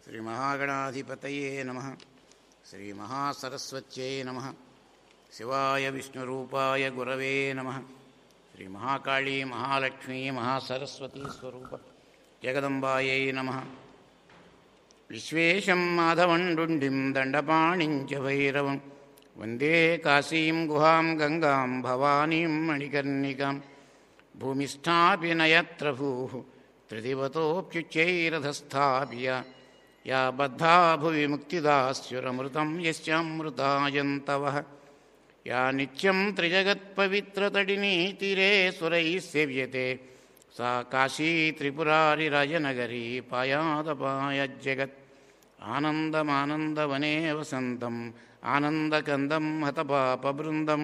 శ్రీమహాగణాధిపతయే నమ శ్రీమహాసరస్వత్యై నమ శివాయ విష్ణురూపాయ గురవే నమ శ్రీమహాకాళీ మహాలక్ష్మీ మహాసరస్వతీ స్వరూప జగదంబాయై నమ విశ్వేశం మాధవండుండిం దండపాణిం చ భైరవం వందే కాశీం గుహాం గంగాం భవానీం మణికర్ణికాం భూమిస్థాపి నయత్ర భూः త్రిదివతోऽप्युच्चैरधस्थाप्य या बद्धा भुवि मुक्तिदास्युरमृतं यस्यामृतायन्तवः या नित्यं त्रिजगत्पवित्रतडिनी तीरे सुरैः सेव्यते सा काशी त्रिपुरारिराजनगरी पायादपायज्जगत् आनन्दमानन्दवने वसन्तम् आनन्दकन्दं हतपापबृन्दं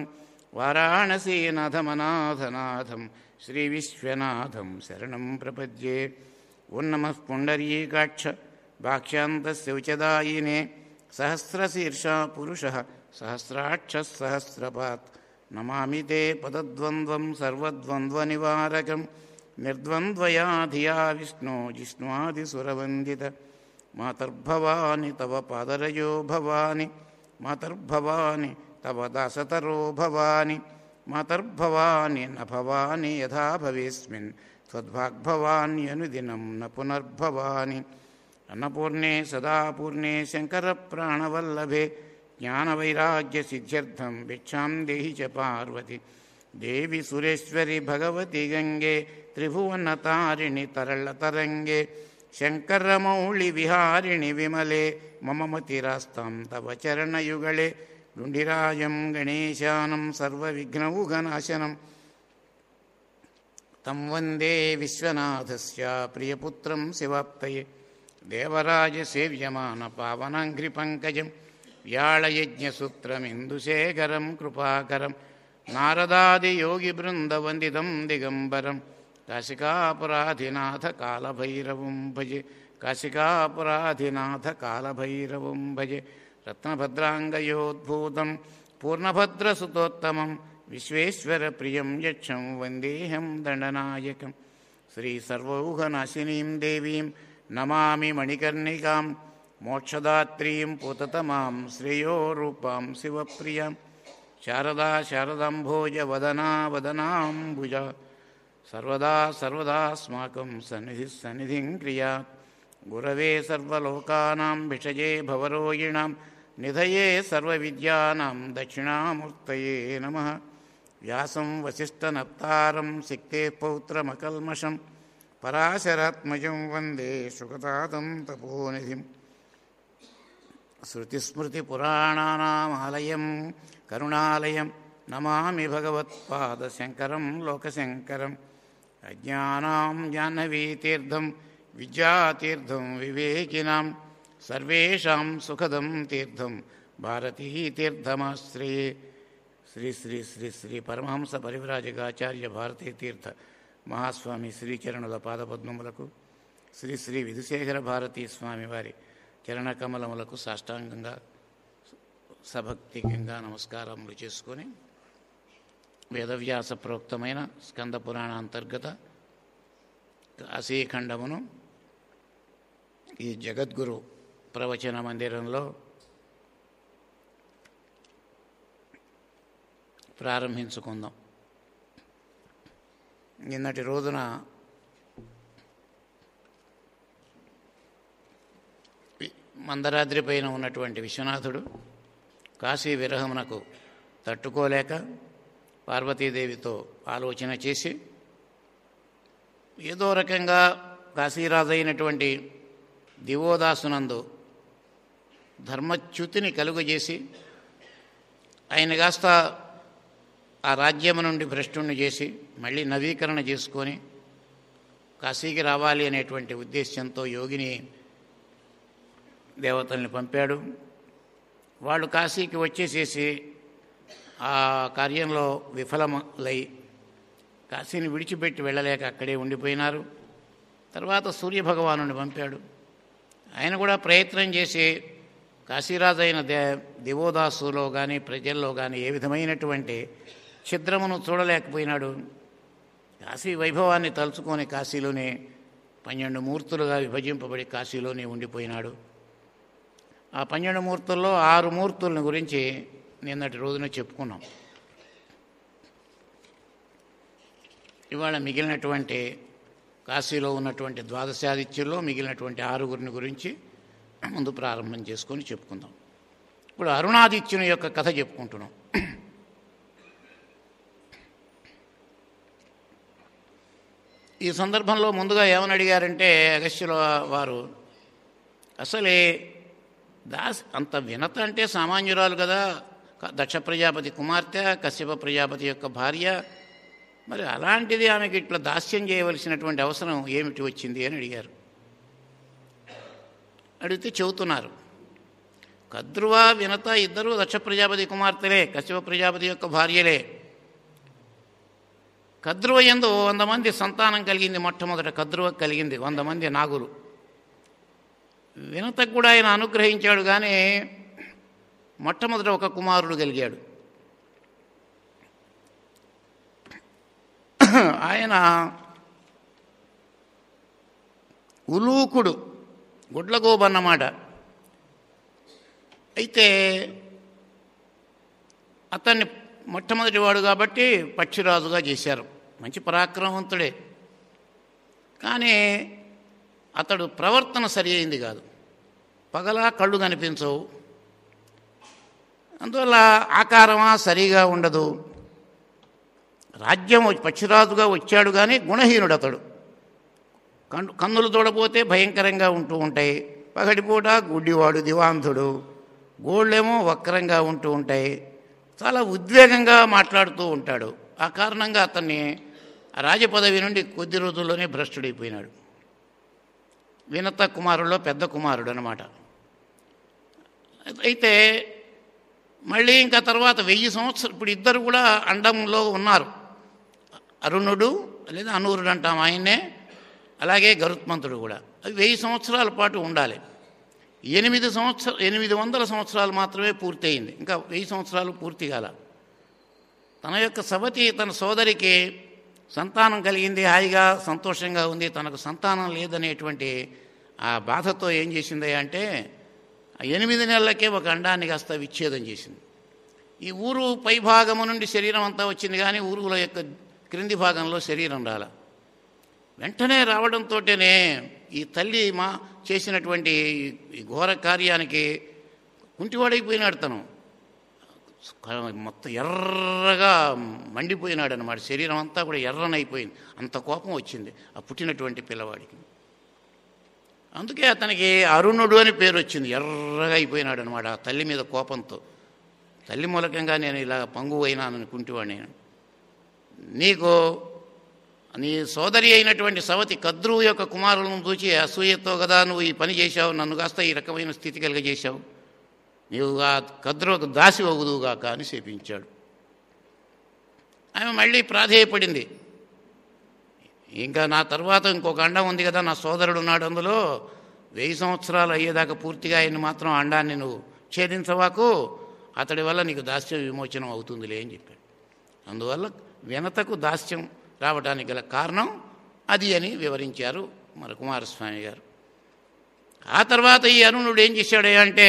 वाराणसीनाथमनाथनाथं श्रीविश्वनाथं शरणं प्रपद्ये ॐ नमः पुण्डरीकाक्ष भाक्ष्यान्तस्य उचदायिने सहस्रशीर्षा पुरुषः सहस्राक्षः सहस्रपात् नमामि ते पदद्वन्द्वं सर्वद्वन्द्वनिवारकं निर्द्वन्द्वया धिया विष्णो जिष्णुवादिसुरवन्दित मातर्भवानि तव पादरयो भवानि मातर्भवानि तव दासतरो भवानि मातर्भवानि न भवानि यथा भवेस्मिन् त्वद्भाग्भवान्यनुदिनं न पुनर्भवानि अन्नपूर्णे सदा पूर्णे शङ्करप्राणवल्लभे ज्ञानवैराग्यसिद्ध्यर्थं भिक्षां देहि च पार्वति देवि सुरेश्वरि भगवति गङ्गे त्रिभुवनतारिणि तरळतरङ्गे शङ्करमौळिविहारिणि विमले मम मतिरास्तां तव चरणयुगळे गुण्डिराजं गणेशानं सर्वविघ्नौघनाशनं तं वन्दे विश्वनाथस्य प्रियपुत्रं शिवाप्तये देवराजसेव्यमानपावनाङ्घ्रिपङ्कजं व्याळयज्ञसूत्रमिन्दुशेखरं कृपाकरं नारदादियोगिबृन्दवन्दितं दिगम्बरं काशिकापराधिनाथकालभैरवं भजे काशिकापराधिनाथकालभैरवं भजे रत्नभद्राङ्गयोद्भूतं पूर्णभद्रसुतोत्तमं विश्वेश्वरप्रियं यक्षं वन्देऽहं दण्डनायकं श्रीसर्वौघनाशिनीं देवीं नमामि मणिकर्णिकां मोक्षदात्रीं पुततमां श्रेयोरूपां शिवप्रियां शारदा शारदाम्भोजवदना वदनाम्बुजा सर्वदा सर्वदास्माकं सन्निधिः सन्निधिं क्रियात् गुरवे सर्वलोकानां भिषजे भवरोगिणां निधये सर्वविद्यानां दक्षिणामूर्तये नमः व्यासं वसिष्ठनप्तारं सिक्तेः पौत्रमकल्मषं पराशरात्मजं वन्दे सुगतादं तपोनिधिं श्रुतिस्मृतिपुराणानामालयं करुणालयं नमामि भगवत्पादशङ्करं लोकशङ्करम् अज्ञानां जाह्नवीतीर्थं विद्यातीर्थं विवेकिनां सर्वेषां सुखदं तीर्थं भारतीतीर्थमाश्रये శ్రీ శ్రీ శ్రీ శ్రీ పరమహంస పరివ్రాజకాచార్య భారతీ తీర్థ మహాస్వామి శ్రీచరణుల పాదపద్మములకు శ్రీ శ్రీ విధుశేఖర భారతీ స్వామి వారి చరణ కమలములకు సాష్టాంగంగా సభక్తికంగా నమస్కారములు చేసుకొని వేదవ్యాస ప్రోక్తమైన స్కంద పురాణ అంతర్గత కాశీఖండమును ఈ జగద్గురు ప్రవచన మందిరంలో ప్రారంభించుకుందాం నిన్నటి రోజున మందరాద్రి పైన ఉన్నటువంటి విశ్వనాథుడు కాశీ విరహమునకు తట్టుకోలేక పార్వతీదేవితో ఆలోచన చేసి ఏదో రకంగా కాశీరాజు అయినటువంటి దివోదాసునందు ధర్మచ్యుతిని కలుగజేసి ఆయన కాస్త ఆ రాజ్యం నుండి భ్రష్టుణ్ణి చేసి మళ్ళీ నవీకరణ చేసుకొని కాశీకి రావాలి అనేటువంటి ఉద్దేశ్యంతో యోగిని దేవతల్ని పంపాడు వాళ్ళు కాశీకి వచ్చేసేసి ఆ కార్యంలో విఫలమలై కాశీని విడిచిపెట్టి వెళ్ళలేక అక్కడే ఉండిపోయినారు తర్వాత సూర్యభగవాను పంపాడు ఆయన కూడా ప్రయత్నం చేసి కాశీరాజు అయిన దే దివోదాసులో కానీ ప్రజల్లో కానీ ఏ విధమైనటువంటి ఛిద్రమును చూడలేకపోయినాడు కాశీ వైభవాన్ని తలుచుకొని కాశీలోనే పన్నెండు మూర్తులుగా విభజింపబడి కాశీలోనే ఉండిపోయినాడు ఆ పన్నెండు మూర్తుల్లో ఆరు మూర్తులను గురించి నిన్నటి రోజున చెప్పుకున్నాం ఇవాళ మిగిలినటువంటి కాశీలో ఉన్నటువంటి ద్వాదశాదిత్యుల్లో మిగిలినటువంటి ఆరుగురిని గురించి ముందు ప్రారంభం చేసుకొని చెప్పుకుందాం ఇప్పుడు అరుణాదిత్యుని యొక్క కథ చెప్పుకుంటున్నాం ఈ సందర్భంలో ముందుగా ఏమని అడిగారంటే అగస్త్యుల వారు అసలే దాస్ అంత వినత అంటే సామాన్యురాలు కదా క- దక్ష ప్రజాపతి కుమార్తె కశ్యప ప్రజాపతి యొక్క భార్య మరి అలాంటిది ఆమెకి ఇట్లా దాస్యం చేయవలసినటువంటి అవసరం ఏమిటి వచ్చింది అని అడిగారు అడిగితే చెబుతున్నారు కద్రువ వినత ఇద్దరు దక్ష ప్రజాపతి కుమార్తెలే కశ్యప ప్రజాపతి యొక్క భార్యలే కద్రువ ఎందు వంద మంది సంతానం కలిగింది మొట్టమొదట కద్రువ కలిగింది వంద మంది నాగులు వినతకు కూడా ఆయన అనుగ్రహించాడు కానీ మొట్టమొదట ఒక కుమారుడు కలిగాడు ఆయన ఉలూకుడు గుడ్లగోబన్నమాట అయితే అతన్ని మొట్టమొదటి వాడు కాబట్టి పక్షిరాజుగా చేశారు మంచి పరాక్రమవంతుడే కానీ అతడు ప్రవర్తన సరి అయింది కాదు పగలా కళ్ళు కనిపించవు అందువల్ల ఆకారమా సరిగా ఉండదు రాజ్యం వచ్చి- పక్షిరాజుగా వచ్చాడు కానీ గుణహీనుడు అతడు కన్ను కన్నులు చూడపోతే భయంకరంగా ఉంటూ ఉంటాయి పగటిపూట గుడ్డివాడు దివాంధుడు గోళ్ళేమో వక్రంగా ఉంటూ ఉంటాయి చాలా ఉద్వేగంగా మాట్లాడుతూ ఉంటాడు ఆ కారణంగా అతన్ని ఆ రాజపదవి నుండి కొద్ది రోజుల్లోనే భ్రష్టుడైపోయినాడు వినత కుమారుల్లో పెద్ద కుమారుడు అనమాట అయితే మళ్ళీ ఇంకా తర్వాత వెయ్యి సంవత్సరం ఇప్పుడు ఇద్దరు కూడా అండంలో ఉన్నారు అరుణుడు లేదా అనూరుడు అంటాం ఆయన్నే అలాగే గరుత్మంతుడు కూడా అవి వెయ్యి సంవత్సరాల పాటు ఉండాలి ఎనిమిది సంవత్సర ఎనిమిది వందల సంవత్సరాలు మాత్రమే పూర్తయింది ఇంకా వెయ్యి సంవత్సరాలు పూర్తి కాల తన యొక్క సవతి తన సోదరికి సంతానం కలిగింది హాయిగా సంతోషంగా ఉంది తనకు సంతానం లేదనేటువంటి ఆ బాధతో ఏం చేసింది అంటే ఆ ఎనిమిది నెలలకే ఒక అండాన్ని కాస్త విచ్ఛేదం చేసింది ఈ ఊరు పైభాగము నుండి శరీరం అంతా వచ్చింది కానీ ఊరుల యొక్క క్రింది భాగంలో శరీరం రాల వెంటనే రావడంతోటేనే ఈ తల్లి మా చేసినటువంటి ఈ ఘోర కార్యానికి కుంటివాడైపోయినాడు తను మొత్తం ఎర్రగా మండిపోయినాడు అనమాట శరీరం అంతా కూడా ఎర్రనైపోయింది అంత కోపం వచ్చింది ఆ పుట్టినటువంటి పిల్లవాడికి అందుకే అతనికి అరుణుడు అని పేరు వచ్చింది ఎర్రగా అయిపోయినాడు అనమాట ఆ తల్లి మీద కోపంతో తల్లి మూలకంగా నేను ఇలా పంగు అయినానని కుంటివాడిని నీకు నీ సోదరి అయినటువంటి సవతి కద్రువు యొక్క కుమారులను చూచి అసూయతో కదా నువ్వు ఈ పని చేశావు నన్ను కాస్త ఈ రకమైన స్థితి కలిగజేశావు నీవు ఆ కద్రువుకు దాసి ఒగుదువుగాక అని శపించాడు ఆమె మళ్ళీ ప్రాధేయపడింది ఇంకా నా తర్వాత ఇంకొక అండం ఉంది కదా నా సోదరుడు ఉన్నాడు అందులో వెయ్యి సంవత్సరాలు అయ్యేదాకా పూర్తిగా ఆయన మాత్రం అండాన్ని నువ్వు ఛేదించవాకు అతడి వల్ల నీకు దాస్యం విమోచనం అవుతుందిలే అని చెప్పాడు అందువల్ల వినతకు దాస్యం రావడానికి గల కారణం అది అని వివరించారు మన కుమారస్వామి గారు ఆ తర్వాత ఈ అరుణుడు ఏం చేశాడు అంటే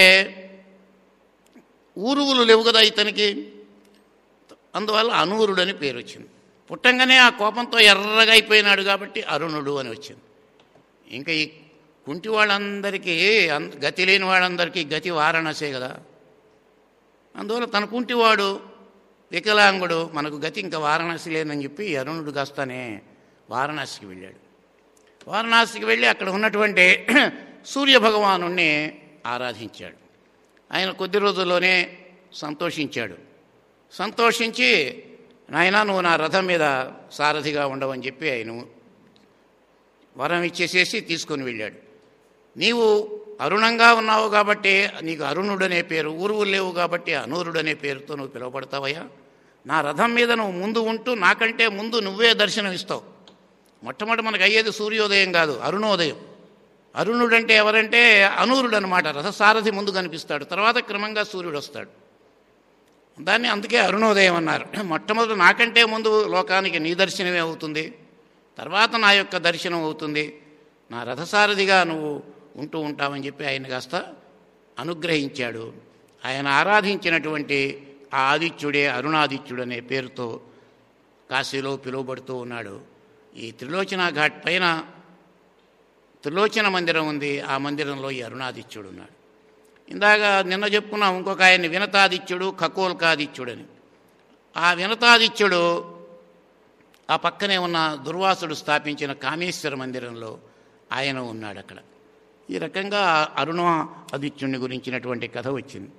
ఊరువులు లేవు కదా ఇతనికి అందువల్ల అనూరుడు అని పేరు వచ్చింది పుట్టంగానే ఆ కోపంతో ఎర్రగా అయిపోయినాడు కాబట్టి అరుణుడు అని వచ్చింది ఇంకా ఈ కుంటి వాళ్ళందరికీ అన్- గతి లేని వాళ్ళందరికీ గతి వారణసే కదా అందువల్ల తన కుంటివాడు వికలాంగుడు మనకు గతి ఇంకా వారణాసి లేనని చెప్పి ఈ అరుణుడు కాస్తానే వారణాసికి వెళ్ళాడు వారణాసికి వెళ్ళి అక్కడ ఉన్నటువంటి సూర్యభగవాను ఆరాధించాడు ఆయన కొద్ది రోజుల్లోనే సంతోషించాడు సంతోషించి నాయనా నువ్వు నా రథం మీద సారథిగా ఉండవని చెప్పి ఆయన వరం ఇచ్చేసేసి తీసుకొని వెళ్ళాడు నీవు అరుణంగా ఉన్నావు కాబట్టి నీకు అరుణుడనే పేరు ఊరువులు లేవు కాబట్టి అనూరుడనే పేరుతో నువ్వు పిలువబడతావయ్యా నా రథం మీద నువ్వు ముందు ఉంటూ నాకంటే ముందు నువ్వే దర్శనం ఇస్తావు మొట్టమొదటి మనకు అయ్యేది సూర్యోదయం కాదు అరుణోదయం అరుణుడంటే ఎవరంటే అనూరుడు అనమాట రథసారథి ముందు కనిపిస్తాడు తర్వాత క్రమంగా సూర్యుడు వస్తాడు దాన్ని అందుకే అరుణోదయం అన్నారు మొట్టమొదటి నాకంటే ముందు లోకానికి నీ దర్శనమే అవుతుంది తర్వాత నా యొక్క దర్శనం అవుతుంది నా రథసారథిగా నువ్వు ఉంటూ ఉంటావని చెప్పి ఆయన కాస్త అనుగ్రహించాడు ఆయన ఆరాధించినటువంటి ఆ ఆదిత్యుడే అరుణాదిత్యుడు అనే పేరుతో కాశీలో పిలువబడుతూ ఉన్నాడు ఈ త్రిలోచన ఘాట్ పైన త్రిలోచన మందిరం ఉంది ఆ మందిరంలో ఈ అరుణాదిత్యుడు ఉన్నాడు ఇందాక నిన్న చెప్పుకున్నాం ఇంకొక ఆయన్ని వినతాదిత్యుడు ఖకోల్కాదిత్యుడని ఆ వినతాదిత్యుడు ఆ పక్కనే ఉన్న దుర్వాసుడు స్థాపించిన కామేశ్వర మందిరంలో ఆయన ఉన్నాడు అక్కడ ఈ రకంగా అరుణ ఆదిత్యుని గురించినటువంటి కథ వచ్చింది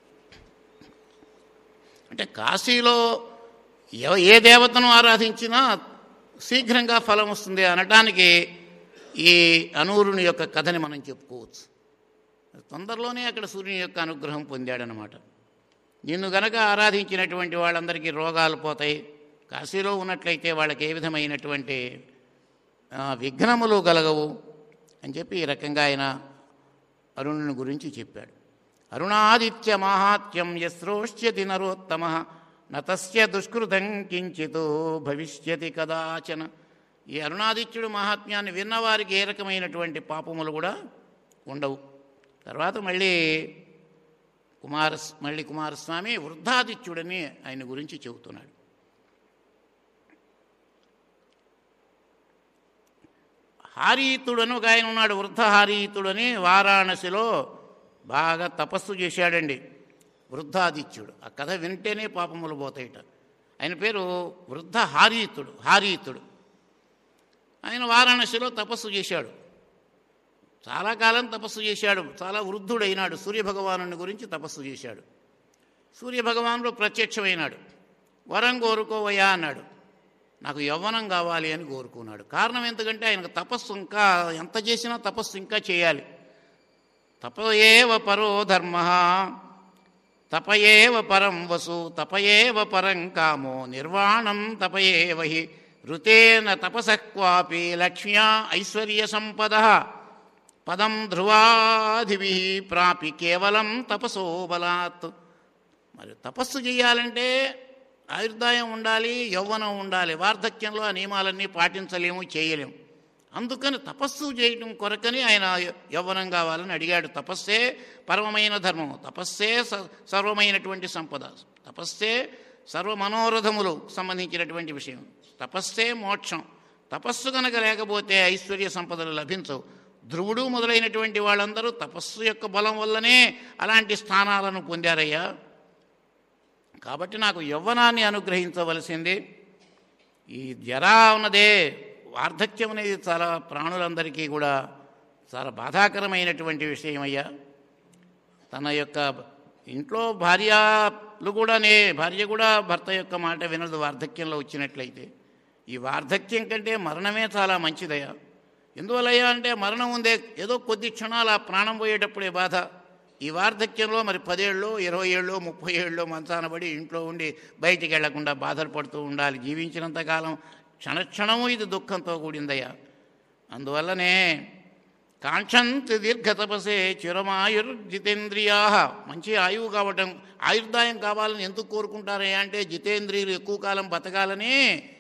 అంటే కాశీలో ఎవ ఏ దేవతను ఆరాధించినా శీఘ్రంగా ఫలం వస్తుంది అనటానికి ఈ అనూరుని యొక్క కథని మనం చెప్పుకోవచ్చు తొందరలోనే అక్కడ సూర్యుని యొక్క అనుగ్రహం పొందాడనమాట నిన్ను గనక ఆరాధించినటువంటి వాళ్ళందరికీ రోగాలు పోతాయి కాశీలో ఉన్నట్లయితే వాళ్ళకి ఏ విధమైనటువంటి ఆ, విఘ్నములు కలగవు అని చెప్పి ఈ రకంగా ఆయన అరుణుని గురించి చెప్పాడు అరుణాదిత్య మాహాత్యం యశ్రోష్యతి నరోత్తమ నతస్య దుష్కృతం కించితో భవిష్యతి కదాచన ఈ అరుణాదిత్యుడు మహాత్మ్యాన్ని విన్నవారికి ఏ రకమైనటువంటి పాపములు కూడా ఉండవు తర్వాత మళ్ళీ కుమార మళ్ళీ కుమారస్వామి వృద్ధాదిత్యుడని ఆయన గురించి చెబుతున్నాడు హారీతుడని ఒక ఆయన ఉన్నాడు వృద్ధ హారీతుడని వారాణసిలో బాగా తపస్సు చేశాడండి వృద్ధాదిత్యుడు ఆ కథ వింటేనే పాపములు పోతాయిట ఆయన పేరు వృద్ధ హారీతుడు హారీతుడు ఆయన వారాణసిలో తపస్సు చేశాడు చాలా కాలం తపస్సు చేశాడు చాలా వృద్ధుడైనాడు సూర్యభగవాను గురించి తపస్సు చేశాడు సూర్యభగవానుడు ప్రత్యక్షమైనాడు వరం కోరుకోవయ్యా అన్నాడు నాకు యవ్వనం కావాలి అని కోరుకున్నాడు కారణం ఎందుకంటే ఆయనకు తపస్సు ఇంకా ఎంత చేసినా తపస్సు ఇంకా చేయాలి తపయేవ పరో ధర్మ తపయేవ పరం వసు తపయేవ పరం కామో నిర్వాణం తపయేవ హి ఋతేన తపసః క్వాపి లక్ష్మ్యా ఐశ్వర్య సంపద పదం ధ్రువాధివి ప్రాపి కేవలం తపసో బలాత్ మరి తపస్సు చేయాలంటే ఆయుర్దాయం ఉండాలి యవ్వనం ఉండాలి వార్ధక్యంలో ఆ నియమాలన్నీ పాటించలేము చేయలేము అందుకని తపస్సు చేయటం కొరకని ఆయన యవ్వనం కావాలని అడిగాడు తపస్సే పరమమైన ధర్మము తపస్సే స- సర్వమైనటువంటి సంపద తపస్సే సర్వ మనోరథములు సంబంధించినటువంటి విషయం తపస్సే మోక్షం తపస్సు కనుక లేకపోతే ఐశ్వర్య సంపదలు లభించవు ధ్రువుడు మొదలైనటువంటి వాళ్ళందరూ తపస్సు యొక్క బలం వల్లనే అలాంటి స్థానాలను పొందారయ్యా కాబట్టి నాకు యవ్వనాన్ని అనుగ్రహించవలసింది ఈ జరా ఉన్నదే వార్ధక్యం అనేది చాలా ప్రాణులందరికీ కూడా చాలా బాధాకరమైనటువంటి విషయం అయ్యా తన యొక్క ఇంట్లో భార్యలు కూడానే భార్య కూడా భర్త యొక్క మాట వినదు వార్ధక్యంలో వచ్చినట్లయితే ఈ వార్ధక్యం కంటే మరణమే చాలా మంచిదయ్యా ఎందువల్లయ్యా అంటే మరణం ఉందే ఏదో కొద్ది క్షణాలు ఆ ప్రాణం పోయేటప్పుడే బాధ ఈ వార్ధక్యంలో మరి పదేళ్ళు ఇరవై ఏళ్ళు ముప్పై ఏళ్ళు మంచాన పడి ఇంట్లో ఉండి బయటికి వెళ్లకుండా బాధలు పడుతూ ఉండాలి జీవించినంతకాలం క్షణక్షణము ఇది దుఃఖంతో కూడిందయ్యా అందువల్లనే కాంక్షంత్ దీర్ఘ తపసే చిరమాయుర్జితేంద్రియా మంచి ఆయువు కావటం ఆయుర్దాయం కావాలని ఎందుకు కోరుకుంటారయ్యా అంటే జితేంద్రియులు ఎక్కువ కాలం బతకాలని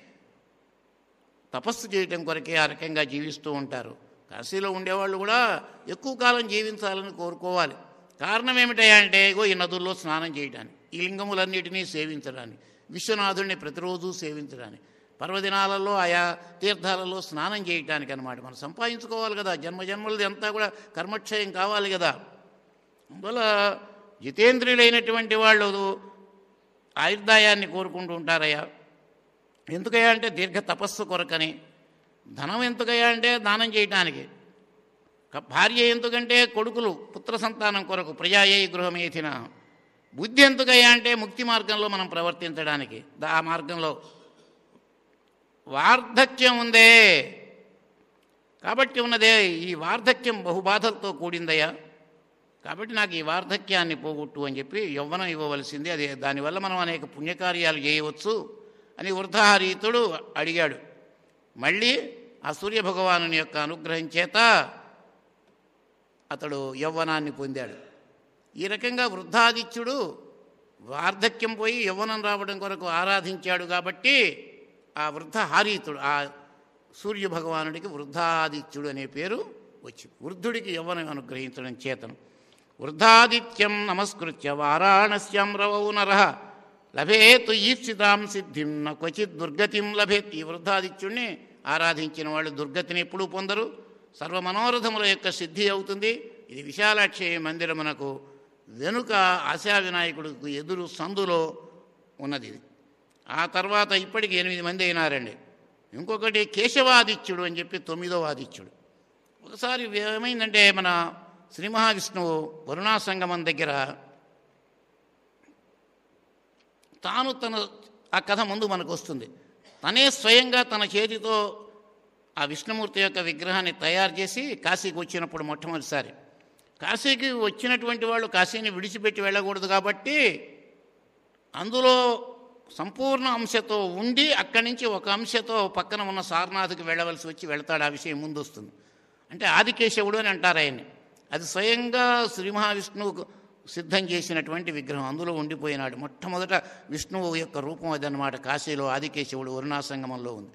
తపస్సు చేయటం కొరకే ఆ రకంగా జీవిస్తూ ఉంటారు కాశీలో ఉండేవాళ్ళు కూడా ఎక్కువ కాలం జీవించాలని కోరుకోవాలి కారణం ఏమిటయ్యా అంటే ఇగో ఈ నదుల్లో స్నానం చేయడానికి ఈ లింగములన్నిటినీ సేవించడానికి విశ్వనాథుడిని ప్రతిరోజు సేవించడానికి పర్వదినాలలో ఆయా తీర్థాలలో స్నానం చేయటానికి అనమాట మనం సంపాదించుకోవాలి కదా జన్మజన్మలది అంతా కూడా కర్మక్షయం కావాలి కదా అందువల్ల జితేంద్రియులైనటువంటి వాళ్ళు ఆయుర్దాయాన్ని కోరుకుంటూ ఉంటారయ్యా ఎందుకయ్యా అంటే దీర్ఘ తపస్సు కొరకని ధనం ఎందుకయ్యా అంటే దానం చేయటానికి క- భార్య ఎందుకంటే కొడుకులు పుత్ర సంతానం కొరకు ప్రజాయే గృహమేథిన బుద్ధి ఎందుకయ్యా అంటే ముక్తి మార్గంలో మనం ప్రవర్తించడానికి దా- ఆ మార్గంలో వార్ధక్యం ఉందే కాబట్టి ఉన్నదే ఈ వార్ధక్యం బహుబాధలతో కూడిందయ్యా కాబట్టి నాకు ఈ వార్ధక్యాన్ని పోగొట్టు అని చెప్పి యవ్వనం ఇవ్వవలసింది అది దానివల్ల మనం అనేక పుణ్యకార్యాలు చేయవచ్చు అని వృద్ధారీతుడు అడిగాడు మళ్ళీ ఆ సూర్యభగవాను యొక్క అనుగ్రహం చేత అతడు యవ్వనాన్ని పొందాడు ఈ రకంగా వృద్ధాదిత్యుడు వార్ధక్యం పోయి యవ్వనం రావడం కొరకు ఆరాధించాడు కాబట్టి ఆ వృద్ధ హారీతుడు ఆ సూర్య భగవానుడికి వృద్ధాదిత్యుడు అనే పేరు వచ్చింది వృద్ధుడికి యవ్వనం అనుగ్రహించడం చేతను వృద్ధాదిత్యం నమస్కృత్య వారాణస్యాం రవౌ నర లభేతు ఈప్సితాం సిద్ధిం న క్వచిత్ దుర్గతిం లభేత్ ఈ వృద్ధాదిత్యుణ్ణి ఆరాధించిన వాళ్ళు దుర్గతిని ఎప్పుడూ పొందరు సర్వ మనోరథముల యొక్క సిద్ధి అవుతుంది ఇది విశాలాక్షి మందిరమునకు వెనుక ఆశా వినాయకుడికి ఎదురు సందులో ఉన్నది ఇది ఆ తర్వాత ఇప్పటికి ఎనిమిది మంది అయినారండి ఇంకొకటి కేశవాదిత్యుడు అని చెప్పి తొమ్మిదవ ఆదిత్యుడు ఒకసారి ఏమైందంటే మన శ్రీ మహావిష్ణువు వరుణా సంగమం దగ్గర తాను తన ఆ కథ ముందు మనకు వస్తుంది తనే స్వయంగా తన చేతితో ఆ విష్ణుమూర్తి యొక్క విగ్రహాన్ని తయారు చేసి కాశీకి వచ్చినప్పుడు మొట్టమొదటిసారి కాశీకి వచ్చినటువంటి వాళ్ళు కాశీని విడిచిపెట్టి వెళ్ళకూడదు కాబట్టి అందులో సంపూర్ణ అంశతో ఉండి అక్కడి నుంచి ఒక అంశతో పక్కన ఉన్న సారనాథ్కి వెళ్ళవలసి వచ్చి వెళతాడు ఆ విషయం ముందు వస్తుంది అంటే ఆదికేశవుడు అని అంటారు ఆయన్ని అది స్వయంగా శ్రీ మహావిష్ణువుకు సిద్ధం చేసినటువంటి విగ్రహం అందులో ఉండిపోయినాడు మొట్టమొదట విష్ణువు యొక్క రూపం అదనమాట కాశీలో ఆదికేశవుడు వరుణాసంగమంలో ఉంది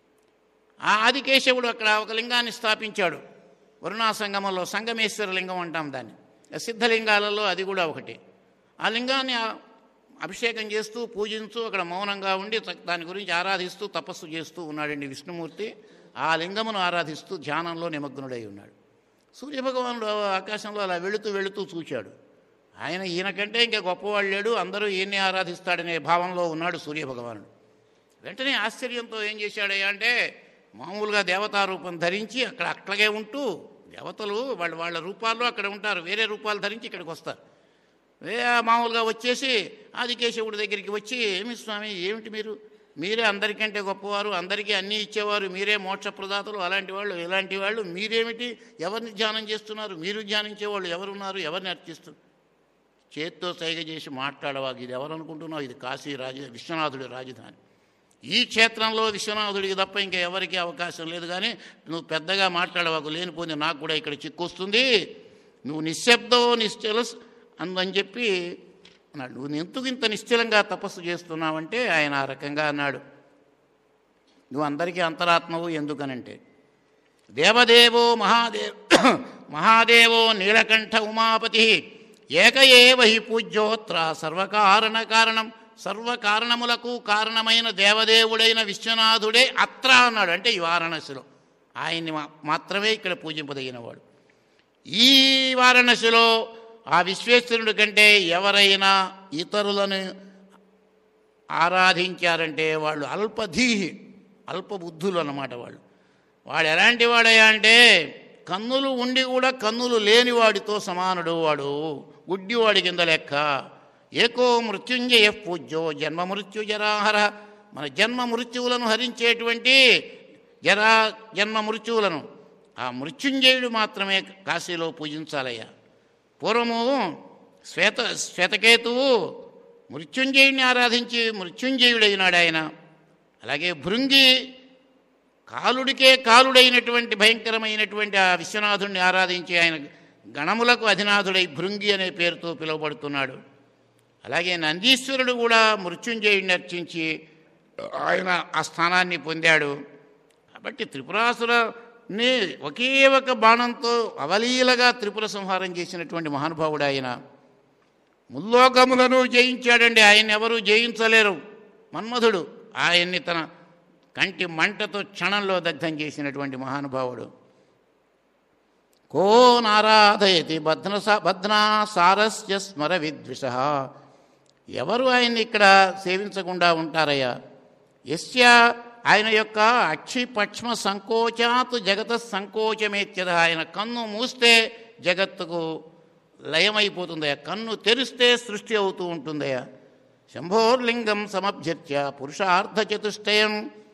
ఆ ఆదికేశవుడు అక్కడ ఒక లింగాన్ని స్థాపించాడు వరుణాసంగమంలో సంగమేశ్వర లింగం అంటాం దాన్ని సిద్ధలింగాలలో అది కూడా ఒకటి ఆ లింగాన్ని ఆ అభిషేకం చేస్తూ పూజించు అక్కడ మౌనంగా ఉండి త- దాని గురించి ఆరాధిస్తూ తపస్సు చేస్తూ ఉన్నాడండి విష్ణుమూర్తి ఆ లింగమును ఆరాధిస్తూ ధ్యానంలో నిమగ్నుడై ఉన్నాడు సూర్యభగవానుడు ఆకాశంలో అలా వెళుతూ వెళుతూ చూచాడు ఆయన ఈయనకంటే ఇంకా గొప్పవాళ్ళు లేడు అందరూ ఈయన్ని ఆరాధిస్తాడనే భావంలో ఉన్నాడు సూర్యభగవానుడు వెంటనే ఆశ్చర్యంతో ఏం చేశాడయ్యా అంటే మామూలుగా దేవతా రూపం ధరించి అక్కడ అట్లాగే ఉంటూ దేవతలు వాళ్ళ వాళ్ళ రూపాల్లో అక్కడ ఉంటారు వేరే రూపాలు ధరించి ఇక్కడికి వస్తారు వే మామూలుగా వచ్చేసి ఆదికేశవుడి దగ్గరికి వచ్చి ఏమి స్వామి ఏమిటి మీరు మీరే అందరికంటే గొప్పవారు అందరికీ అన్నీ ఇచ్చేవారు మీరే మోక్షప్రదాతలు అలాంటి వాళ్ళు ఇలాంటి వాళ్ళు మీరేమిటి ఎవరిని ధ్యానం చేస్తున్నారు మీరు ధ్యానించేవాళ్ళు ఎవరున్నారు ఎవరిని అర్చిస్తున్నారు చేత్తో సైగ చేసి మాట్లాడవాకు ఇది ఎవరు అనుకుంటున్నావు ఇది కాశీ రాజ విశ్వనాథుడి రాజధాని ఈ క్షేత్రంలో విశ్వనాథుడికి తప్ప ఇంకా ఎవరికి అవకాశం లేదు కానీ నువ్వు పెద్దగా మాట్లాడవాకు లేనిపోయింది నాకు కూడా ఇక్కడ చిక్కొస్తుంది నువ్వు నిశ్శబ్దం నిశ్చల అందని చెప్పి అన్నాడు నువ్వు ఎందుకు ఇంత నిశ్చలంగా తపస్సు చేస్తున్నావంటే ఆయన ఆ రకంగా అన్నాడు నువ్వు అందరికీ అంతరాత్మవు ఎందుకనంటే దేవదేవో మహాదేవ్ మహాదేవో నీలకంఠ ఉమాపతి ఏక ఏవ హి పూజ్యోత్ర సర్వకారణ కారణం సర్వకారణములకు కారణమైన దేవదేవుడైన విశ్వనాథుడే అత్ర అన్నాడు అంటే ఈ వారణాసిలో ఆయన్ని మా- మాత్రమే ఇక్కడ పూజింపదగినవాడు ఈ వారణాసిలో ఆ విశ్వేశ్వరుడి కంటే ఎవరైనా ఇతరులను ఆరాధించారంటే వాళ్ళు అల్పధీహి అల్పబుద్ధులు అన్నమాట వాళ్ళు వాడు ఎలాంటి వాడయ్యా అంటే కన్నులు ఉండి కూడా కన్నులు లేనివాడితో సమానుడు వాడు గుడ్డివాడి కింద లెక్క ఏకో మృత్యుంజయ పూజ్యో జన్మ మృత్యు జరాహర మన జన్మ మృత్యువులను హరించేటువంటి జరా జన్మ మృత్యువులను ఆ మృత్యుంజయుడు మాత్రమే కాశీలో పూజించాలయ్యా పూర్వము శ్వేత శ్వేతకేతువు మృత్యుంజయుడిని ఆరాధించి మృత్యుంజయుడైనాడు ఆయన అలాగే భృంగి కాలుడికే కాలుడైనటువంటి భయంకరమైనటువంటి ఆ విశ్వనాథుడిని ఆరాధించి ఆయన గణములకు అధినాథుడై భృంగి అనే పేరుతో పిలువబడుతున్నాడు అలాగే నందీశ్వరుడు కూడా మృత్యుంజయుడిని అర్చించి ఆయన ఆ స్థానాన్ని పొందాడు కాబట్టి త్రిపురాసురని ఒకే ఒక బాణంతో అవలీలగా త్రిపుర సంహారం చేసినటువంటి మహానుభావుడు ఆయన ముల్లోకములను జయించాడండి ఆయన ఎవరు జయించలేరు మన్మధుడు ఆయన్ని తన కంటి మంటతో క్షణంలో దగ్ధం చేసినటువంటి మహానుభావుడు కో నారాధయతి భద్న భద్నా సారస్య స్మర విద్విష ఎవరు ఆయన్ని ఇక్కడ సేవించకుండా ఉంటారయ్యా యస్య ఆయన యొక్క అక్షిపక్ష్మ సంకోచాత్ జగత సంకోచమేత్యద ఆయన కన్ను మూస్తే జగత్తుకు లయమైపోతుందయ్యా కన్ను తెరిస్తే సృష్టి అవుతూ ఉంటుందయ్యా శంభోర్లింగం సమభ్యర్చ్య పురుషార్థ చతుష్టయం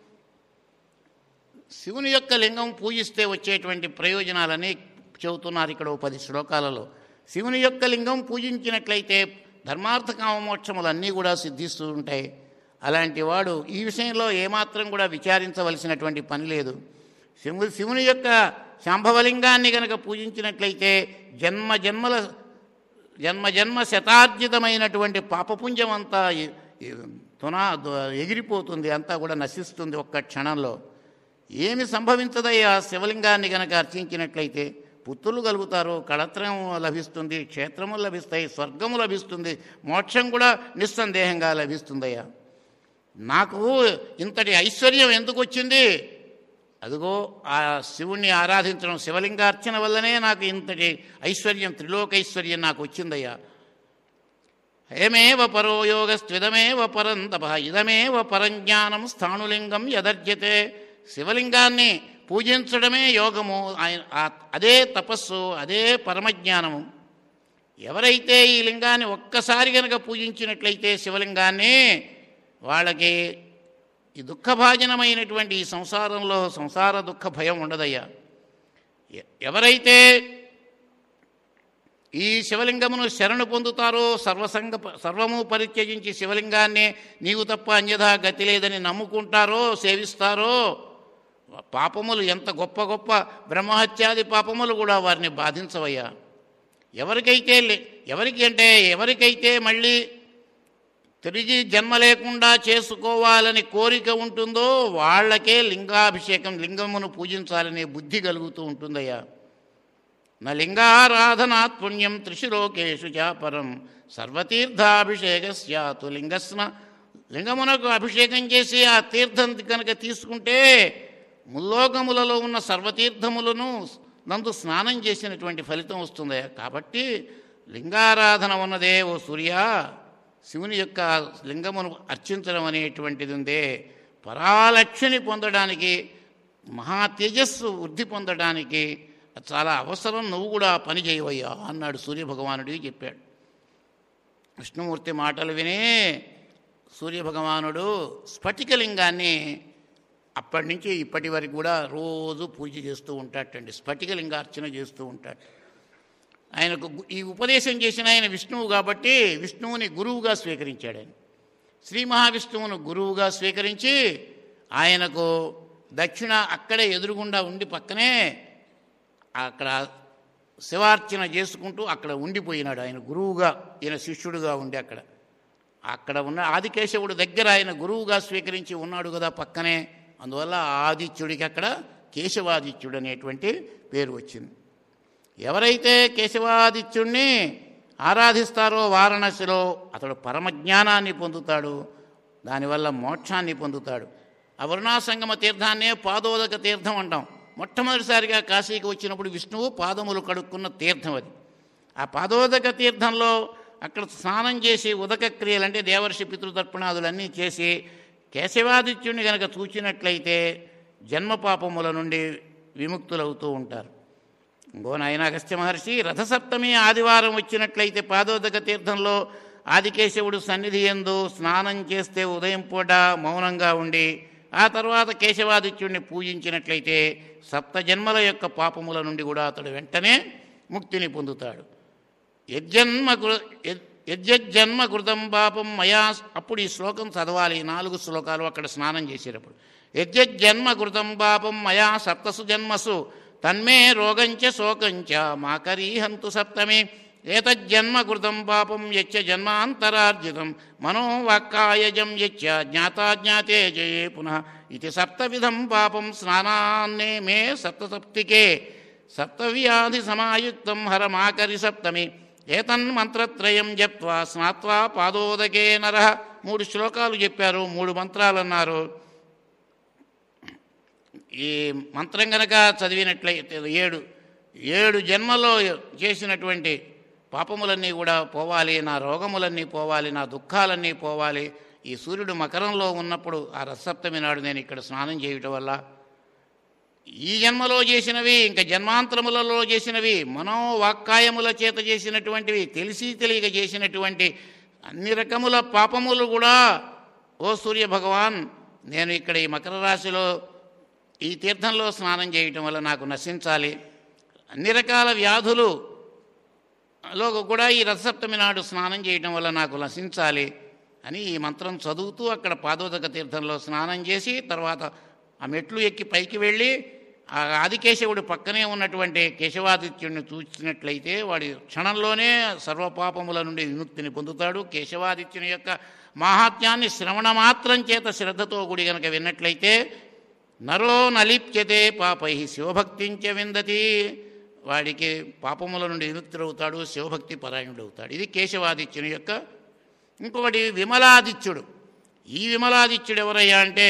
శివుని యొక్క లింగం పూజిస్తే వచ్చేటువంటి ప్రయోజనాలని చెబుతున్నారు ఇక్కడ ఓ పది శ్లోకాలలో శివుని యొక్క లింగం పూజించినట్లయితే ధర్మార్థ కామమోక్షములన్నీ కూడా సిద్ధిస్తూ ఉంటాయి అలాంటి వాడు ఈ విషయంలో ఏమాత్రం కూడా విచారించవలసినటువంటి పని లేదు శివు శివుని యొక్క శాంభవలింగాన్ని గనక పూజించినట్లయితే జన్మ జన్మల జన్మ జన్మ శతార్జితమైనటువంటి పాపపుంజం అంతా ఎ- ఎ- తునా ద- ఎగిరిపోతుంది అంతా కూడా నశిస్తుంది ఒక్క క్షణంలో ఏమి సంభవించదయ్యా శివలింగాన్ని గనక అర్చించినట్లయితే పుత్రులు కలుగుతారు కళత్రం లభిస్తుంది క్షేత్రము లభిస్తాయి స్వర్గము లభిస్తుంది మోక్షం కూడా నిస్సందేహంగా లభిస్తుందయ్యా నాకు ఇంతటి ఐశ్వర్యం ఎందుకు వచ్చింది అదిగో ఆ శివుణ్ణి ఆరాధించడం శివలింగార్చన వల్లనే నాకు ఇంతటి ఐశ్వర్యం త్రిలోకైశ్వర్యం నాకు వచ్చిందయ్యా ఏమేవ పరో యోగస్త్విదమేవ పరం తప ఇదమేవ పరంజ్ఞానం స్థాణులింగం యదర్జ్యతే శివలింగాన్ని పూజించడమే యోగము ఆయన ఆ- అదే తపస్సు అదే పరమజ్ఞానము ఎవరైతే ఈ లింగాన్ని ఒక్కసారి గనక పూజించినట్లయితే శివలింగాన్ని వాళ్ళకి ఈ దుఃఖభాజనమైనటువంటి ఈ సంసారంలో సంసార దుఃఖ భయం ఉండదయ్యా ఎ- ఎవరైతే ఈ శివలింగమును శరణు పొందుతారో సర్వసంగ సర్వము పరిత్యజించి శివలింగాన్ని నీవు తప్ప అన్యథా గతి లేదని నమ్ముకుంటారో సేవిస్తారో పాపములు ఎంత గొప్ప గొప్ప బ్రహ్మహత్యాది పాపములు కూడా వారిని బాధించవయ్యా ఎవరికైతే లే- ఎవరికి అంటే ఎవరికైతే మళ్ళీ తిరిగి జన్మ లేకుండా చేసుకోవాలని కోరిక ఉంటుందో వాళ్ళకే లింగాభిషేకం లింగమును పూజించాలనే బుద్ధి కలుగుతూ ఉంటుందయ్యా న లింగారాధనాత్ పుణ్యం త్రిశులోకేషు చాపరం సర్వతీర్థాభిషేక స్యాతు లింగస్న లింగమునకు అభిషేకం చేసి ఆ తీర్థం కనుక తీసుకుంటే ముల్లోకములలో ఉన్న సర్వతీర్థములను నందు స్నానం చేసినటువంటి ఫలితం వస్తుంది కాబట్టి లింగారాధన ఉన్నదే ఓ సూర్య శివుని యొక్క లింగమును అర్చించడం అనేటువంటిది ఉందే పరాలక్ష్మిని పొందడానికి మహా తేజస్సు వృద్ధి పొందడానికి అది చాలా అవసరం నువ్వు కూడా ఆ పని చేయవయ్యా అన్నాడు సూర్యభగవానుడికి చెప్పాడు విష్ణుమూర్తి మాటలు విని సూర్యభగవానుడు స్ఫటికలింగాన్ని అప్పటి నుంచి ఇప్పటి వరకు కూడా రోజు పూజ చేస్తూ ఉంటాటండి స్ఫటికలింగార్చన చేస్తూ ఉంటాడు ఆయనకు గు- ఈ ఉపదేశం చేసిన ఆయన విష్ణువు కాబట్టి విష్ణువుని గురువుగా స్వీకరించాడు ఆయన శ్రీ మహావిష్ణువును గురువుగా స్వీకరించి ఆయనకు దక్షిణ అక్కడే ఎదురుగుండా ఉండి పక్కనే అక్కడ శివార్చన చేసుకుంటూ అక్కడ ఉండిపోయినాడు ఆయన గురువుగా ఈయన శిష్యుడుగా ఉండి అక్కడ అక్కడ ఉన్న ఆదికేశవుడు దగ్గర ఆయన గురువుగా స్వీకరించి ఉన్నాడు కదా పక్కనే అందువల్ల ఆదిత్యుడికి అక్కడ కేశవాదిత్యుడు అనేటువంటి పేరు వచ్చింది ఎవరైతే కేశవాదిత్యుణ్ణి ఆరాధిస్తారో వారణాసిలో అతడు పరమజ్ఞానాన్ని పొందుతాడు దానివల్ల మోక్షాన్ని పొందుతాడు ఆ వరుణాసంగమ తీర్థాన్నే పాదోదక తీర్థం అంటాం మొట్టమొదటిసారిగా కాశీకి వచ్చినప్పుడు విష్ణువు పాదములు కడుక్కున్న తీర్థం అది ఆ పాదోదక తీర్థంలో అక్కడ స్నానం చేసి ఉదక క్రియలు అంటే దేవర్షి పితృతర్పణాదులన్నీ చేసి కేశవాదిత్యుడిని కనుక చూచినట్లయితే జన్మ పాపముల నుండి విముక్తులవుతూ ఉంటారు ఇంకో నాయన అగస్త్య మహర్షి రథసప్తమి ఆదివారం వచ్చినట్లయితే పాదోదక తీర్థంలో ఆదికేశవుడు సన్నిధి ఎందు స్నానం చేస్తే ఉదయం పూట మౌనంగా ఉండి ఆ తర్వాత కేశవాదిత్యుడిని పూజించినట్లయితే సప్త జన్మల యొక్క పాపముల నుండి కూడా అతడు వెంటనే ముక్తిని పొందుతాడు యజ్జన్మ కృ- యజ్- యజ్జన్మ కృతం పాపం మయా అప్పుడు ఈ శ్లోకం చదవాలి ఈ నాలుగు శ్లోకాలు అక్కడ స్నానం చేసేటప్పుడు యజ్జన్మ కృతం పాపం మయా సప్తసు జన్మసు తన్మే రోగంచ శోకంచ మాకరీహంతు సప్తమి ఏతజ్జన్మ కృతం పాపం యచ్చ జన్మాంతరార్జితం మనోవాక్కాయజం యచ్చ జ్ఞాతాజ్ఞాతే జయే పునః ఇది సప్తవిధం పాపం స్నానాన్నే మే సప్తసప్తికే సప్తవ్యాధి సమాయుక్తం హరమాకరి సప్తమి ఏతన్మంత్రత్రయం జప్వా స్నాత్వా పాదోదకే నర మూడు శ్లోకాలు చెప్పారు మూడు మంత్రాలు అన్నారు ఈ మంత్రం గనక చదివినట్లయితే ఏడు ఏడు జన్మలో చేసినటువంటి పాపములన్నీ కూడా పోవాలి నా రోగములన్నీ పోవాలి నా దుఃఖాలన్నీ పోవాలి ఈ సూర్యుడు మకరంలో ఉన్నప్పుడు ఆ రసప్తమి నాడు నేను ఇక్కడ స్నానం చేయటం వల్ల ఈ జన్మలో చేసినవి ఇంకా జన్మాంతరములలో చేసినవి మనోవాక్కాయముల చేత చేసినటువంటివి తెలిసి తెలియక చేసినటువంటి అన్ని రకముల పాపములు కూడా ఓ సూర్య భగవాన్ నేను ఇక్కడ ఈ మకర రాశిలో ఈ తీర్థంలో స్నానం చేయటం వల్ల నాకు నశించాలి అన్ని రకాల వ్యాధులు లో కూడా ఈ రథసప్తమి నాడు స్నానం చేయటం వల్ల నాకు నశించాలి అని ఈ మంత్రం చదువుతూ అక్కడ పాదోదక తీర్థంలో స్నానం చేసి తర్వాత ఆ మెట్లు ఎక్కి పైకి వెళ్ళి ఆ ఆదికేశవుడి పక్కనే ఉన్నటువంటి కేశవాదిత్యుడిని చూసినట్లయితే వాడి క్షణంలోనే సర్వపాపముల నుండి విముక్తిని పొందుతాడు కేశవాదిత్యుని యొక్క మాహాత్మ్యాన్ని శ్రవణ మాత్రం చేత శ్రద్ధతో కూడి గనక విన్నట్లయితే నరో నలిప్యతే పాపై శివభక్తించ విందతి వాడికి పాపముల నుండి విముక్తుడవుతాడు శివభక్తి పరాయణుడు అవుతాడు ఇది కేశవాదిత్యుని యొక్క ఇంకొకటి విమలాదిత్యుడు ఈ విమలాదిత్యుడు ఎవరయ్యా అంటే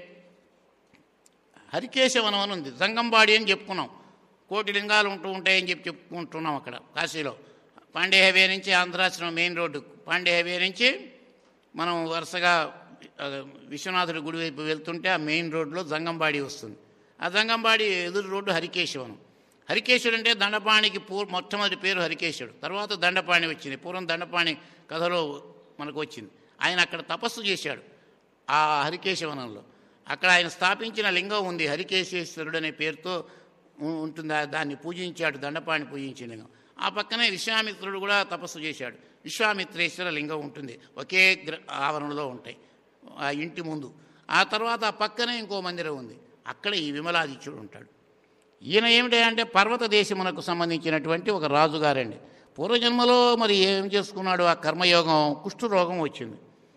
హరికేశవనం అని ఉంది జంగంబాడి అని చెప్పుకున్నాం కోటి లింగాలు ఉంటూ ఉంటాయని చెప్పి చెప్పుకుంటున్నాం అక్కడ కాశీలో పాండే హైవే నుంచి Andhrashramam main road Pandey highway నుంచి మనం వరుసగా ఆ, విశ్వనాథుడి గుడి వైపు వెళ్తుంటే ఆ మెయిన్ రోడ్లో జంగంబాడి వస్తుంది ఆ జంగంబాడి ఎదురు రోడ్డు హరికేశవనం హరికేశుడు అంటే దండపాణికి పూర్ మొట్టమొదటి పేరు హరికేశుడు తర్వాత దండపాణి వచ్చింది పూర్వం దండపాణి కథలో మనకు వచ్చింది ఆయన అక్కడ తపస్సు చేశాడు ఆ హరికేశవనంలో అక్కడ ఆయన స్థాపించిన లింగం ఉంది హరికేశేశ్వరుడు అనే పేరుతో ఉ- ఉంటుంది ఆ- దాన్ని పూజించాడు దండపాణి పూజించిన లింగం ఆ పక్కనే విశ్వామిత్రుడు కూడా తపస్సు చేశాడు విశ్వామిత్రేశ్వర లింగం ఉంటుంది ఒకే గ్ర ఆవరణలో ఉంటాయి ఆ ఇంటి ముందు ఆ తర్వాత ఆ పక్కనే ఇంకో మందిరం ఉంది అక్కడ ఈ విమలాదిత్యుడు ఉంటాడు ఈయన ఏమిటి అంటే పర్వత దేశమునకు సంబంధించినటువంటి ఒక రాజుగారండి పూర్వజన్మలో మరి ఏం చేసుకున్నాడు ఆ కర్మయోగం కుష్ఠరోగం వచ్చింది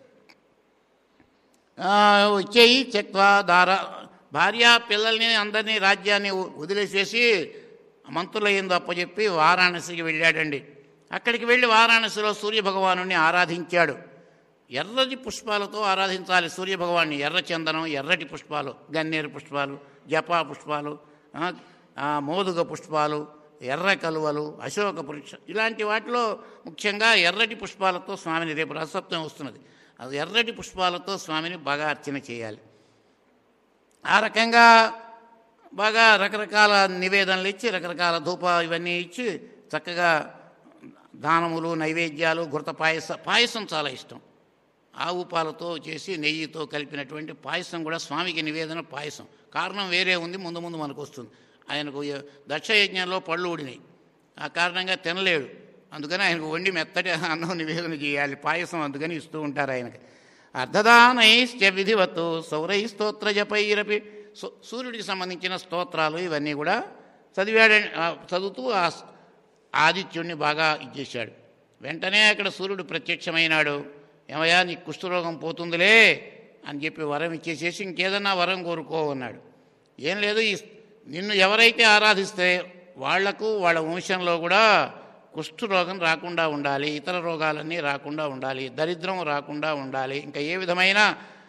ఆ, వచ్చేయి చెక్వా దార భార్య పిల్లల్ని అందరినీ రాజ్యాన్ని వ- వదిలేసేసి మంత్రుల ఎందు అప్పచెప్పి వారాణసికి వెళ్ళాడండి అక్కడికి వెళ్ళి వారాణసిలో సూర్యభగవాను ఆరాధించాడు ఎర్రటి పుష్పాలతో ఆరాధించాలి సూర్యభగవాన్ని ఎర్ర చందనం ఎర్రటి పుష్పాలు గన్నేరు పుష్పాలు జపా పుష్పాలు ఆ, ఆ, మోదుగ పుష్పాలు ఎర్ర కలువలు అశోక వృక్ష ఇలాంటి వాటిలో ముఖ్యంగా ఎర్రటి పుష్పాలతో స్వామిని రేపు రసత్వం వస్తున్నది అది ఎర్రటి పుష్పాలతో స్వామిని బాగా అర్చన చేయాలి ఆ రకంగా బాగా రకరకాల నివేదనలు ఇచ్చి రకరకాల ధూప ఇవన్నీ ఇచ్చి చక్కగా దానములు నైవేద్యాలు గుర్త పాయస పాయసం చాలా ఇష్టం ఆవు పాలతో చేసి నెయ్యితో కలిపినటువంటి పాయసం కూడా స్వామికి నివేదన పాయసం కారణం వేరే ఉంది ముందు ముందు మనకు వస్తుంది ఆయనకు య- దక్షయజ్ఞంలో పళ్ళు ఊడినాయి ఆ కారణంగా తినలేడు అందుకని ఆయనకు వండి మెత్తటి అన్నం నివేదన చేయాలి పాయసం అందుకని ఇస్తూ ఉంటారు ఆయనకి అర్ధదానైశ్చ విధివత్ సౌరై స్తోత్ర జపైరపి సూ- సూర్యుడికి సంబంధించిన స్తోత్రాలు ఇవన్నీ కూడా చదివాడు చదువుతూ ఆ స్- ఆదిత్యుడిని బాగా ఇచ్చేశాడు వెంటనే అక్కడ సూర్యుడు ప్రత్యక్షమైనాడు ఏమయ్యా నీ కుష్ఠరోగం పోతుందిలే అని చెప్పి వరం ఇచ్చేసేసి ఇంకేదన్నా వరం కోరుకో అన్నాడు ఏం లేదు ఈ నిన్ను ఎవరైతే ఆరాధిస్తే వాళ్లకు వాళ్ళ వంశంలో కూడా కుష్ఠరోగం రాకుండా ఉండాలి ఇతర రోగాలన్నీ రాకుండా ఉండాలి దరిద్రం రాకుండా ఉండాలి ఇంకా ఏ విధమైన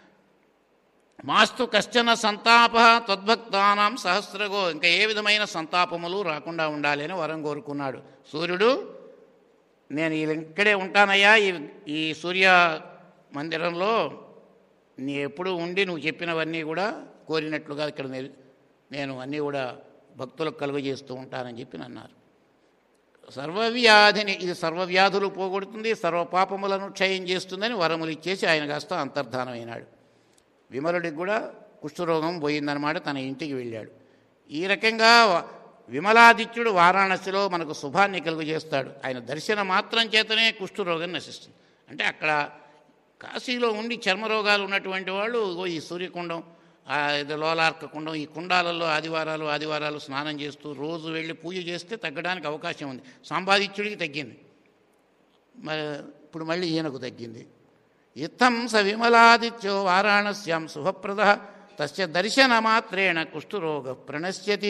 మాస్తు కశ్చన సంతాప తద్భక్తానాం సహస్రగో ఇంకా ఏ విధమైన సంతాపములు రాకుండా ఉండాలి అని వరం కోరుకున్నాడు సూర్యుడు నేను ఈ ఇక్కడే ఉంటానయ్యా ఈ ఈ సూర్య మందిరంలో నీ ఎప్పుడు ఉండి నువ్వు చెప్పినవన్నీ కూడా కోరినట్లుగా ఇక్కడ నేను నేను అన్నీ కూడా భక్తులకు కలుగజేస్తూ ఉంటానని చెప్పి అన్నారు సర్వవ్యాధిని ఇది సర్వవ్యాధులు పోగొడుతుంది సర్వ పాపములను క్షయం చేస్తుందని వరములు ఇచ్చేసి ఆయన కాస్త అంతర్ధానమైనాడు విమలుడికి కూడా కుష్ఠరోగం పోయిందనమాట తన ఇంటికి వెళ్ళాడు ఈ రకంగా విమలాదిత్యుడు వారాణసిలో మనకు శుభాన్ని కలుగు చేస్తాడు ఆయన దర్శన మాత్రం చేతనే కుష్ఠరోగం నశిస్తుంది అంటే అక్కడ కాశీలో ఉండి చర్మరోగాలు ఉన్నటువంటి వాళ్ళు ఇగో ఈ సూర్యకుండం ఆ ఇది లోలార్క కుండం ఈ కుండాలలో ఆదివారాలు ఆదివారాలు స్నానం చేస్తూ రోజు వెళ్ళి పూజ చేస్తే తగ్గడానికి అవకాశం ఉంది సంపాదిత్యుడికి తగ్గింది మరి ఇప్పుడు మళ్ళీ ఈయనకు తగ్గింది ఇత్తం స విమలాదిత్యో వారాణస్యాం శుభప్రద తస్య దర్శనమాత్రేణ కుష్ఠరోగ ప్రణశ్యతి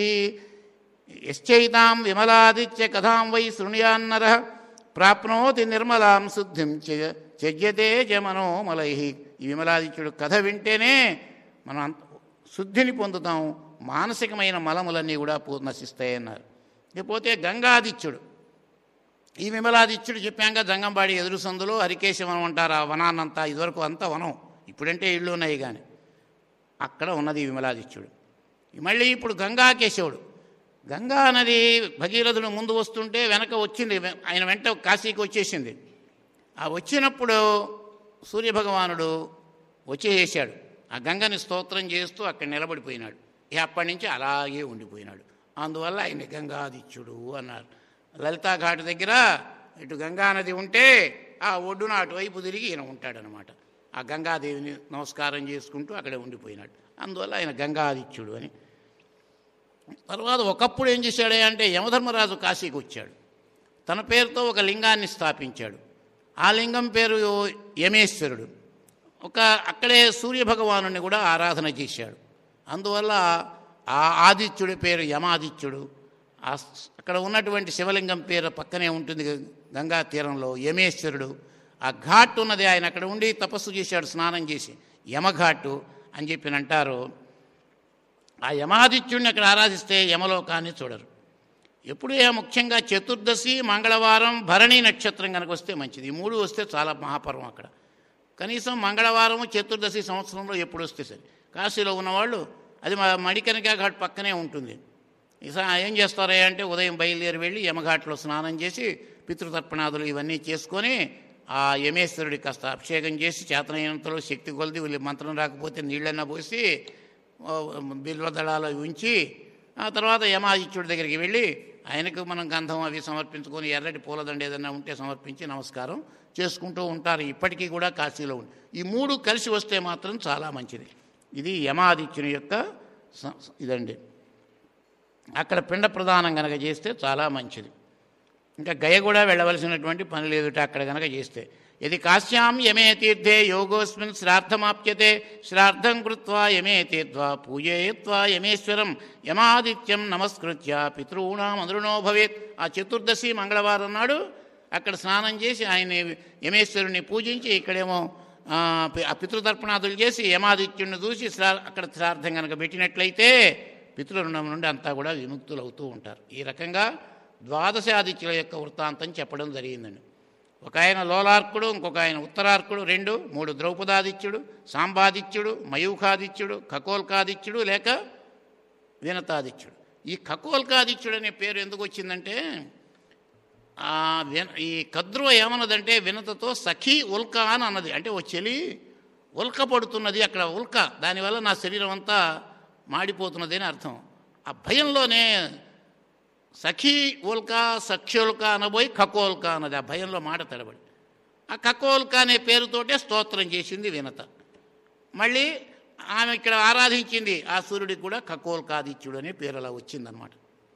యశ్చైతాం విమలాదిత్య కథాం వై శృణుయాన్నర ప్రాప్నోతి నిర్మలాం శుద్ధిం త్య- త్యజ్యతే జమనోమలై ఈ విమలాదిత్యుడు కథ వింటేనే మనం అంత శుద్ధిని పొందుతాం మానసికమైన మలములన్నీ కూడా పూ- నశిస్తాయన్నారు ఇకపోతే గంగాదిత్యుడు ఈ విమలాదిత్యుడు చెప్పాక జంగంబాడి ఎదురు సందులో హరికేశవనం అంటారు ఆ వనాన్నంతా ఇదివరకు అంతా వనం ఇప్పుడంటే ఇళ్ళు ఉన్నాయి కానీ అక్కడ ఉన్నది ఈ విమలాదిత్యుడు మళ్ళీ ఇప్పుడు గంగాకేశవుడు గంగా నది భగీరథుడు ముందు వస్తుంటే వెనక వచ్చింది ఆయన వెంట కాశీకి వచ్చేసింది ఆ వచ్చినప్పుడు సూర్యభగవానుడు వచ్చేసాడు ఆ గంగని స్తోత్రం చేస్తూ అక్కడ నిలబడిపోయినాడు ఇక అప్పటి నుంచి అలాగే ఉండిపోయినాడు అందువల్ల ఆయన గంగాదిత్యుడు అన్నారు లలితా ఘాట్ దగ్గర ఇటు గంగా నది ఉంటే ఆ ఒడ్డున అటువైపు తిరిగి ఈయన ఉంటాడనమాట ఆ గంగాదేవిని నమస్కారం చేసుకుంటూ అక్కడే ఉండిపోయినాడు అందువల్ల ఆయన గంగాదిత్యుడు అని తర్వాత ఒకప్పుడు ఏం చేశాడే అంటే యమధర్మరాజు కాశీకి వచ్చాడు తన పేరుతో ఒక లింగాన్ని స్థాపించాడు ఆ లింగం పేరు యమేశ్వరుడు ఒక అక్కడే సూర్యభగవాను కూడా ఆరాధన చేశాడు అందువల్ల ఆ ఆదిత్యుడి పేరు యమాదిత్యుడు ఆ స్- అక్కడ ఉన్నటువంటి శివలింగం పేరు పక్కనే ఉంటుంది గంగా తీరంలో యమేశ్వరుడు ఆ ఘాట్ ఉన్నది ఆయన అక్కడ ఉండి తపస్సు చేశాడు స్నానం చేసి యమఘాటు అని చెప్పి అంటారు ఆ యమాదిత్యుడిని అక్కడ ఆరాధిస్తే యమలోకాన్ని చూడరు ఎప్పుడు ఏ ముఖ్యంగా చతుర్దశి మంగళవారం భరణి నక్షత్రం కనుక వస్తే మంచిది ఈ మూడు వస్తే చాలా మహాపర్వం అక్కడ కనీసం మంగళవారం చతుర్దశి సంవత్సరంలో ఎప్పుడు వస్తే సరే కాశీలో ఉన్నవాళ్ళు అది మా మణికనికా ఘాట్ పక్కనే ఉంటుంది ఈసా ఏం చేస్తారా అంటే ఉదయం బయలుదేరి వెళ్ళి యమఘాట్లో స్నానం చేసి పితృతర్పణాదులు ఇవన్నీ చేసుకొని ఆ యమేశ్వరుడికి కాస్త అభిషేకం చేసి చేతనైనంతలో శక్తి కొలిది వీళ్ళు మంత్రం రాకపోతే నీళ్ళన్నా పోసి ఓ, బిల్వదళాలు ఉంచి ఆ తర్వాత యమాదిత్యుడి దగ్గరికి వెళ్ళి ఆయనకు మనం గంధం అవి సమర్పించుకొని ఎర్రటి పూలదండ ఏదన్నా ఉంటే సమర్పించి నమస్కారం చేసుకుంటూ ఉంటారు ఇప్పటికీ కూడా కాశీలో ఉంది ఈ మూడు కలిసి వస్తే మాత్రం చాలా మంచిది ఇది యమాదిత్యుని యొక్క స- ఇదండి అక్కడ పిండ ప్రదానం కనుక చేస్తే చాలా మంచిది ఇంకా గయ కూడా వెళ్ళవలసినటువంటి పని లేదుట అక్కడ కనుక చేస్తే ఇది కాశ్యాం యమే తీర్థే యోగోస్మిన్ శ్రాద్ధమాప్యతే శ్రాద్ధం కృత్వా యమే తీర్థ్వా పూజయిత్వా యమేశ్వరం యమాదిత్యం నమస్కృత్య పితॄణాం అనురుణో భవేత్ ఆ చతుర్దశి మంగళవారం నాడు అక్కడ స్నానం చేసి ఆయన యమేశ్వరుని పూజించి ఇక్కడేమో ఆ, పి- ఆ పితృతర్పణాదులు చేసి యమాదిత్యుడిని చూసి శ్రా అక్కడ శ్రాద్ధం కనుక పెట్టినట్లయితే పితృరుణం నుండి అంతా కూడా విముక్తులు అవుతూ ఉంటారు ఈ రకంగా ద్వాదశాదిత్యుల యొక్క వృత్తాంతం చెప్పడం జరిగిందండి ఒక ఆయన లోలార్కుడు ఇంకొక ఆయన ఉత్తరార్కుడు రెండు మూడు ద్రౌపదాదిత్యుడు సాంబాదిత్యుడు మయూఖాదిత్యుడు ఖకోల్కాదిత్యుడు లేక వినతాదిత్యుడు ఈ ఖకోల్కాదిత్యుడు అనే పేరు ఎందుకు వచ్చిందంటే ఆ విన ఈ కద్రువ ఏమన్నదంటే వినతతో సఖీ ఉల్క అని అన్నది అంటే ఓ చెలి ఉల్క పడుతున్నది అక్కడ ఉల్క దానివల్ల నా శరీరం అంతా మాడిపోతున్నది అని అర్థం ఆ భయంలోనే సఖీ ఉల్క సఖ్యోల్క అనబోయి ఖకోల్క అన్నది ఆ భయంలో మాట తడబడి ఆ ఖకోల్క అనే పేరుతోటే స్తోత్రం చేసింది వినత మళ్ళీ ఆమె ఇక్కడ ఆరాధించింది ఆ సూర్యుడికి కూడా ఖకోల్కాదిత్యుడు అనే పేరు అలా వచ్చిందనమాట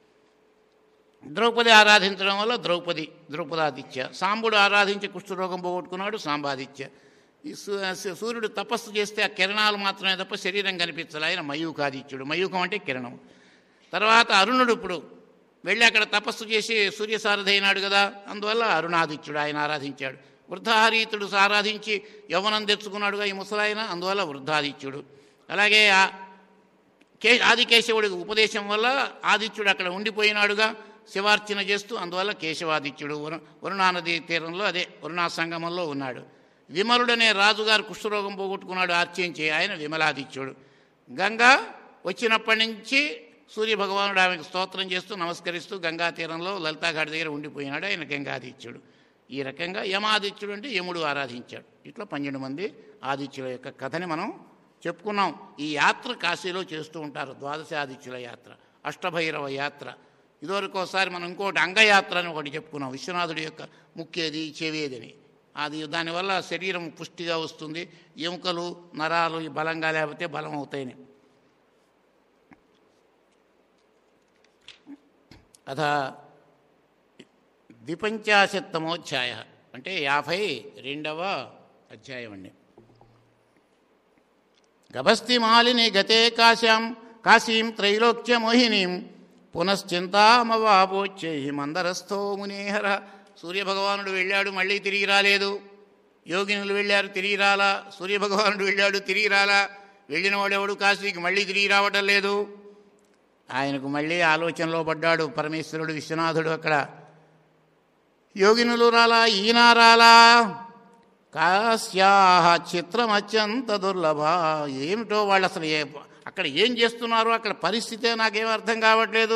ద్రౌపది ఆరాధించడం వల్ల ద్రౌపది ద్రౌపదాదిత్య సాంబుడు ఆరాధించి కుష్ఠరోగం పోగొట్టుకున్నాడు సాంబాదిత్య ఈ సూ- సూ- సూర్యుడు తపస్సు చేస్తే ఆ కిరణాలు మాత్రమే తప్ప శరీరం కనిపించాలి ఆయన మయూకాదిత్యుడు మయూకం అంటే కిరణం తర్వాత అరుణుడు ఇప్పుడు వెళ్ళి అక్కడ తపస్సు చేసి సూర్యసారథి అయినాడు కదా అందువల్ల అరుణాదిత్యుడు ఆయన ఆరాధించాడు వృద్ధారీతుడు ఆరాధించి యవ్వనం తెచ్చుకున్నాడుగా ఈ ముసలాయన అందువల్ల వృద్ధాదిత్యుడు అలాగే ఆ కే ఆదికేశవుడికి ఉపదేశం వల్ల ఆదిత్యుడు అక్కడ ఉండిపోయినాడుగా శివార్చన చేస్తూ అందువల్ల కేశవాదిత్యుడు వరు వరుణానది తీరంలో అదే వరుణా సంగమంలో ఉన్నాడు విమలుడనే రాజుగారు కుష్ఠరోగం పోగొట్టుకున్నాడు ఆర్చించి ఆయన విమలాదిత్యుడు గంగా వచ్చినప్పటి నుంచి సూర్యభగవానుడు ఆమెకు స్తోత్రం చేస్తూ నమస్కరిస్తూ గంగా తీరంలో లలితాఘాట్ దగ్గర ఉండిపోయినాడు ఆయన గంగాదిత్యుడు ఈ రకంగా యమాదిత్యుడు అంటే యముడు ఆరాధించాడు ఇట్లా పన్నెండు మంది ఆదిత్యుల యొక్క కథని మనం చెప్పుకున్నాం ఈ యాత్ర కాశీలో చేస్తూ ఉంటారు ద్వాదశాదిత్యుల యాత్ర అష్టభైరవ యాత్ర ఇదివరకు ఒకసారి మనం ఇంకోటి అంగయాత్ర అని ఒకటి చెప్పుకున్నాం విశ్వనాథుడి యొక్క ముక్కేది చెవేదని అది దానివల్ల శరీరం పుష్టిగా వస్తుంది ఎముకలు నరాలు ఈ బలంగా లేకపోతే బలం అవుతాయని అథ ద్విపంచాశత్తమోధ్యాయ అంటే యాభై రెండవ అధ్యాయం అండి గభస్తిమాలిని గతే కాశ్యాం కాశీం త్రైలోక్య మోహినీం పునశ్చింతామవాపోచ్చై మందరస్థో మునేహర సూర్యభగవానుడు వెళ్ళాడు మళ్ళీ తిరిగి రాలేదు యోగినులు వెళ్ళారు తిరిగి రాలా సూర్యభగవానుడు వెళ్ళాడు తిరిగి రాలా వెళ్ళిన వాడెవడు కాశీకి మళ్ళీ తిరిగి రావటం లేదు ఆయనకు మళ్ళీ ఆలోచనలో పడ్డాడు పరమేశ్వరుడు విశ్వనాథుడు అక్కడ యోగినులు రాలా ఈయన రాలా కాశ్యాహ చిత్రమత్యంత దుర్లభ ఏమిటో వాళ్ళు అసలు ఏ అక్కడ ఏం చేస్తున్నారు అక్కడ పరిస్థితే నాకేం అర్థం కావట్లేదు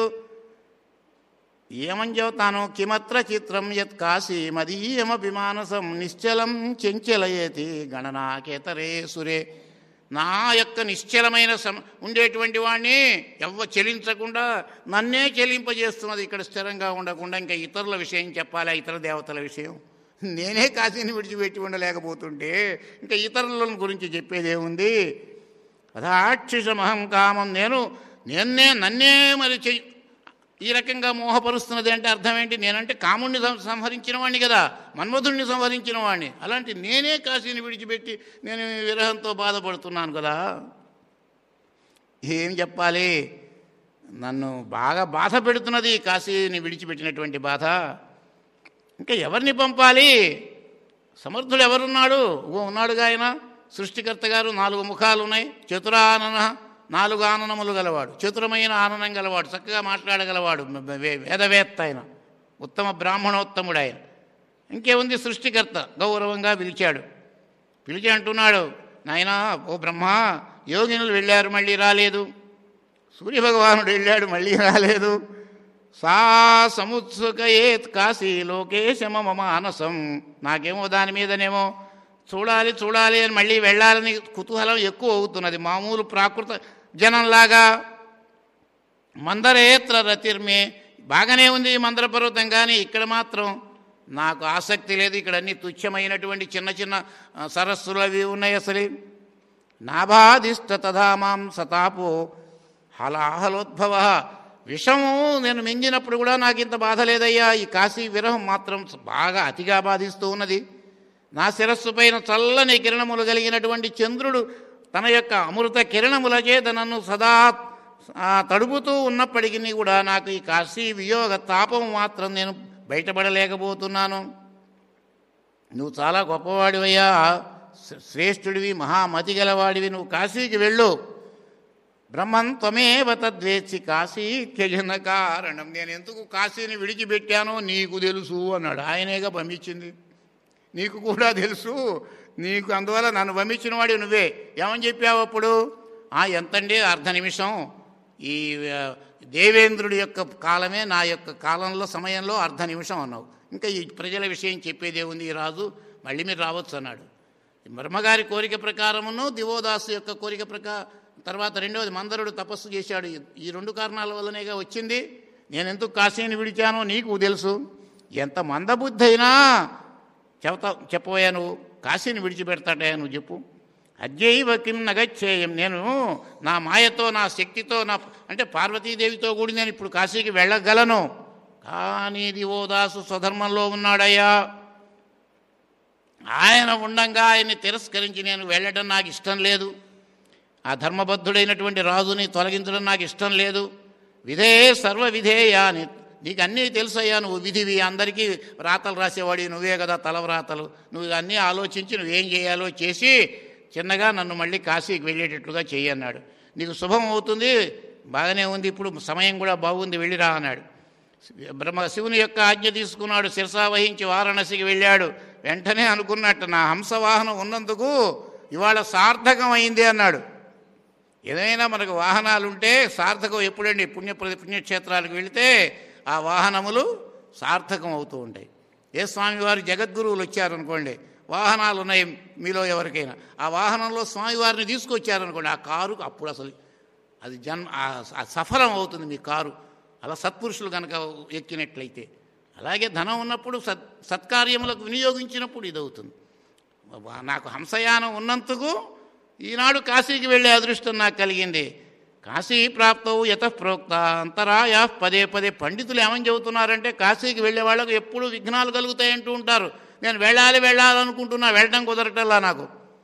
ఏమని చెబుతాను కిమత్ర చిత్రం యత్ కాశీ మదీయమపి మానసం నిశ్చలం చెంచలయేతి గణనాకేతరే సురే నా యొక్క నిశ్చలమైన సమ ఉండేటువంటి వాడిని ఎవ్వ చెలించకుండా నన్నే చెలింపజేస్తున్నది ఇక్కడ స్థిరంగా ఉండకుండా ఇంకా ఇతరుల విషయం చెప్పాలా ఇతర దేవతల విషయం నేనే కాశీని విడిచిపెట్టి ఉండలేకపోతుంటే ఇంకా ఇతరుల గురించి చెప్పేదేముంది అధాక్షిషమహం కామం నేను నేనే నన్నే మరి చెయ్యి ఈ రకంగా మోహపరుస్తున్నది అంటే అర్థం ఏంటి నేనంటే కాముణ్ణి సం- సంహరించిన వాడిని కదా మన్మధుణ్ణి సంహరించిన వాడిని అలాంటి నేనే కాశీని విడిచిపెట్టి నేను ఈ విరహంతో బాధపడుతున్నాను కదా ఏం చెప్పాలి నన్ను బాగా బాధ పెడుతున్నది ఈ కాశీని విడిచిపెట్టినటువంటి బాధ ఇంకా ఎవరిని పంపాలి సమర్థుడు ఎవరున్నాడు ఓ ఉన్నాడుగా ఆయన సృష్టికర్త గారు నాలుగు ముఖాలు ఉన్నాయి చతురానన నాలుగు ఆననములు గలవాడు చతురమైన ఆననం గలవాడు చక్కగా మాట్లాడగలవాడు వే- వేదవేత్త ఆయన ఉత్తమ బ్రాహ్మణోత్తముడు ఆయన ఇంకేముంది సృష్టికర్త గౌరవంగా పిలిచాడు పిలిచి అంటున్నాడు నాయనా ఓ బ్రహ్మ యోగినులు వెళ్ళారు మళ్ళీ రాలేదు సూర్యభగవానుడు వెళ్ళాడు మళ్ళీ రాలేదు సా సముత్సుకయేత్ కాశీ లోకేశమ మమ మానసం నాకేమో దాని మీదనేమో చూడాలి చూడాలి అని మళ్ళీ వెళ్ళాలని కుతూహలం ఎక్కువ అవుతున్నది మామూలు ప్రాకృత జనంలాగా మందరేత్ర రతిర్మే బాగానే ఉంది ఈ మందర పర్వతం కానీ ఇక్కడ మాత్రం నాకు ఆసక్తి లేదు ఇక్కడ అన్ని తుచ్చమైనటువంటి చిన్న చిన్న ఆ, సరస్సులు అవి ఉన్నాయి అసలు నాభాదిష్ట తథా మాం సతాపో హలాహలోద్భవ విషము నేను మింగినప్పుడు కూడా నాకు ఇంత బాధ లేదయ్యా ఈ కాశీ విరహం మాత్రం బాగా అతిగా బాధిస్తూ ఉన్నది నా శిరస్సు పైన చల్లని కిరణములు కలిగినటువంటి చంద్రుడు తన యొక్క అమృత కిరణముల చేత నన్ను సదా ఆ, తడుపుతూ ఉన్నప్పటికీ కూడా నాకు ఈ కాశీ వియోగ తాపం మాత్రం నేను బయటపడలేకపోతున్నాను నువ్వు చాలా గొప్పవాడివయ్యా శ్రే- శ్రేష్ఠుడివి మహామతి గలవాడివి నువ్వు కాశీకి వెళ్ళు బ్రహ్మం త్వమేవ తద్వేత్సి కాశీ త్యజన కారణం నేను ఎందుకు కాశీని విడిచిపెట్టానో నీకు తెలుసు అన్నాడు ఆయనేగా పంపించింది నీకు కూడా తెలుసు నీకు అందువల్ల నన్ను పంపించిన వాడి నువ్వే ఏమని చెప్పావు అప్పుడు ఆ ఎంతండి అర్ధ నిమిషం ఈ ఆ, దేవేంద్రుడి యొక్క కాలమే నా యొక్క కాలంలో సమయంలో అర్ధ నిమిషం అన్నావు ఇంకా ఈ ప్రజల విషయం చెప్పేదే ఉంది ఈ రాజు మళ్ళీ మీరు రావచ్చు అన్నాడు ఈ బ్రహ్మగారి కోరిక ప్రకారమును దివోదాసు యొక్క కోరిక ప్రకారం తర్వాత రెండవది మందరుడు తపస్సు చేశాడు ఈ- ఈ రెండు కారణాల వల్లనేగా వచ్చింది నేను ఎందుకు కాశీని విడిచానో నీకు తెలుసు ఎంత మందబుద్ధి అయినా చెబుతా చెప్పబోయా నువ్వు కాశీని విడిచిపెడతాడా నువ్వు చెప్పు అద్యైవ కిం నగచ్చేయం నేను నా మాయతో నా శక్తితో నా అంటే పార్వతీదేవితో కూడి నేను ఇప్పుడు కాశీకి వెళ్ళగలను కానీ దివోదాసు స్వధర్మంలో ఉన్నాడయ్యా ఆయన ఉండంగా ఆయన్ని తిరస్కరించి నేను వెళ్ళడం నాకు ఇష్టం లేదు ఆ ధర్మబద్ధుడైనటువంటి రాజుని తొలగించడం నాకు ఇష్టం లేదు విధే సర్వ విధేయ అని నీకు అన్నీ తెలుసయ్యా నువ్వు విధివి అందరికీ వ్రాతలు రాసేవాడి నువ్వే కదా తలవ్రాతలు నువ్వు అన్నీ ఆలోచించి నువ్వేం చేయాలో చేసి చిన్నగా నన్ను మళ్ళీ కాశీకి వెళ్ళేటట్లుగా చెయ్యన్నాడు నీకు శుభం అవుతుంది బాగానే ఉంది ఇప్పుడు సమయం కూడా బాగుంది వెళ్ళిరా అన్నాడు బ్రహ్మ శివుని యొక్క ఆజ్ఞ తీసుకున్నాడు శిరసా వహించి వారణాసికి వెళ్ళాడు వెంటనే అనుకున్నట్టు నా హంసవాహనం ఉన్నందుకు ఇవాళ సార్థకం అయింది అన్నాడు ఏదైనా మనకు వాహనాలు ఉంటే సార్థకం ఎప్పుడండి పుణ్య పుణ్యక్షేత్రాలకు వెళితే ఆ వాహనములు సార్థకం అవుతూ ఉంటాయి ఏ స్వామివారు జగద్గురువులు వచ్చారనుకోండి వాహనాలు ఉన్నాయి మీలో ఎవరికైనా ఆ వాహనంలో స్వామివారిని తీసుకొచ్చారనుకోండి ఆ కారు అప్పుడు అసలు అది జన్మ ఆ- ఆ సఫలం అవుతుంది మీ కారు అలా సత్పురుషులు కనుక ఎక్కినట్లయితే అలాగే ధనం ఉన్నప్పుడు సత్ సత్కార్యములకు వినియోగించినప్పుడు ఇది అవుతుంది వా- నాకు హంసయానం ఉన్నందుకు ఈనాడు కాశీకి వెళ్ళే అదృష్టం నాకు కలిగింది కాశీ ప్రాప్తవు యత ప్రోక్త అంతరాయ పదే పదే పండితులు ఏమని చెబుతున్నారంటే కాశీకి వెళ్ళే వాళ్ళకు ఎప్పుడు విఘ్నాలు కలుగుతాయంటూ ఉంటారు నేను వెళ్ళాలి వెళ్ళాలనుకుంటున్నా వెళ్ళడం కుదరటల్లా నాకు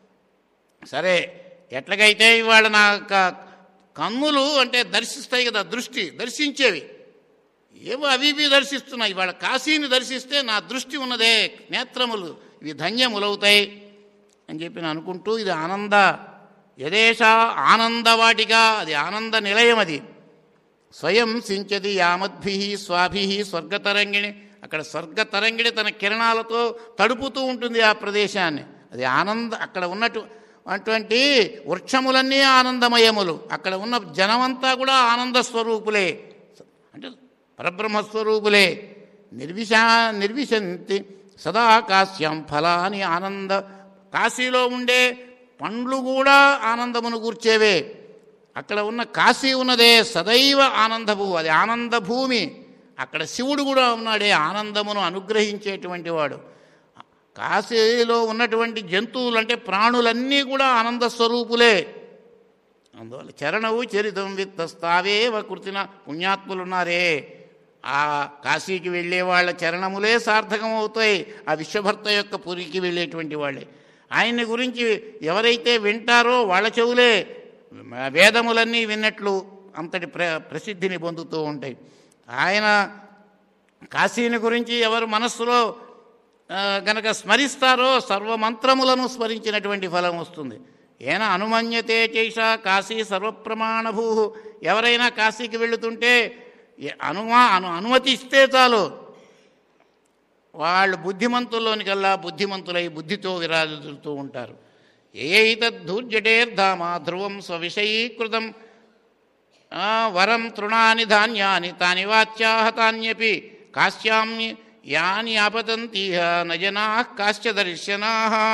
సరే ఎట్లాగైతే ఇవాళ నా యొక్క కన్నులు అంటే దర్శిస్తాయి కదా దృష్టి దర్శించేవి ఏవో అవి ఇవి దర్శిస్తున్నాయి ఇవాళ కాశీని దర్శిస్తే నా దృష్టి ఉన్నదే నేత్రములు ఇవి ధన్యములవుతాయి అని చెప్పి నేను అనుకుంటూ ఇది ఆనంద యదేశ ఆనందవాటిగా అది ఆనంద నిలయం అది స్వయం సించది యామద్భి స్వాభి స్వర్గతరంగిణి అక్కడ స్వర్గతరంగిణి తన కిరణాలతో తడుపుతూ ఉంటుంది ఆ ప్రదేశాన్ని అది ఆనంద అక్కడ ఉన్నట్టు అటువంటి వృక్షములన్నీ ఆనందమయములు అక్కడ ఉన్న జనమంతా కూడా ఆనంద స్వరూపులే అంటే పరబ్రహ్మస్వరూపులే నిర్విశా నిర్విశంతి సదా కాశ్యం ఫలాని ఆనంద కాశీలో ఉండే పండ్లు కూడా ఆనందమును కూర్చేవే అక్కడ ఉన్న కాశీ ఉన్నదే సదైవ ఆనందభూ అది ఆనంద భూమి అక్కడ శివుడు కూడా ఉన్నాడే ఆనందమును అనుగ్రహించేటువంటి వాడు కాశీలో ఉన్నటువంటి జంతువులు అంటే ప్రాణులన్నీ కూడా ఆనంద స్వరూపులే అందువల్ల చరణవు చరితం విత్తస్తావేవ కృతిన పుణ్యాత్ములున్నారే ఆ కాశీకి వెళ్ళే వాళ్ళ చరణములే సార్థకం అవుతాయి ఆ విశ్వభర్త యొక్క పురికి వెళ్ళేటువంటి వాళ్ళే ఆయన్ని గురించి ఎవరైతే వింటారో వాళ్ళ చెవులే వేదములన్నీ విన్నట్లు అంతటి ప్ర ప్రసిద్ధిని పొందుతూ ఉంటాయి ఆయన కాశీని గురించి ఎవరు మనస్సులో ఆ, గనక స్మరిస్తారో సర్వమంత్రములను స్మరించినటువంటి ఫలం వస్తుంది ఏన అనుమన్యతే చేష కాశీ సర్వప్రమాణభూ ఎవరైనా కాశీకి వెళుతుంటే ఏ- అనుమా అను అనుమతిస్తే చాలు వాళ్ళు బుద్ధిమంతుల్లోనికల్లా బుద్ధిమంతులై బుద్ధితో విరాజిల్లుతూ ఉంటారు ఏతద్ధూర్జటేర్ధామ ధ్రువం స్వవిషయీకృతం ఆ, వరం తృణాని ధాన్యాని తాని వాచ్యాహతాన్యపి కాశ్యామి యాని ఆపతంతీహ నజనా కాశ్చ దర్శనా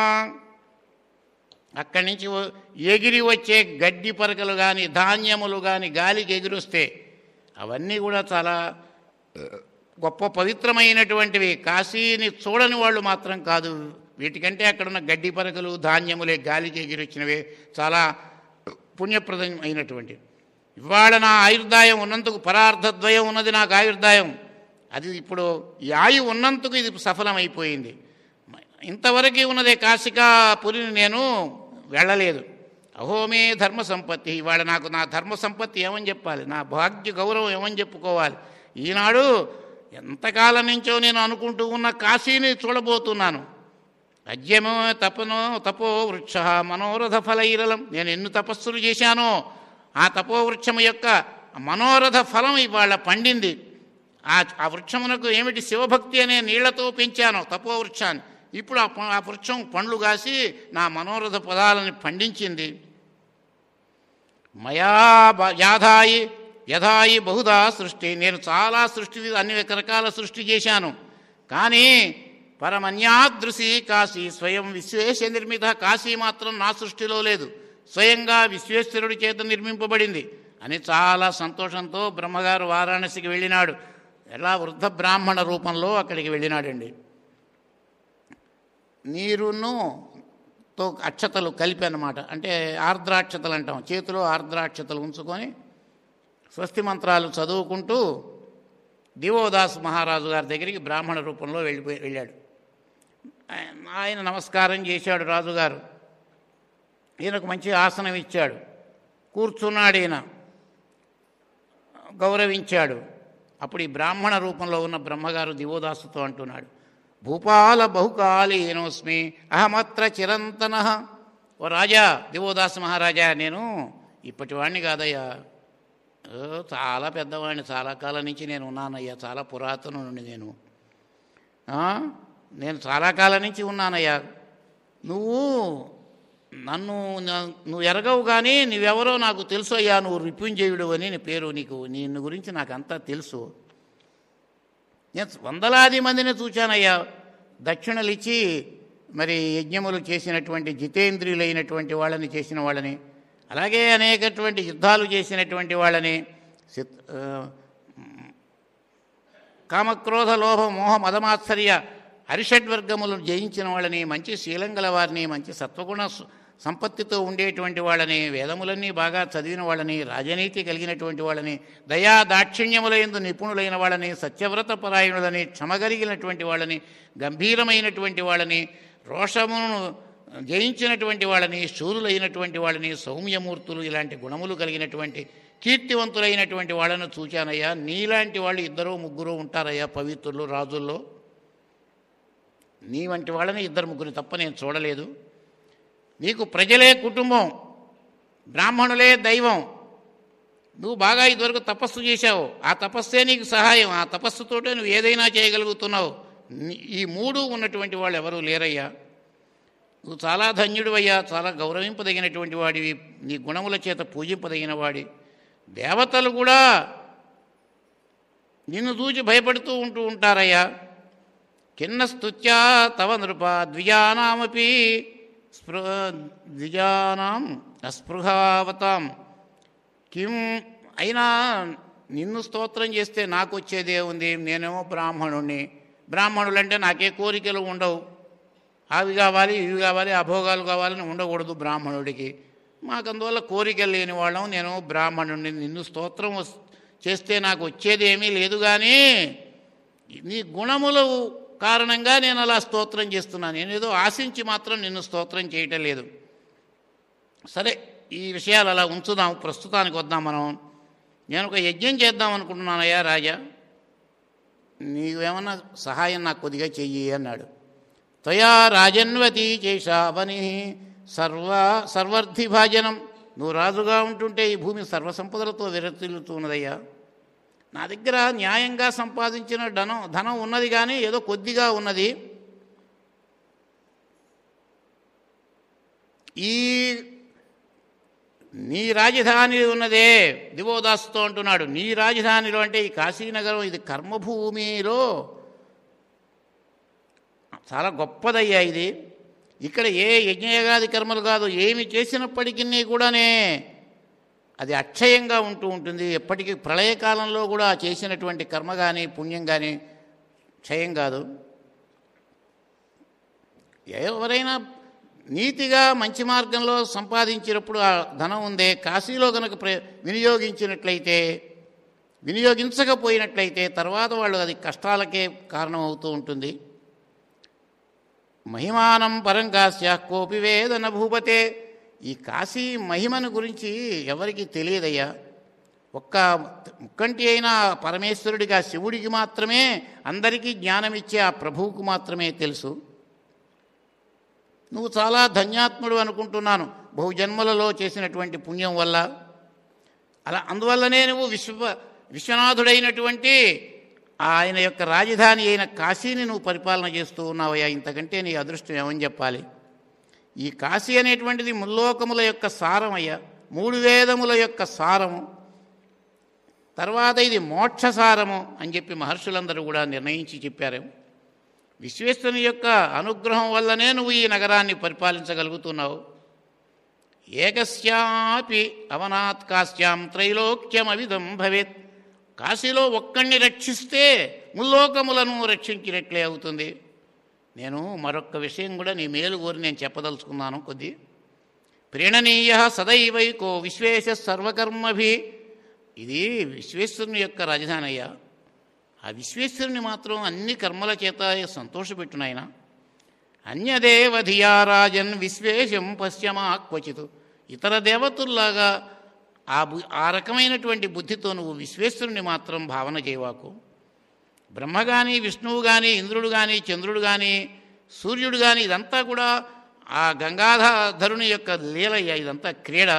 అక్కడి నుంచి వ- ఎగిరి వచ్చే గడ్డి పరకలు కానీ ధాన్యములు కానీ గాలికి ఎగిరొస్తే అవన్నీ కూడా చాలా గొప్ప పవిత్రమైనటువంటివి కాశీని చూడని వాళ్ళు మాత్రం కాదు వీటికంటే అక్కడున్న గడ్డి పరకలు ధాన్యములే గాలికి ఎగిరొచ్చినవే చాలా పుణ్యప్రదం అయినటువంటి ఇవాళ నా ఆయుర్దాయం ఉన్నందుకు పరార్థద్వయం ఉన్నది నాకు ఆయుర్దాయం అది ఇప్పుడు ఈ ఆయు ఉన్నందుకు ఇది సఫలమైపోయింది ఇంతవరకు ఉన్నదే కాశికా పురిని నేను వెళ్ళలేదు అహోమే ధర్మ సంపత్తి ఇవాళ నాకు నా ధర్మ సంపత్తి ఏమని చెప్పాలి నా భాగ్య గౌరవం ఏమని చెప్పుకోవాలి ఈనాడు ఎంతకాలం నుంచో నేను అనుకుంటూ ఉన్న కాశీని చూడబోతున్నాను అద్యమో తపనో తపో వృక్ష మనోరథ ఫలైరలం నేను ఎన్ని తపస్సులు చేశానో ఆ తపోవృక్షము యొక్క మనోరథ ఫలం ఇవాళ పండింది ఆ ఆ వృక్షమునకు ఏమిటి శివభక్తి అనే నీళ్లతో పెంచాను తపోవృక్షాన్ని ఇప్పుడు ఆ ప- ఆ వృక్షం పండ్లు కాసి నా మనోరథ పదాలని పండించింది మయా బ- యాధాయి యథాయి బహుదా సృష్టి నేను చాలా సృష్టి అన్ని రకరకాల సృష్టి చేశాను కానీ పరమన్యాదృశి కాశీ స్వయం విశ్వేశ నిర్మిత కాశీ మాత్రం నా సృష్టిలో లేదు స్వయంగా విశ్వేశ్వరుడి చేత నిర్మింపబడింది అని చాలా సంతోషంతో బ్రహ్మగారు వారాణసికి వెళ్ళినాడు ఎలా వృద్ధ బ్రాహ్మణ రూపంలో అక్కడికి వెళ్ళినాడండి నీరును తో అక్షతలు కలిపి అన్నమాట అంటే ఆర్ద్రాక్షతలు అంటాం చేతిలో ఆర్ద్రాక్షతలు ఉంచుకొని స్వస్తి మంత్రాలు చదువుకుంటూ దివోదాస్ మహారాజు గారి దగ్గరికి బ్రాహ్మణ రూపంలో వెళ్ళిపోయి వెళ్ళాడు ఆయన- ఆయన నమస్కారం చేశాడు రాజుగారు ఈయనకు మంచి ఆసనం ఇచ్చాడు కూర్చున్నాడు ఈయన గౌరవించాడు అప్పుడు ఈ బ్రాహ్మణ రూపంలో ఉన్న బ్రహ్మగారు దివోదాసుతో అంటున్నాడు భూపాల బహుకాలీనోస్మి అహమత్ర చిరంతన ఓ రాజా దివోదాస మహారాజా నేను ఇప్పటివాణ్ణి కాదయ్యా ఓ, చాలా పెద్దవాడిని చాలా కాలం నుంచి నేను ఉన్నానయ్యా చాలా పురాతనుడిని నేను ఆ? నేను చాలా కాలం నుంచి ఉన్నానయ్యా నువ్వు నన్ను నా- నువ్వు ఎరగవు కానీ నువ్వెవరో నాకు తెలుసు అయ్యా నువ్వు రిపుంజయుడు అని నీ పేరు నీకు నిన్ను గురించి నాకు అంతా తెలుసు నేను వందలాది మందిని చూశానయ్యా దక్షిణలు ఇచ్చి మరి యజ్ఞములు చేసినటువంటి జితేంద్రియులైనటువంటి వాళ్ళని చేసిన వాళ్ళని అలాగే అనేకటువంటి యుద్ధాలు చేసినటువంటి వాళ్ళని సిత్- ఆ, కామక్రోధ లోభ మోహ మదమాత్సర్య హరిషడ్వర్గములను జయించిన వాళ్ళని మంచి శీలం గల వారిని మంచి సత్వగుణ సు- సంపత్తితో ఉండేటువంటి వాళ్ళని వేదములన్నీ బాగా చదివిన వాళ్ళని రాజనీతి కలిగినటువంటి వాళ్ళని దయా దాక్షిణ్యములందు నిపుణులైన వాళ్ళని సత్యవ్రత పరాయణులని క్షమగలిగినటువంటి వాళ్ళని గంభీరమైనటువంటి వాళ్ళని రోషమును జయించినటువంటి వాళ్ళని శూరులైనటువంటి వాళ్ళని సౌమ్యమూర్తులు ఇలాంటి గుణములు కలిగినటువంటి కీర్తివంతులైనటువంటి వాళ్ళను చూచానయ్యా నీలాంటి వాళ్ళు ఇద్దరు ముగ్గురు ఉంటారయ్యా పవిత్రులు రాజుల్లో నీ వంటి వాళ్ళని ఇద్దరు ముగ్గురు తప్ప నేను చూడలేదు నీకు ప్రజలే కుటుంబం బ్రాహ్మణులే దైవం నువ్వు బాగా ఇదివరకు తపస్సు చేశావు ఆ తపస్సే నీకు సహాయం ఆ తపస్సుతోటే నువ్వు ఏదైనా చేయగలుగుతున్నావు నీ- ఈ మూడు ఉన్నటువంటి వాళ్ళు ఎవరూ లేరయ్యా నువ్వు చాలా ధన్యుడివయ్యా చాలా గౌరవింపదగినటువంటి వాడివి నీ గుణముల చేత పూజింపదగిన వాడి దేవతలు కూడా నిన్ను చూచి భయపడుతూ ఉంటూ ఉంటారయ్యా కిన్న స్తుత్యా తవ నృప ద్విజానామపి స్పృ ద్విజానాం అస్పృహావతాం కిం అయినా నిన్ను స్తోత్రం చేస్తే నాకు వచ్చేదే ఉంది నేనేమో బ్రాహ్మణుణ్ణి బ్రాహ్మణులంటే నాకే కోరికలు ఉండవు అవి కావాలి ఇవి కావాలి అభోగాలు కావాలని ఉండకూడదు బ్రాహ్మణుడికి మాకు అందువల్ల కోరికలు లేని వాళ్ళం నేను బ్రాహ్మణుడిని నిన్ను స్తోత్రం వస్- చేస్తే నాకు వచ్చేది ఏమీ లేదు కానీ నీ గుణములు కారణంగా నేను అలా స్తోత్రం చేస్తున్నాను నేను ఏదో ఆశించి మాత్రం నిన్ను స్తోత్రం చేయటం లేదు సరే ఈ విషయాలు అలా ఉంచుదాం ప్రస్తుతానికి వద్దాం మనం నేను ఒక యజ్ఞం చేద్దాం అనుకుంటున్నానయ్యా రాజా నీవేమన్నా సహాయం నాకు కొద్దిగా చెయ్యి అన్నాడు త్వయా రాజన్వతి చేశావని సర్వ సర్వర్ధి భాజనం నువ్వు రాజుగా ఉంటుంటే ఈ భూమి సర్వసంపదలతో విరతిల్లుతూ ఉన్నదయ్యా నా దగ్గర న్యాయంగా సంపాదించిన ధనం ధనం ఉన్నది కానీ ఏదో కొద్దిగా ఉన్నది ఈ నీ రాజధాని ఉన్నదే దివోదాస్తో అంటున్నాడు నీ రాజధానిలో అంటే ఈ కాశీనగరం ఇది కర్మభూమిలో చాలా గొప్పదయ్యా ఇది ఇక్కడ ఏ యజ్ఞయాగాది కర్మలు కాదు ఏమి చేసినప్పటికీ కూడానే అది అక్షయంగా ఉంటూ ఉంటుంది ఎప్పటికీ ప్రళయకాలంలో కూడా చేసినటువంటి కర్మ కానీ పుణ్యం కానీ క్షయం కాదు ఎవరైనా నీతిగా మంచి మార్గంలో సంపాదించినప్పుడు ఆ ధనం ఉందే కాశీలో కనుక ప్ర వినియోగించినట్లయితే వినియోగించకపోయినట్లయితే తర్వాత వాళ్ళు అది కష్టాలకే కారణం అవుతూ ఉంటుంది మహిమానం పరం కాశ్య కోపి వేదన భూపతే ఈ కాశీ మహిమను గురించి ఎవరికి తెలియదయ్యా ఒక్క ముక్కంటి అయిన పరమేశ్వరుడిగా శివుడికి మాత్రమే అందరికీ జ్ఞానమిచ్చే ఆ ప్రభువుకు మాత్రమే తెలుసు నువ్వు చాలా ధన్యాత్ముడు అనుకుంటున్నాను బహుజన్మలలో చేసినటువంటి పుణ్యం వల్ల అలా అందువల్లనే నువ్వు విశ్వ విశ్వనాథుడైనటువంటి ఆయన యొక్క రాజధాని అయిన కాశీని నువ్వు పరిపాలన చేస్తూ ఉన్నావయ్యా ఇంతకంటే నీ అదృష్టం ఏమని చెప్పాలి ఈ కాశీ అనేటువంటిది ముల్లోకముల యొక్క సారమయ్యా మూడు వేదముల యొక్క సారము తర్వాత ఇది మోక్ష సారము అని చెప్పి మహర్షులందరూ కూడా నిర్ణయించి చెప్పారు విశ్వేశ్వరుని యొక్క అనుగ్రహం వల్లనే నువ్వు ఈ నగరాన్ని పరిపాలించగలుగుతున్నావు ఏకస్యాపి అవనాత్ కాశ్యాం త్రైలోక్యమవిధం భవేత్ కాశీలో ఒక్కడిని రక్షిస్తే ముల్లోకములను రక్షించినట్లే అవుతుంది నేను మరొక్క విషయం కూడా నీ మేలు కోరి నేను చెప్పదలుచుకున్నాను కొద్ది ప్రీణనీయ సదైవైకో విశ్వేశ సర్వకర్మభి ఇది విశ్వేశ్వరుని యొక్క రాజధాని అయ్యా ఆ విశ్వేశ్వరుని మాత్రం అన్ని కర్మల చేత సంతోషపెట్టునాయన అన్యదేవ ధియా రాజన్ విశ్వేశం పశ్యమా క్వచిత్ ఇతర దేవతల్లాగా ఆ బు ఆ రకమైనటువంటి బుద్ధితో నువ్వు విశ్వేశ్వరుని మాత్రం భావన చేయవాకు బ్రహ్మ కానీ విష్ణువు కానీ ఇంద్రుడు కానీ చంద్రుడు కానీ సూర్యుడు కానీ ఇదంతా కూడా ఆ గంగాధరుని యొక్క లీలయ్య ఇదంతా క్రీడ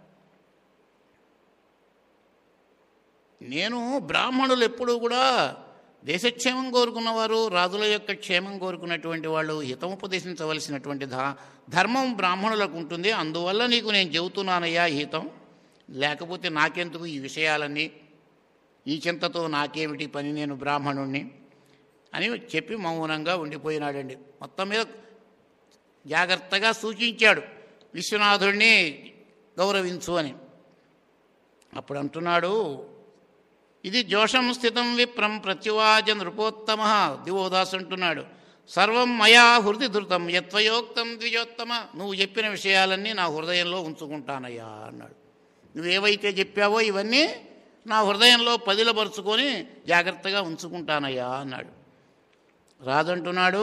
నేను బ్రాహ్మణులు ఎప్పుడూ కూడా దేశక్షేమం కోరుకున్నవారు రాజుల యొక్క క్షేమం కోరుకున్నటువంటి వాళ్ళు హితముపదేశించవలసినటువంటి ధ ధర్మం బ్రాహ్మణులకు ఉంటుంది అందువల్ల నీకు నేను చెబుతున్నానయ్యా హితం లేకపోతే నాకెందుకు ఈ విషయాలన్నీ ఈ చింతతో నాకేమిటి పని నేను బ్రాహ్మణుణ్ణి అని చెప్పి మౌనంగా ఉండిపోయినాడండి మొత్తం మీద జాగ్రత్తగా సూచించాడు విశ్వనాథుడిని గౌరవించు అని అప్పుడు అంటున్నాడు ఇది జోషం స్థితం విప్రం ప్రత్యువాచ నృపోత్తమ దివోదాస్ అంటున్నాడు సర్వం మయా హృది ధృతం యత్వయోక్తం ద్విజోత్తమ నువ్వు చెప్పిన విషయాలన్నీ నా హృదయంలో ఉంచుకుంటానయ్యా అన్నాడు నువ్వేవైతే చెప్పావో ఇవన్నీ నా హృదయంలో పదిలపరుచుకొని జాగ్రత్తగా ఉంచుకుంటానయ్యా అన్నాడు రాదంటున్నాడు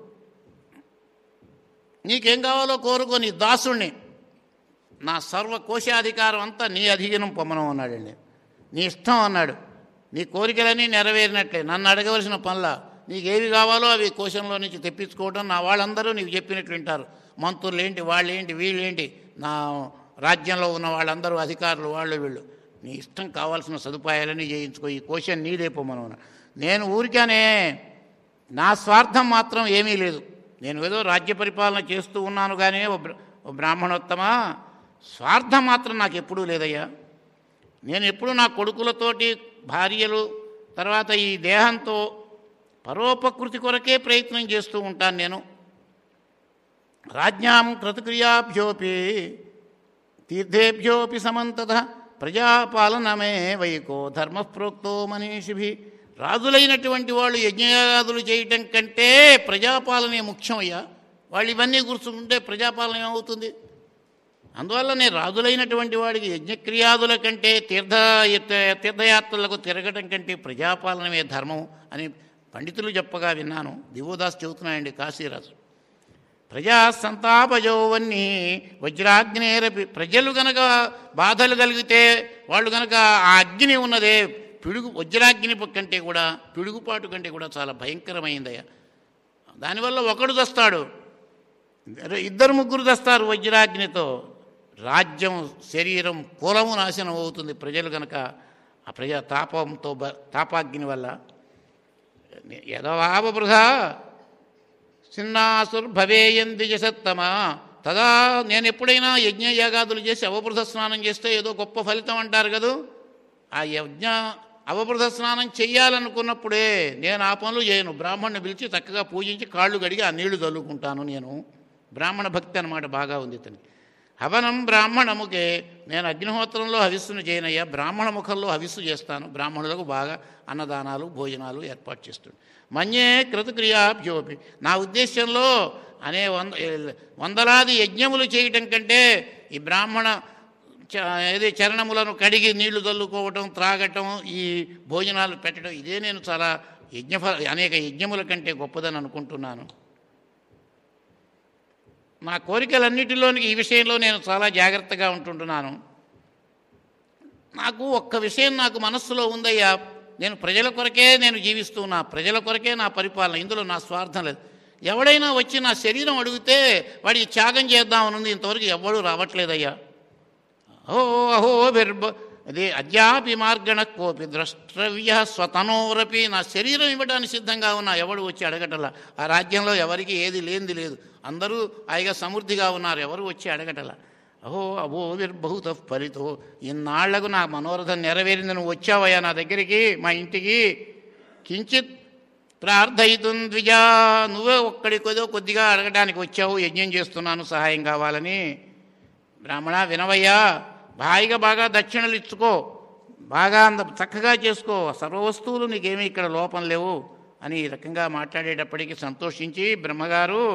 నీకేం కావాలో కోరుకో నీ దాసుణ్ణి నా సర్వ కోశాధికారం అంతా నీ అధీనం పొమ్మనం అన్నాడండి నీ ఇష్టం అన్నాడు నీ కోరికలన్నీ నెరవేరినట్లే నన్ను అడగవలసిన పనుల నీకేవి కావాలో అవి కోశంలో నుంచి తెప్పించుకోవడం నా వాళ్ళందరూ నీకు చెప్పినట్లు వింటారు మంత్రులు ఏంటి వాళ్ళు ఏంటి వీళ్ళు ఏంటి నా రాజ్యంలో ఉన్న వాళ్ళందరూ అధికారులు వాళ్ళు వీళ్ళు నీ ఇష్టం కావాల్సిన సదుపాయాలన్నీ చేయించుకో ఈ కోశం నీదే పొమ్మను అన్నాడు. నేను ఊరికానే నా స్వార్థం మాత్రం ఏమీ లేదు నేను ఏదో రాజ్య పరిపాలన చేస్తూ ఉన్నాను కానీ ఓ బ్ర- ఓ బ్రాహ్మణోత్తమా స్వార్థం మాత్రం నాకు ఎప్పుడూ లేదయ్యా నేను ఎప్పుడు నా కొడుకులతోటి భార్యలు తర్వాత ఈ దేహంతో పరోపకృతి కొరకే ప్రయత్నం చేస్తూ ఉంటాను నేను రాజ్ఞాం కృతక్రియాభ్యోపి తీర్థేభ్యోపి సమంతత ప్రజాపాలనమే వైకో ధర్మ ప్రోక్తో మనీషిభి రాజులైనటువంటి వాళ్ళు యజ్ఞయాగాదులు చేయటం కంటే ప్రజాపాలనే ముఖ్యమయ్యా వాళ్ళు ఇవన్నీ కూర్చుంటే ప్రజాపాలన ఏమవుతుంది అందువల్ల నేను రాజులైనటువంటి వాడికి యజ్ఞక్రియాదుల కంటే తీర్థ తీర్థయాత్రలకు తిరగటం కంటే ప్రజాపాలనమే ధర్మం అని పండితులు చెప్పగా విన్నాను దివోదాస్ చెబుతున్నాయండి కాశీరాజు ప్రజా సంతాపజోవన్నీ వజ్రాగ్నేరపి ప్రజలు గనక బాధలు కలిగితే వాళ్ళు గనక ఆ అగ్ని ఉన్నదే పిడుగు వజ్రాగ్ని కంటే కూడా పిడుగుపాటు కంటే కూడా చాలా భయంకరమైందయ్యా దానివల్ల ఒకడు దస్తాడు ఇద్దరు ముగ్గురు దస్తారు వజ్రాగ్నితో రాజ్యం శరీరం కులము నాశనం అవుతుంది ప్రజలు గనక ఆ ప్రజా తాపంతో బ- తాపాగ్ని వల్ల యదవావ వృధా చిన్నాసుర్భవేయం ద్విజసత్తమా తదా నేను ఎప్పుడైనా యజ్ఞ యాగాదులు చేసి అవబృధ స్నానం చేస్తే ఏదో గొప్ప ఫలితం అంటారు కదూ ఆ యజ్ఞ అవబృధ స్నానం చెయ్యాలనుకున్నప్పుడే నేను ఆ పనులు చేయను బ్రాహ్మణ్ణి పిలిచి చక్కగా పూజించి కాళ్ళు కడిగి ఆ నీళ్లు చల్లుకుంటాను నేను బ్రాహ్మణ భక్తి అన్నమాట బాగా ఉంది ఇతనికి హవనం బ్రాహ్మణముకే నేను అగ్నిహోత్రంలో హవిస్సును చేయనయ్యా బ్రాహ్మణ ముఖంలో హవిస్సు చేస్తాను బ్రాహ్మణులకు బాగా అన్నదానాలు భోజనాలు ఏర్పాటు చేస్తుంది మన్యే కృతక్రియాభ్యోపి నా ఉద్దేశంలో అనే వంద వందలాది యజ్ఞములు చేయటం కంటే ఈ బ్రాహ్మణ చ- ఏది చరణములను కడిగి నీళ్లు చల్లుకోవటం త్రాగటం ఈ భోజనాలు పెట్టడం ఇదే నేను చాలా యజ్ఞ అనేక యజ్ఞముల కంటే గొప్పదని అనుకుంటున్నాను నా కోరికలన్నిటిలోనికి ఈ విషయంలో నేను చాలా జాగ్రత్తగా ఉంటుంటున్నాను నాకు ఒక్క విషయం నాకు మనస్సులో ఉందయ్యా నేను ప్రజల కొరకే నేను జీవిస్తున్నా ప్రజల కొరకే నా పరిపాలన ఇందులో నా స్వార్థం లేదు ఎవడైనా వచ్చి నా శరీరం అడిగితే వాడికి త్యాగం చేద్దామని ఉంది ఇంతవరకు ఎవడు రావట్లేదయ్యా అహో అహో బిర్బ అదే అద్యాపి మార్గణ కోపి ద్రష్టవ్య స్వతనోరపి నా శరీరం ఇవ్వడానికి సిద్ధంగా ఉన్నా ఎవడు వచ్చి అడగటలా ఆ రాజ్యంలో ఎవరికి ఏది లేనిది లేదు అందరూ హాయిగా సమృద్ధిగా ఉన్నారు ఎవరు వచ్చి అడగటలా అహో అబో బిర్బహుత ఫలితో ఇన్నాళ్లకు నా మనోరథం నెరవేరింది నువ్వు వచ్చావయ్యా నా దగ్గరికి మా ఇంటికి కించిత్ ప్రార్థయితుం ద్విజా నువ్వే ఒక్కడి కొద్దో కొద్దిగా అడగడానికి వచ్చావు యజ్ఞం చేస్తున్నాను సహాయం కావాలని బ్రాహ్మణ వినవయ్యా హాయిగా బాగా దక్షిణలు ఇచ్చుకో బాగా అంద చక్కగా చేసుకో సర్వ వస్తువులు నీకేమీ ఇక్కడ లోపం లేవు అని ఈ రకంగా మాట్లాడేటప్పటికి సంతోషించి బ్రహ్మగారు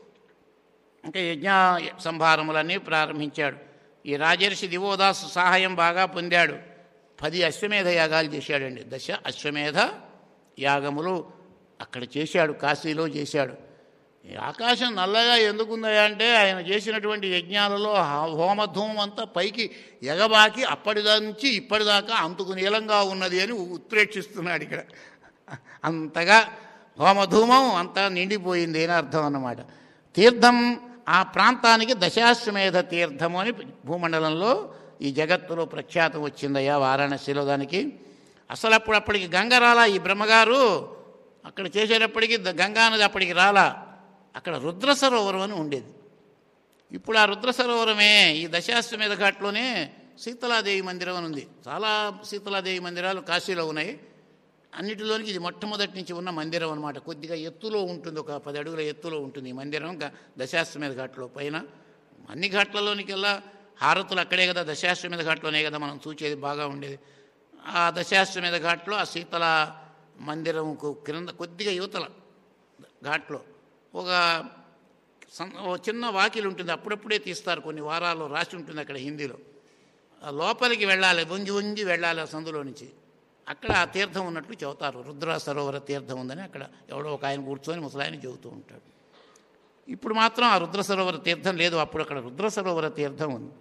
ఇంకా యజ్ఞ సంభారములన్నీ ప్రారంభించాడు ఈ రాజర్షి దివోదాస్ సహాయం బాగా పొందాడు పది అశ్వమేధ యాగాలు చేశాడండి దశ అశ్వమేధ యాగములు అక్కడ చేశాడు కాశీలో చేశాడు ఈ ఆకాశం నల్లగా ఎందుకుందయా అంటే ఆయన చేసినటువంటి యజ్ఞాలలో హ- హోమధూమం అంతా పైకి ఎగబాకి అప్పటిదా నుంచి ఇప్పటిదాకా అంతకు నీలంగా ఉన్నది అని ఉత్ప్రేక్షిస్తున్నాడు ఇక్కడ అంతగా హోమధూమం అంతా నిండిపోయింది అని అర్థం అన్నమాట తీర్థం ఆ ప్రాంతానికి దశాశ్వమేధ తీర్థము అని భూమండలంలో ఈ జగత్తులో ప్రఖ్యాతం వచ్చిందయ్యా వారాణసిలో దానికి అసలు అప్పుడు అప్పటికి గంగ రాలా ఈ బ్రహ్మగారు అక్కడ చేసేటప్పటికి ద- గంగా నది అప్పటికి రాలా అక్కడ రుద్ర సరోవరం అని ఉండేది ఇప్పుడు ఆ రుద్ర సరోవరమే ఈ దశాశ్వమేధ ఘాట్లోనే శీతలాదేవి మందిరం అని ఉంది చాలా శీతలాదేవి మందిరాలు కాశీలో ఉన్నాయి అన్నిటిలోనికి ఇది మొట్టమొదటి నుంచి ఉన్న మందిరం అనమాట కొద్దిగా ఎత్తులో ఉంటుంది ఒక పది అడుగుల ఎత్తులో ఉంటుంది ఈ మందిరం గ- దశాశ్వమేధ ఘాట్లో పైన అన్ని ఘాట్లలోనికెల్లా హారతులు అక్కడే కదా దశాశ్వమేధ ఘాట్లోనే కదా మనం చూచేది బాగా ఉండేది ఆ దశాశ్వమేధ ఘాట్లో ఆ శీతల మందిరంకు క్రింద కొద్దిగా యువతల ఘాట్లో ఒక సం- ఓ చిన్న వాకిలి ఉంటుంది అప్పుడప్పుడే తీస్తారు కొన్ని వారాల్లో రాసి ఉంటుంది అక్కడ హిందీలో ఆ లోపలికి వెళ్ళాలి వంగి వంగి వెళ్ళాలి ఆ సందులో నుంచి అక్కడ ఆ తీర్థం ఉన్నట్లు చెబుతారు రుద్ర సరోవర తీర్థం ఉందని అక్కడ ఎవడో ఒక ఆయన కూర్చొని ముసలాయన చెబుతూ ఉంటాడు ఇప్పుడు మాత్రం ఆ రుద్ర సరోవర తీర్థం లేదు అప్పుడు అక్కడ రుద్ర సరోవర తీర్థం ఉంది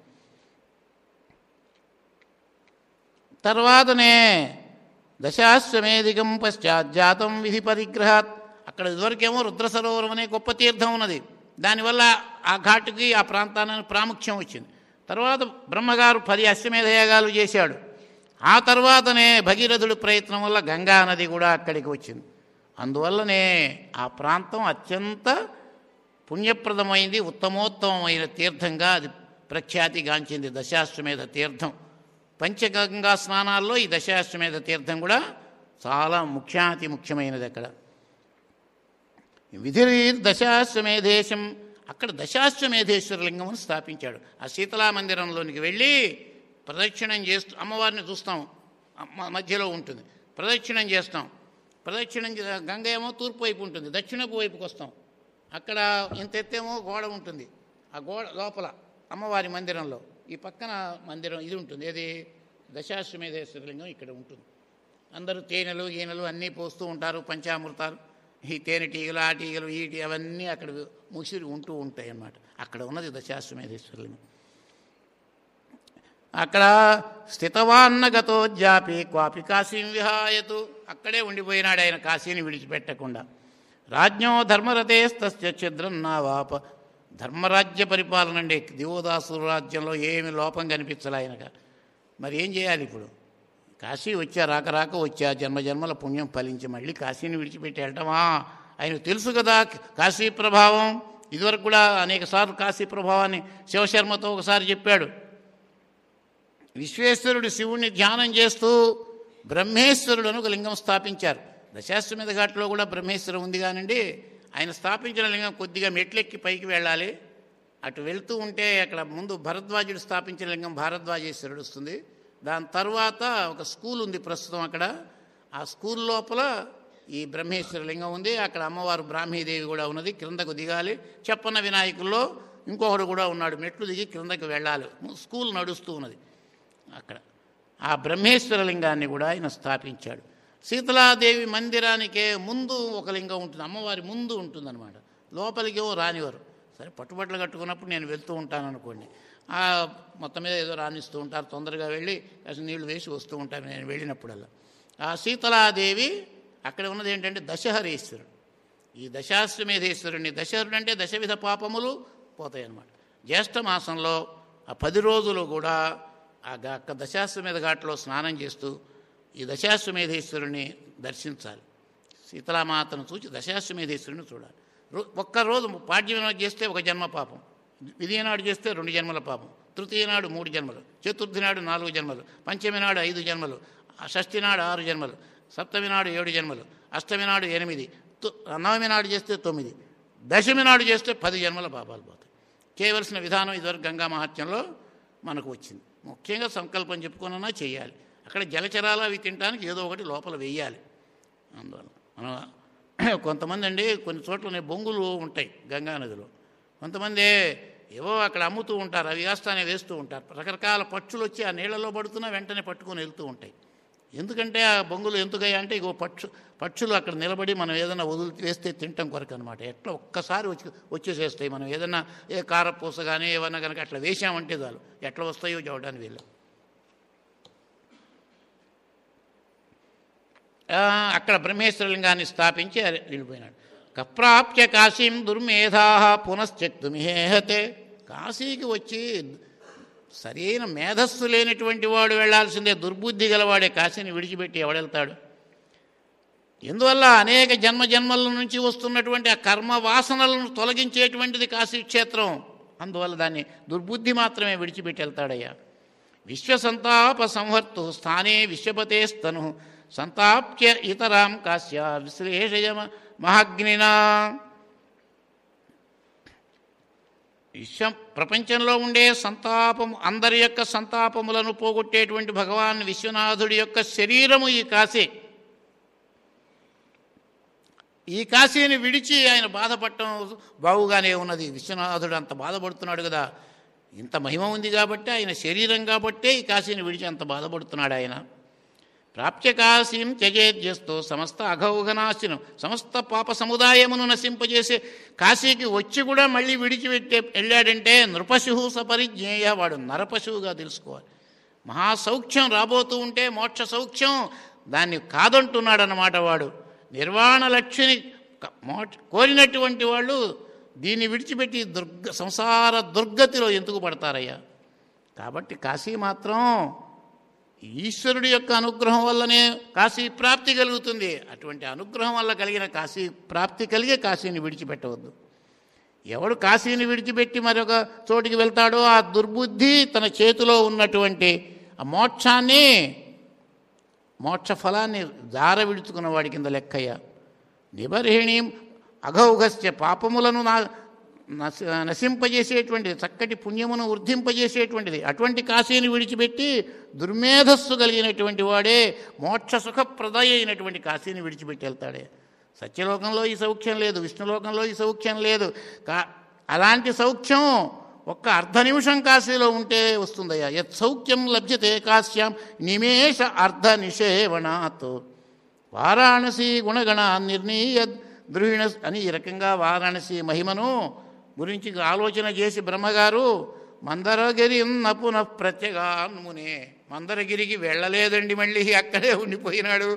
తర్వాతనే దశాశ్వమేధికం పశ్చాజ్జాతం విధి పరిగ్రహాత్ అక్కడ ఇదివరకేమో రుద్ర సరోవరం అనే గొప్ప తీర్థం ఉన్నది దానివల్ల ఆ ఘాటుకి ఆ ప్రాంతానికి ప్రాముఖ్యం వచ్చింది తర్వాత బ్రహ్మగారు పది అశ్వమేధయాగాలు చేశాడు ఆ తర్వాతనే భగీరథుడి ప్రయత్నం వల్ల గంగా నది కూడా అక్కడికి వచ్చింది అందువల్లనే ఆ ప్రాంతం అత్యంత పుణ్యప్రదమైంది ఉత్తమోత్తమమైన తీర్థంగా అది ప్రఖ్యాతిగాంచింది దశాశ్వమేధ తీర్థం పంచగంగా స్నానాల్లో ఈ దశాశ్వమేధ తీర్థం కూడా చాలా ముఖ్యాతి ముఖ్యమైనది అక్కడ విధి దశాశ్వమేధేశం అక్కడ దశాశ్వమేధేశ్వర లింగమును స్థాపించాడు ఆ శీతలా మందిరంలోనికి వెళ్ళి ప్రదక్షిణం చేస్తూ అమ్మవారిని చూస్తాం అమ్మ- మధ్యలో ఉంటుంది ప్రదక్షిణం చేస్తాం ప్రదక్షిణం చే- గంగ ఏమో తూర్పు వైపు ఉంటుంది దక్షిణపు వైపుకి వస్తాం అక్కడ ఇంత ఎత్తేమో గోడ ఉంటుంది ఆ గోడ లోపల అమ్మవారి మందిరంలో ఈ పక్కన మందిరం ఇది ఉంటుంది ఏది దశాశ్వమేధేశ్వర లింగం ఇక్కడ ఉంటుంది అందరూ తేనెలు గీనెలు అన్నీ పోస్తూ ఉంటారు పంచామృతాలు ఈ తేనెటీగలు ఆ టీగలు ఈ టీ- అవన్నీ అక్కడ ముసిరి ఉంటూ ఉంటాయి అన్నమాట అక్కడ ఉన్నది దశాశ్వమేధేశ్వరులింగం అక్కడ స్థితవాన్నగతో జాపి క్వాపి కాశీం విహాయతు అక్కడే ఉండిపోయినాడు ఆయన కాశీని విడిచిపెట్టకుండా రాజ్ఞో ధర్మరథేస్తస్య ఛిద్రం నా వాప ధర్మరాజ్య పరిపాలన అండి దివోదాసు రాజ్యంలో ఏమి లోపం కనిపించలే ఆయనక మరి ఏం చేయాలి ఇప్పుడు కాశీ వచ్చా రాక రాక వచ్చా జన్మ జన్మల పుణ్యం ఫలించి మళ్ళీ కాశీని విడిచిపెట్టి వెళ్ళటమా ఆయనకు తెలుసు కదా కాశీ ప్రభావం ఇదివరకు కూడా అనేక సార్లు కాశీ ప్రభావాన్ని శివశర్మతో ఒకసారి చెప్పాడు విశ్వేశ్వరుడు శివుణ్ణి ధ్యానం చేస్తూ బ్రహ్మేశ్వరుడు అని ఒక లింగం స్థాపించారు దశాశ్వమేధ ఘాట్లో కూడా బ్రహ్మేశ్వరం ఉంది కానండి ఆయన స్థాపించిన లింగం కొద్దిగా మెట్లెక్కి పైకి వెళ్ళాలి అటు వెళ్తూ ఉంటే అక్కడ ముందు భరద్వాజుడు స్థాపించిన లింగం భారద్వాజేశ్వరుడు వస్తుంది దాని తర్వాత ఒక స్కూల్ ఉంది ప్రస్తుతం అక్కడ ఆ స్కూల్ లోపల ఈ బ్రహ్మేశ్వర లింగం ఉంది అక్కడ అమ్మవారు బ్రాహ్మీదేవి కూడా ఉన్నది క్రిందకు దిగాలి చెప్పన్న వినాయకుల్లో ఇంకొకడు కూడా ఉన్నాడు మెట్లు దిగి క్రిందకు వెళ్ళాలి స్కూల్ నడుస్తూ ఉన్నది అక్కడ ఆ బ్రహ్మేశ్వర లింగాన్ని కూడా ఆయన స్థాపించాడు శీతలాదేవి మందిరానికే ముందు ఒక లింగం ఉంటుంది అమ్మవారి ముందు ఉంటుందన్నమాట లోపలికి ఏవో రానివారు సరే పట్టుబట్టలు కట్టుకున్నప్పుడు నేను వెళ్తూ ఉంటాను అనుకోండి ఆ మొత్తం మీద ఏదో రాణిస్తూ ఉంటారు తొందరగా వెళ్ళి కాస్త నీళ్లు వేసి వస్తూ ఉంటాను నేను వెళ్ళినప్పుడల్లా ఆ శీతలాదేవి అక్కడ ఉన్నది ఏంటంటే దశహరీశ్వరుడు ఈ దశాశ్వమేధేశ్వరుని దశహరుడు అంటే దశవిధ పాపములు పోతాయి అన్నమాట జ్యేష్ఠ మాసంలో ఆ పది రోజులు కూడా ఆ గా- దశాశ్వమేధ ఘాట్లో స్నానం చేస్తూ ఈ దశాశ్వమేధేశ్వరుని దర్శించాలి సీతలామాతను చూచి దశాశ్వమేధేశ్వరుని చూడాలి రో- ఒక్కరోజు పాడ్యం నాడు చేస్తే ఒక జన్మ పాపం విధియ నాడు చేస్తే రెండు జన్మల పాపం తృతీయ నాడు మూడు జన్మలు చతుర్థి నాడు నాలుగు జన్మలు పంచమి నాడు ఐదు జన్మలు ఆ షష్ఠి నాడు ఆరు జన్మలు సప్తమి నాడు ఏడు జన్మలు అష్టమి నాడు ఎనిమిది తు- నవమి నాడు చేస్తే తొమ్మిది దశమి నాడు చేస్తే పది జన్మల పాపాలు పోతాయి చేయవలసిన విధానం ఇదివరకు గంగా మహాత్యంలో మనకు వచ్చింది ముఖ్యంగా సంకల్పం చెప్పుకున్నా చేయాలి అక్కడ జలచరాలు అవి తినడానికి ఏదో ఒకటి లోపల వెయ్యాలి అందువల్ల మనం కొంతమంది అండి కొన్ని చోట్ల బొంగులు ఉంటాయి గంగా నదిలో కొంతమంది ఏవో అక్కడ అమ్ముతూ ఉంటారు అవి వేస్తానే వేస్తూ ఉంటారు రకరకాల పక్షులు వచ్చి ఆ నీళ్ళలో పడుతున్నా వెంటనే పట్టుకొని వెళ్తూ ఉంటాయి ఎందుకంటే ఆ బొంగులు ఎందుకయ్యా అంటే ఇగో పక్షు పక్షులు అక్కడ నిలబడి మనం ఏదైనా వదిలి వేస్తే తింటాం కొరకు అనమాట ఎట్లా ఒక్కసారి వచ్చి వచ్చేసేస్తాయి మనం ఏదైనా ఏ కారపూస కానీ ఏమన్నా కనుక అట్లా వేసామంటే చాలు ఎట్లా వస్తాయో చూడడానికి వీళ్ళు ఆ, అక్కడ బ్రహ్మేశ్వరలింగాన్ని స్థాపించి అది వెళ్ళిపోయినాడు కప్రాప్య కాశీం దుర్మేధా పునశ్చక్తుమిహేహతే కాశీకి వచ్చి సరైన మేధస్సు లేనటువంటి వాడు వెళ్ళాల్సిందే దుర్బుద్ధి గలవాడే కాశీని విడిచిపెట్టి ఎవడెళ్తాడు ఎందువల్ల అనేక జన్మ జన్మల నుంచి వస్తున్నటువంటి ఆ కర్మ వాసనలను తొలగించేటువంటిది కాశీ క్షేత్రం అందువల్ల దాన్ని దుర్బుద్ధి మాత్రమే విడిచిపెట్టి వెళ్తాడయ్యా విశ్వసంతాప సంహర్తు స్థానే విశ్వపతేస్తను సంతాప్య ఇతరాం కాశ్య విశ్లేషయ మహాగ్నినా విశ్వం ప్రపంచంలో ఉండే సంతాపము అందరి యొక్క సంతాపములను పోగొట్టేటువంటి భగవాన్ విశ్వనాథుడి యొక్క శరీరము ఈ కాశీ ఈ కాశీని విడిచి ఆయన బాధపడటం బావుగానే ఉన్నది విశ్వనాథుడు అంత బాధపడుతున్నాడు కదా ఇంత మహిమ ఉంది కాబట్టి ఆయన శరీరం కాబట్టే ఈ కాశీని విడిచి అంత బాధపడుతున్నాడు ఆయన ప్రాప్య కాశీం త్యజేద్యస్తో సమస్త అఘౌఘనాశిను సమస్త పాప సముదాయమును నశింపజేసే కాశీకి వచ్చి కూడా మళ్ళీ విడిచిపెట్టే వెళ్ళాడంటే నృపశువు సపరిజ్ఞేయ వాడు నరపశువుగా తెలుసుకోవాలి మహాసౌఖ్యం రాబోతూ ఉంటే మోక్ష సౌఖ్యం దాన్ని కాదంటున్నాడు అన్నమాట వాడు నిర్వాణ లక్ష్మిని క- మోక్ష కోరినటువంటి వాళ్ళు దీన్ని విడిచిపెట్టి దుర్గ సంసార దుర్గతిలో ఎందుకు పడతారయ్యా కాబట్టి కాశీ మాత్రం ఈశ్వరుడి యొక్క అనుగ్రహం వల్లనే కాశీ ప్రాప్తి కలుగుతుంది అటువంటి అనుగ్రహం వల్ల కలిగిన కాశీ ప్రాప్తి కలిగే కాశీని విడిచిపెట్టవద్దు ఎవడు కాశీని విడిచిపెట్టి మరొక చోటికి వెళ్తాడో ఆ దుర్బుద్ధి తన చేతిలో ఉన్నటువంటి ఆ మోక్షాన్ని మోక్ష ఫలాన్ని జార విడుచుకున్న వాడి కింద లెక్కయ్య నిబర్హిణి అఘౌఘస్య పాపములను నా నశ నశింపజేసేటువంటిది చక్కటి పుణ్యమును వృద్ధింపజేసేటువంటిది అటువంటి కాశీని విడిచిపెట్టి దుర్మేధస్సు కలిగినటువంటి వాడే మోక్ష సుఖప్రదాయ అయినటువంటి కాశీని విడిచిపెట్టి వెళ్తాడే సత్యలోకంలో ఈ సౌఖ్యం లేదు విష్ణులోకంలో ఈ సౌఖ్యం లేదు కా అలాంటి సౌఖ్యం ఒక్క అర్ధ నిమిషం కాశీలో ఉంటే వస్తుందయ్యా యత్ సౌఖ్యం లభ్యతే కాశ్యాం నిమేష అర్ధ నిషేవణాత్ వారాణసీ గుణగణ నిర్ణీయ ద్రుహిణ అని ఈ రకంగా వారాణసి మహిమను గురించి ఆలోచన చేసి బ్రహ్మగారు మందరగిరి నపున ప్రత్యేగాన్మునే మందరగిరికి వెళ్ళలేదండి మళ్ళీ అక్కడే ఉండిపోయినాడు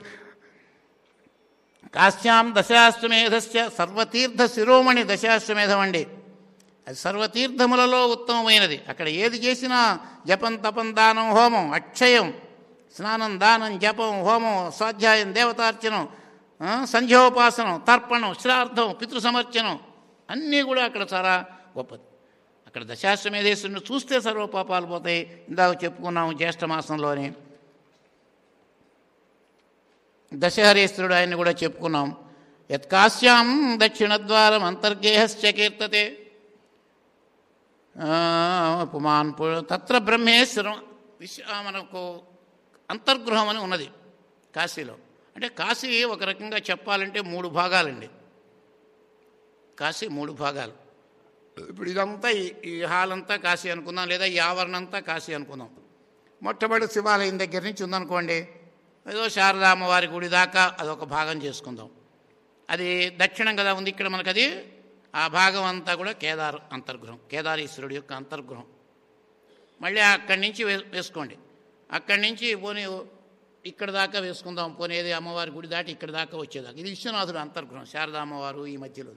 కాశ్యాం దశాశ్వమేధస్య సర్వతీర్థ శిరోమణి దశాశ్వమేధం అండి అది సర్వతీర్థములలో ఉత్తమమైనది అక్కడ ఏది చేసినా జపం తపం దానం హోమం అక్షయం స్నానం దానం జపం హోమం స్వాధ్యాయం దేవతార్చనం ఆ, సంధ్యోపాసనం తర్పణం శ్రార్థం పితృసమర్చనం అన్నీ కూడా అక్కడ చాలా గొప్పది అక్కడ దశాశ్వమేధేశ్వరుని చూస్తే సర్వపాపాలు పోతాయి ఇందాక చెప్పుకున్నాము జ్యేష్ఠ మాసంలోని దశహరేశ్వరుడు ఆయన్ని కూడా చెప్పుకున్నాం యత్కాశ్యాం దక్షిణద్వారం అంతర్గేహశ్చ కీర్తతే ఆ, పుమాన్ పు- తత్ర బ్రహ్మేశ్వరం విశ్వ ఆ, మనకు అంతర్గృహం అని ఉన్నది కాశీలో అంటే కాశీ ఒక రకంగా చెప్పాలంటే మూడు భాగాలండి కాశీ మూడు భాగాలు ఇప్పుడు ఇదంతా ఈ- ఈ హాల్ అంతా కాశీ అనుకుందాం లేదా ఈ ఆవరణ అంతా కాశీ అనుకుందాం మొట్టమొదటి శివాలయం దగ్గర నుంచి ఉందనుకోండి ఏదో శారదామ్మ వారి గుడి దాకా అదొక భాగం చేసుకుందాం అది దక్షిణం కదా ఉంది ఇక్కడ మనకు అది ఆ భాగం అంతా కూడా కేదార్ అంతర్గృహం కేదారీశ్వరుడు యొక్క అంతర్గృహం మళ్ళీ అక్కడి నుంచి వే వేసుకోండి అక్కడి నుంచి పోనీ ఇక్కడ దాకా వేసుకుందాం పోనీ ఏది అమ్మవారి గుడి దాటి ఇక్కడ దాకా వచ్చేదాకా ఇది విశ్వనాథుడు అంతర్గృహం శారదా అమ్మవారు ఈ మధ్యలో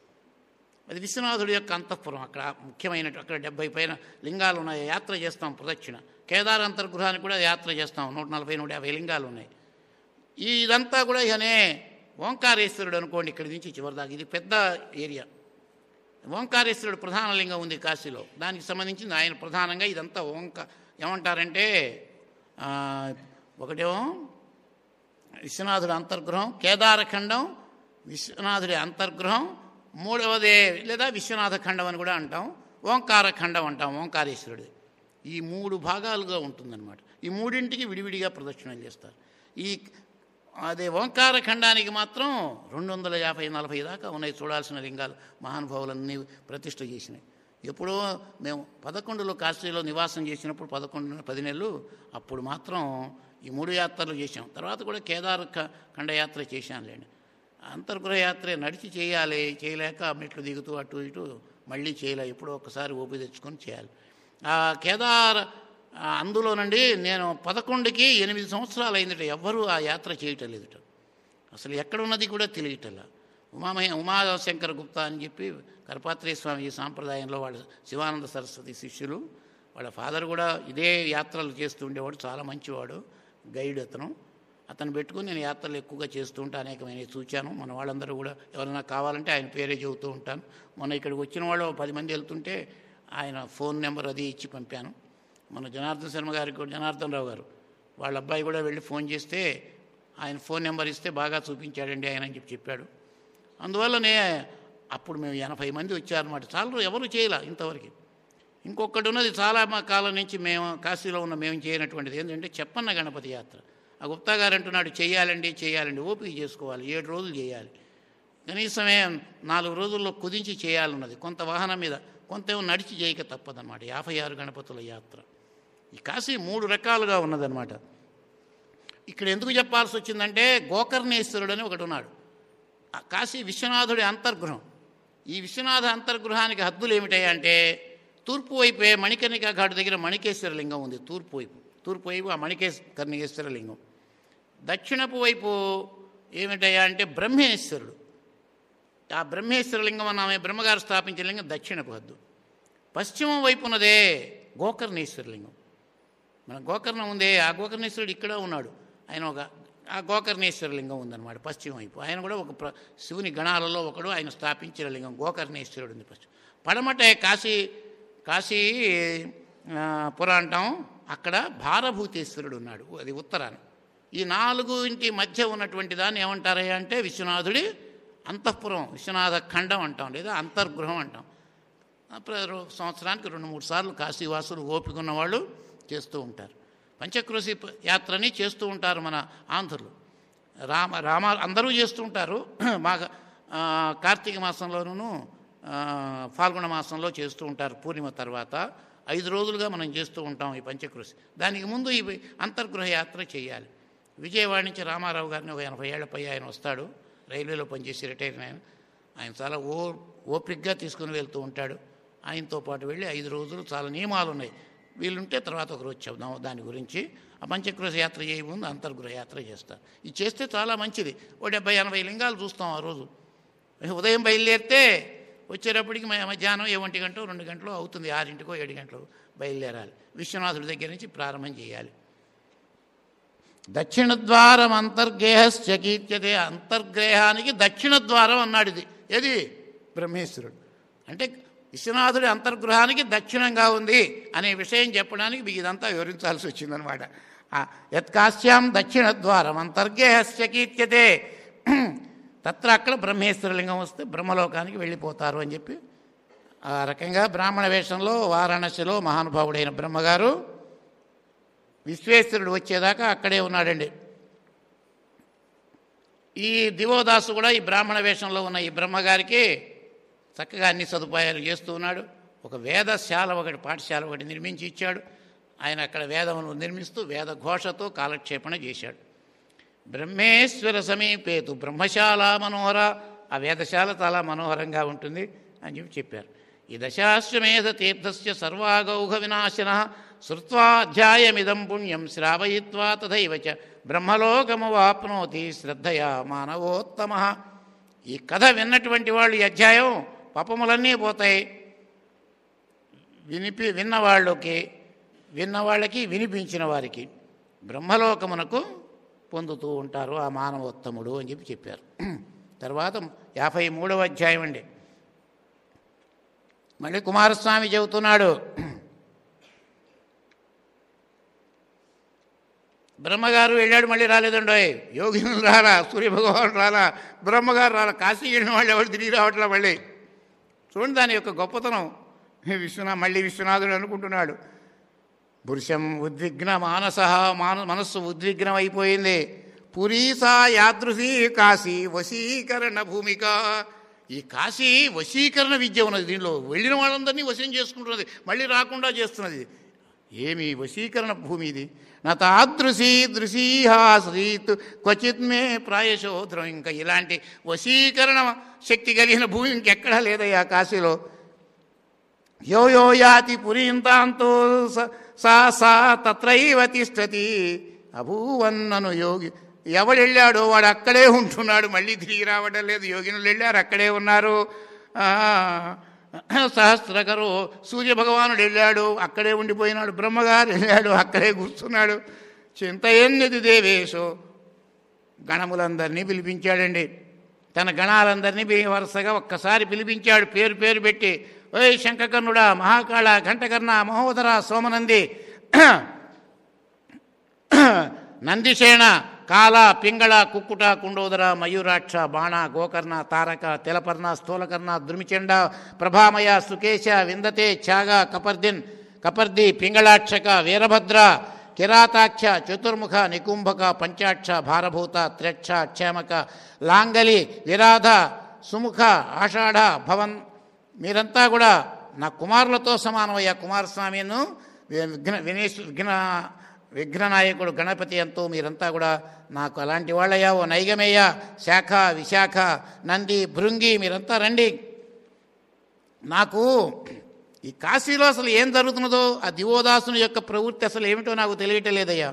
అది విశ్వనాథుడి యొక్క అంతఃపురం అక్కడ ముఖ్యమైన అక్కడ డెబ్బై పైన లింగాలు ఉన్నాయి యాత్ర చేస్తాం ప్రదక్షిణ కేదార అంతర్గృహానికి కూడా యాత్ర చేస్తాం నూట నలభై నూట యాభై లింగాలు ఉన్నాయి ఈ ఇదంతా కూడా ఇకనే ఓంకారేశ్వరుడు అనుకోండి ఇక్కడి నుంచి చివరి దాకా ఇది పెద్ద ఏరియా ఓంకారేశ్వరుడు ప్రధాన లింగం ఉంది కాశీలో దానికి సంబంధించింది ఆయన ప్రధానంగా ఇదంతా ఓంక ఏమంటారంటే ఆ, ఒకటేమో విశ్వనాథుడి అంతర్గృహం కేదారఖండం విశ్వనాథుడి అంతర్గృహం మూడవది లేదా విశ్వనాథ ఖండం అని కూడా అంటాం ఓంకార ఖండం అంటాం ఓంకారేశ్వరుడి ఈ మూడు భాగాలుగా ఉంటుందన్నమాట ఈ మూడింటికి విడివిడిగా ప్రదక్షిణలు చేస్తారు ఈ అదే ఓంకార ఖండానికి మాత్రం రెండు వందల యాభై నలభై దాకా ఉన్నాయి చూడాల్సిన లింగాలు మహానుభావులన్నీ ప్రతిష్ఠ చేసినాయి ఎప్పుడో మేము పదకొండులో కాశీలో నివాసం చేసినప్పుడు పదకొండు పది నెలలు అప్పుడు మాత్రం ఈ మూడు యాత్రలు చేశాం తర్వాత కూడా కేదార్ ఖ- ఖండ యాత్ర చేశానులేండి అంతర్గృహ యాత్ర నడిచి చేయాలి చేయలేక మెట్లు దిగుతూ అటు ఇటు మళ్ళీ చేయలే ఎప్పుడో ఒకసారి ఓపి తెచ్చుకొని చేయాలి ఆ కేదార్ ఆ అందులోనండి నేను పదకొండుకి ఎనిమిది సంవత్సరాలు అయిందట ఎవ్వరూ ఆ యాత్ర చేయటం లేదట అసలు ఎక్కడున్నది కూడా తెలియటల్లా ఉమామహ ఉమాశంకర గుప్తా అని చెప్పి కరపాత్రేయ స్వామి ఈ సాంప్రదాయంలో వాళ్ళ శివానంద సరస్వతి శిష్యులు వాళ్ళ ఫాదర్ కూడా ఇదే యాత్రలు చేస్తూ ఉండేవాడు చాలా మంచివాడు గైడ్ అతను అతను పెట్టుకుని నేను యాత్రలు ఎక్కువగా చేస్తూ ఉంటాను అనేకమైనవి చూచాను మన వాళ్ళందరూ కూడా ఎవరైనా కావాలంటే ఆయన పేరే చెబుతూ ఉంటాను మొన్న ఇక్కడికి వచ్చిన వాళ్ళు పది మంది వెళ్తుంటే ఆయన ఫోన్ నెంబర్ అది ఇచ్చి పంపాను మన జనార్దన్ శర్మ గారికి కూడా జనార్దన్ రావు గారు వాళ్ళ అబ్బాయి కూడా వెళ్ళి ఫోన్ చేస్తే ఆయన ఫోన్ నెంబర్ ఇస్తే బాగా చూపించాడండి ఆయన అని చెప్పి చెప్పాడు అందువల్లనే అప్పుడు మేము ఎనభై మంది వచ్చారన్నమాట చాలా ఎవరు చేయలే ఇంతవరకు ఇంకొకటి ఉన్నది చాలా మా కాలం నుంచి మేము కాశీలో ఉన్న మేము చేయనటువంటిది ఏంటంటే చెప్పన్న గణపతి యాత్ర ఆ గుప్తా గారు అంటున్నాడు చేయాలండి చేయాలండి ఓపిక చేసుకోవాలి ఏడు రోజులు చేయాలి కనీసమే నాలుగు రోజుల్లో కుదించి చేయాలన్నది కొంత వాహనం మీద కొంత ఏమో నడిచి చేయక తప్పదన్నమాట యాభై ఆరు గణపతుల యాత్ర ఈ కాశీ మూడు రకాలుగా ఉన్నదన్నమాట ఇక్కడ ఎందుకు చెప్పాల్సి వచ్చిందంటే గోకర్ణేశ్వరుడు అని ఒకటి ఉన్నాడు ఆ కాశీ విశ్వనాథుడి అంతర్గృహం ఈ విశ్వనాథ అంతర్గృహానికి హద్దులు ఏమిటాయి అంటే తూర్పు వైపే మణికర్ణికా ఘాటు దగ్గర మణికేశ్వర లింగం ఉంది తూర్పు వైపు తూర్పు వైపు ఆ మణికేశ్వర లింగం దక్షిణపు వైపు ఏమిటయ్యా అంటే బ్రహ్మేశ్వరుడు ఆ బ్రహ్మేశ్వర లింగం అన్నామే బ్రహ్మగారు స్థాపించిన లింగం దక్షిణపు హద్దు పశ్చిమం వైపు ఉన్నదే గోకర్ణేశ్వర లింగం మన గోకర్ణం ఉందే ఆ గోకర్ణేశ్వరుడు ఇక్కడ ఉన్నాడు ఆయన ఒక ఆ గోకర్ణేశ్వర లింగం ఉందన్నమాట పశ్చిమ వైపు ఆయన కూడా ఒక ప్ర శివుని గణాలలో ఒకడు ఆయన స్థాపించిన లింగం గోకర్ణేశ్వరుడు ఉంది పశ్చిమ పడమటే కాశీ కాశీ ఆ, పురాంటం అక్కడ భారభూతేశ్వరుడు ఉన్నాడు అది ఉత్తరాన ఈ నాలుగు ఇంటి మధ్య ఉన్నటువంటి దాన్ని ఏమంటారయ్యా అంటే విశ్వనాథుడి అంతఃపురం విశ్వనాథ ఖండం అంటాం లేదా అంతర్గృహం అంటాం అప్పుడు రో- సంవత్సరానికి రెండు మూడు సార్లు కాశీవాసులు ఓపిక ఉన్న వాళ్ళు చేస్తూ ఉంటారు పంచక్రోశి ప- యాత్రని చేస్తూ ఉంటారు మన ఆంధ్రులు రామ రామ అందరూ చేస్తూ ఉంటారు మాఘ ఆ, కార్తీక మాసంలోనూ ఆ, ఫాల్గుణ మాసంలో చేస్తూ ఉంటారు పూర్ణిమ తర్వాత ఐదు రోజులుగా మనం చేస్తూ ఉంటాం ఈ పంచకృషి దానికి ముందు ఈ అంతర్గృహ యాత్ర చేయాలి విజయవాడ నుంచి రామారావు గారిని ఒక ఎనభై ఏళ్ల పై ఆయన వస్తాడు రైల్వేలో పనిచేసి రిటైర్ ఆయన ఆయన చాలా ఓ ఓపికగా తీసుకుని వెళ్తూ ఉంటాడు ఆయనతో పాటు వెళ్ళి ఐదు రోజులు చాలా నియమాలు ఉన్నాయి వీలుంటే తర్వాత ఒక రోజు చెప్దాం దాని గురించి ఆ పంచక్రోశ యాత్ర చేయముందు అంతర్గృహ యాత్ర చేస్తారు ఇది చేస్తే చాలా మంచిది ఓ డెబ్బై ఎనభై లింగాలు చూస్తాం ఆ రోజు ఉదయం బయలుదేరితే వచ్చేటప్పటికి మ- మధ్యాహ్నం ఏ ఒంటి గంట రెండు గంటలు అవుతుంది ఆరింటికో ఏడు గంటలు బయలుదేరాలి విశ్వనాథుడి దగ్గర నుంచి ప్రారంభం చేయాలి దక్షిణ ద్వారం అంతర్గేహశ్చ కీర్త్యతే అంతర్గ్రహానికి దక్షిణ ద్వారం అన్నాడు ఇది ఏది బ్రహ్మేశ్వరుడు అంటే విశ్వనాథుడి అంతర్గృహానికి దక్షిణంగా ఉంది అనే విషయం చెప్పడానికి మీకు ఇదంతా వివరించాల్సి వచ్చిందనమాట ఆ యత్కాశ్యాం దక్షిణ ద్వారం అంతర్గేహశ్చ కీర్త్యతే తత్ర అక్కడ బ్రహ్మేశ్వరలింగం వస్తే బ్రహ్మలోకానికి వెళ్ళిపోతారు అని చెప్పి ఆ రకంగా బ్రాహ్మణ వేషంలో వారాణసిలో మహానుభావుడైన బ్రహ్మగారు విశ్వేశ్వరుడు వచ్చేదాకా అక్కడే ఉన్నాడండి ఈ దివోదాసు కూడా ఈ బ్రాహ్మణ వేషంలో ఉన్న ఈ బ్రహ్మగారికి చక్కగా అన్ని సదుపాయాలు చేస్తూ ఉన్నాడు ఒక వేదశాల ఒకటి పాఠశాల ఒకటి నిర్మించి ఇచ్చాడు ఆయన అక్కడ వేదమును నిర్మిస్తూ వేద ఘోషతో కాలక్షేపణ చేశాడు బ్రహ్మేశ్వర సమీపేతు బ్రహ్మశాల మనోహర ఆ వేదశాల చాలా మనోహరంగా ఉంటుంది అని చెప్పి చెప్పారు ఈ దశాశ్వమేధ తీర్థస్య సర్వాగౌఘ వినాశన శృత్వాధ్యాయమిదం పుణ్యం శ్రావయిత్వా తథైవ చ బ్రహ్మలోకమువాప్నోతి శ్రద్ధయా మానవోత్తమ ఈ కథ విన్నటువంటి వాళ్ళు ఈ అధ్యాయం పాపములన్నీ పోతాయి వినిపి విన్నవాళ్ళకి విన్నవాళ్ళకి వినిపించిన వారికి బ్రహ్మలోకమునకు పొందుతూ ఉంటారు ఆ మానవోత్తముడు అని చెప్పి చెప్పారు తర్వాత యాభై మూడవ అధ్యాయం అండి మళ్ళీ కుమారస్వామి చెబుతున్నాడు బ్రహ్మగారు వెళ్ళాడు మళ్ళీ రాలేదండోయ్ యోగినులు రాలా సూర్యభగవానుడు రాలా బ్రహ్మగారు రాలా కాశీ వెళ్ళిన వాళ్ళు ఎవరు తిరిగి రావట్లా మళ్ళీ చూడండి దాని యొక్క గొప్పతనం విశ్వనా మళ్ళీ విశ్వనాథుడు అనుకుంటున్నాడు పురుషం ఉద్విగ్న మానస మాన మనస్సు ఉద్విగ్నం అయిపోయింది పురీసా యాదృశీ కాశీ వశీకరణ భూమిక ఈ కాశీ వశీకరణ విద్య ఉన్నది దీనిలో వెళ్ళిన వాళ్ళందరినీ వశం చేసుకుంటున్నది మళ్ళీ రాకుండా చేస్తున్నది ఏమి వశీకరణ భూమి ఇది నా తాదృశీ దృశీహాశ్రీత్ క్వచిత్ మే ప్రాయశోధరం ఇంకా ఇలాంటి వశీకరణ శక్తి కలిగిన భూమి ఇంకెక్కడా లేదయ్యా కాశీలో యో యో యాతి పురీంతాంతో స- సా సా తత్రైవ తిష్టతి అభూవన్నను యోగి ఎవడు వెళ్ళాడో వాడు అక్కడే ఉంటున్నాడు మళ్ళీ తిరిగి రావడం లేదు యోగినులు వెళ్ళారు అక్కడే ఉన్నారు ఆ, సహస్రకరు సూర్యభగవానుడు వెళ్ళాడు అక్కడే ఉండిపోయినాడు బ్రహ్మగారు వెళ్ళాడు అక్కడే కూర్చున్నాడు చింతయన్యది దేవేశో గణములందరినీ పిలిపించాడండి తన గణాలందరినీ పిలి- వరుసగా ఒక్కసారి పిలిపించాడు పేరు పేరు పెట్టి ఓయ్ శంఖకర్ణుడా మహాకాళ ఘంటకర్ణ మహోదర సోమనంది నందిసేన కాల పింగళ కుక్కుట కుండోదర మయూరాక్ష బాణ గోకర్ణ తారక తెలపర్ణ స్థూలకర్ణ ద్రుమిచెండ ప్రభామయ సుకేశ విందతే ఛాగ కపర్దిన్ కపర్ది పింగళాక్షక వీరభద్ర కిరాతాక్ష చతుర్ముఖ నికుంభక పంచాక్ష భారభూత త్రక్ష క్షేమక లాంగలి విరాధ సుముఖ ఆషాఢ భవన్ మీరంతా కూడా నా కుమారులతో సమానమయ్యా కుమారస్వామిను విఘ్న వినేశ్ విఘ్న విఘ్ననాయకుడు గణపతి ఎంతో మీరంతా కూడా నాకు అలాంటి వాళ్ళయ్యా ఓ నైగమేయ శాఖ విశాఖ నంది భృంగి మీరంతా రండి నాకు ఈ కాశీలో అసలు ఏం జరుగుతున్నదో ఆ దివోదాసుని యొక్క ప్రవృత్తి అసలు ఏమిటో నాకు తెలియటం లేదయ్యా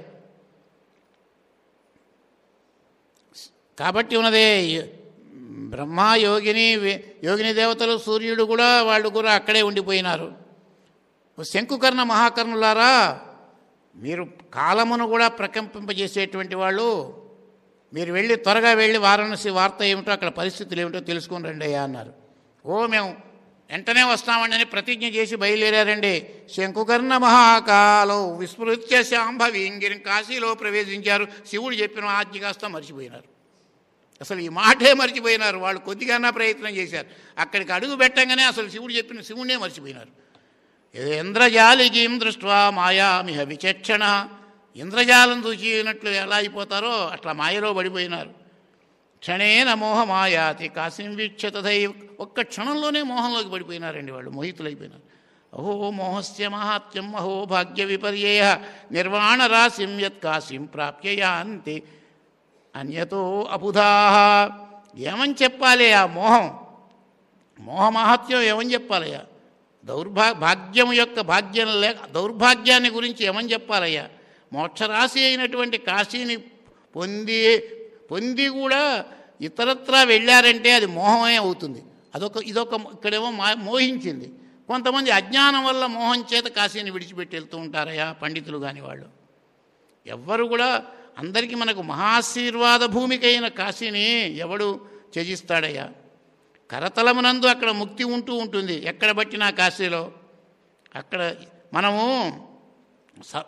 కాబట్టి ఉన్నదే బ్రహ్మ యోగిని వి- యోగిని దేవతలు సూర్యుడు కూడా వాళ్ళు కూడా అక్కడే ఉండిపోయినారు ఓ శంకుకర్ణ మహాకర్ణులారా మీరు కాలమును కూడా ప్రకంపింపజేసేటువంటి వాళ్ళు మీరు వెళ్ళి త్వరగా వెళ్ళి వారణాసి వార్త ఏమిటో అక్కడ పరిస్థితులు ఏమిటో తెలుసుకొని రండి అయ్యా అన్నారు ఓ మేము వెంటనే వస్తామండి అని ప్రతిజ్ఞ చేసి బయలుదేరారండి శంకుకర్ణ మహాకాలో విస్మృత్య శాంభవీంగిరి కాశీలో ప్రవేశించారు శివుడు చెప్పిన ఆజ్ఞ కాస్త మర్చిపోయినారు అసలు ఈ మాటే మర్చిపోయినారు వాళ్ళు కొద్దిగానా ప్రయత్నం చేశారు అక్కడికి అడుగు పెట్టంగానే అసలు శివుడు చెప్పిన శివుడే మర్చిపోయినారు ఇంద్రజాలికీం దృష్ట్వా మాయామిహ విచక్షణ ఇంద్రజాలం చూసినట్లు ఎలా అయిపోతారో అట్లా మాయలో పడిపోయినారు క్షణేన మోహమాయాతి కాశీం వీక్ష తథైవ ఒక్క క్షణంలోనే మోహంలోకి పడిపోయినారండి వాళ్ళు మోహితులైపోయినారు అహో మోహస్య మహాత్మ్యం అహో భాగ్య విపర్యేయ నిర్వాణ రాశిం యత్ కాశీం ప్రాప్యయాంతి అన్యతో అబుధా ఏమని చెప్పాలి ఆ మోహం మోహమహత్యం ఏమని చెప్పాలయ్యా దౌర్భా భాగ్యం యొక్క భాగ్యం లేక దౌర్భాగ్యాన్ని గురించి ఏమని చెప్పాలయ్యా మోక్షరాశి అయినటువంటి కాశీని పొంది పొంది కూడా ఇతరత్రా వెళ్ళారంటే అది మోహమే అవుతుంది అదొక ఇదొక ఇక్కడేమో మా మోహించింది కొంతమంది అజ్ఞానం వల్ల మోహం చేత కాశీని విడిచిపెట్టి వెళ్తూ ఉంటారయ్యా పండితులు కాని వాళ్ళు ఎవ్వరు కూడా అందరికీ మనకు మహాశీర్వాద భూమికైన కాశీని ఎవడు త్యజిస్తాడయ్యా కరతలమునందు అక్కడ ముక్తి ఉంటూ ఉంటుంది ఎక్కడ బట్టినా కాశీలో అక్కడ మనము స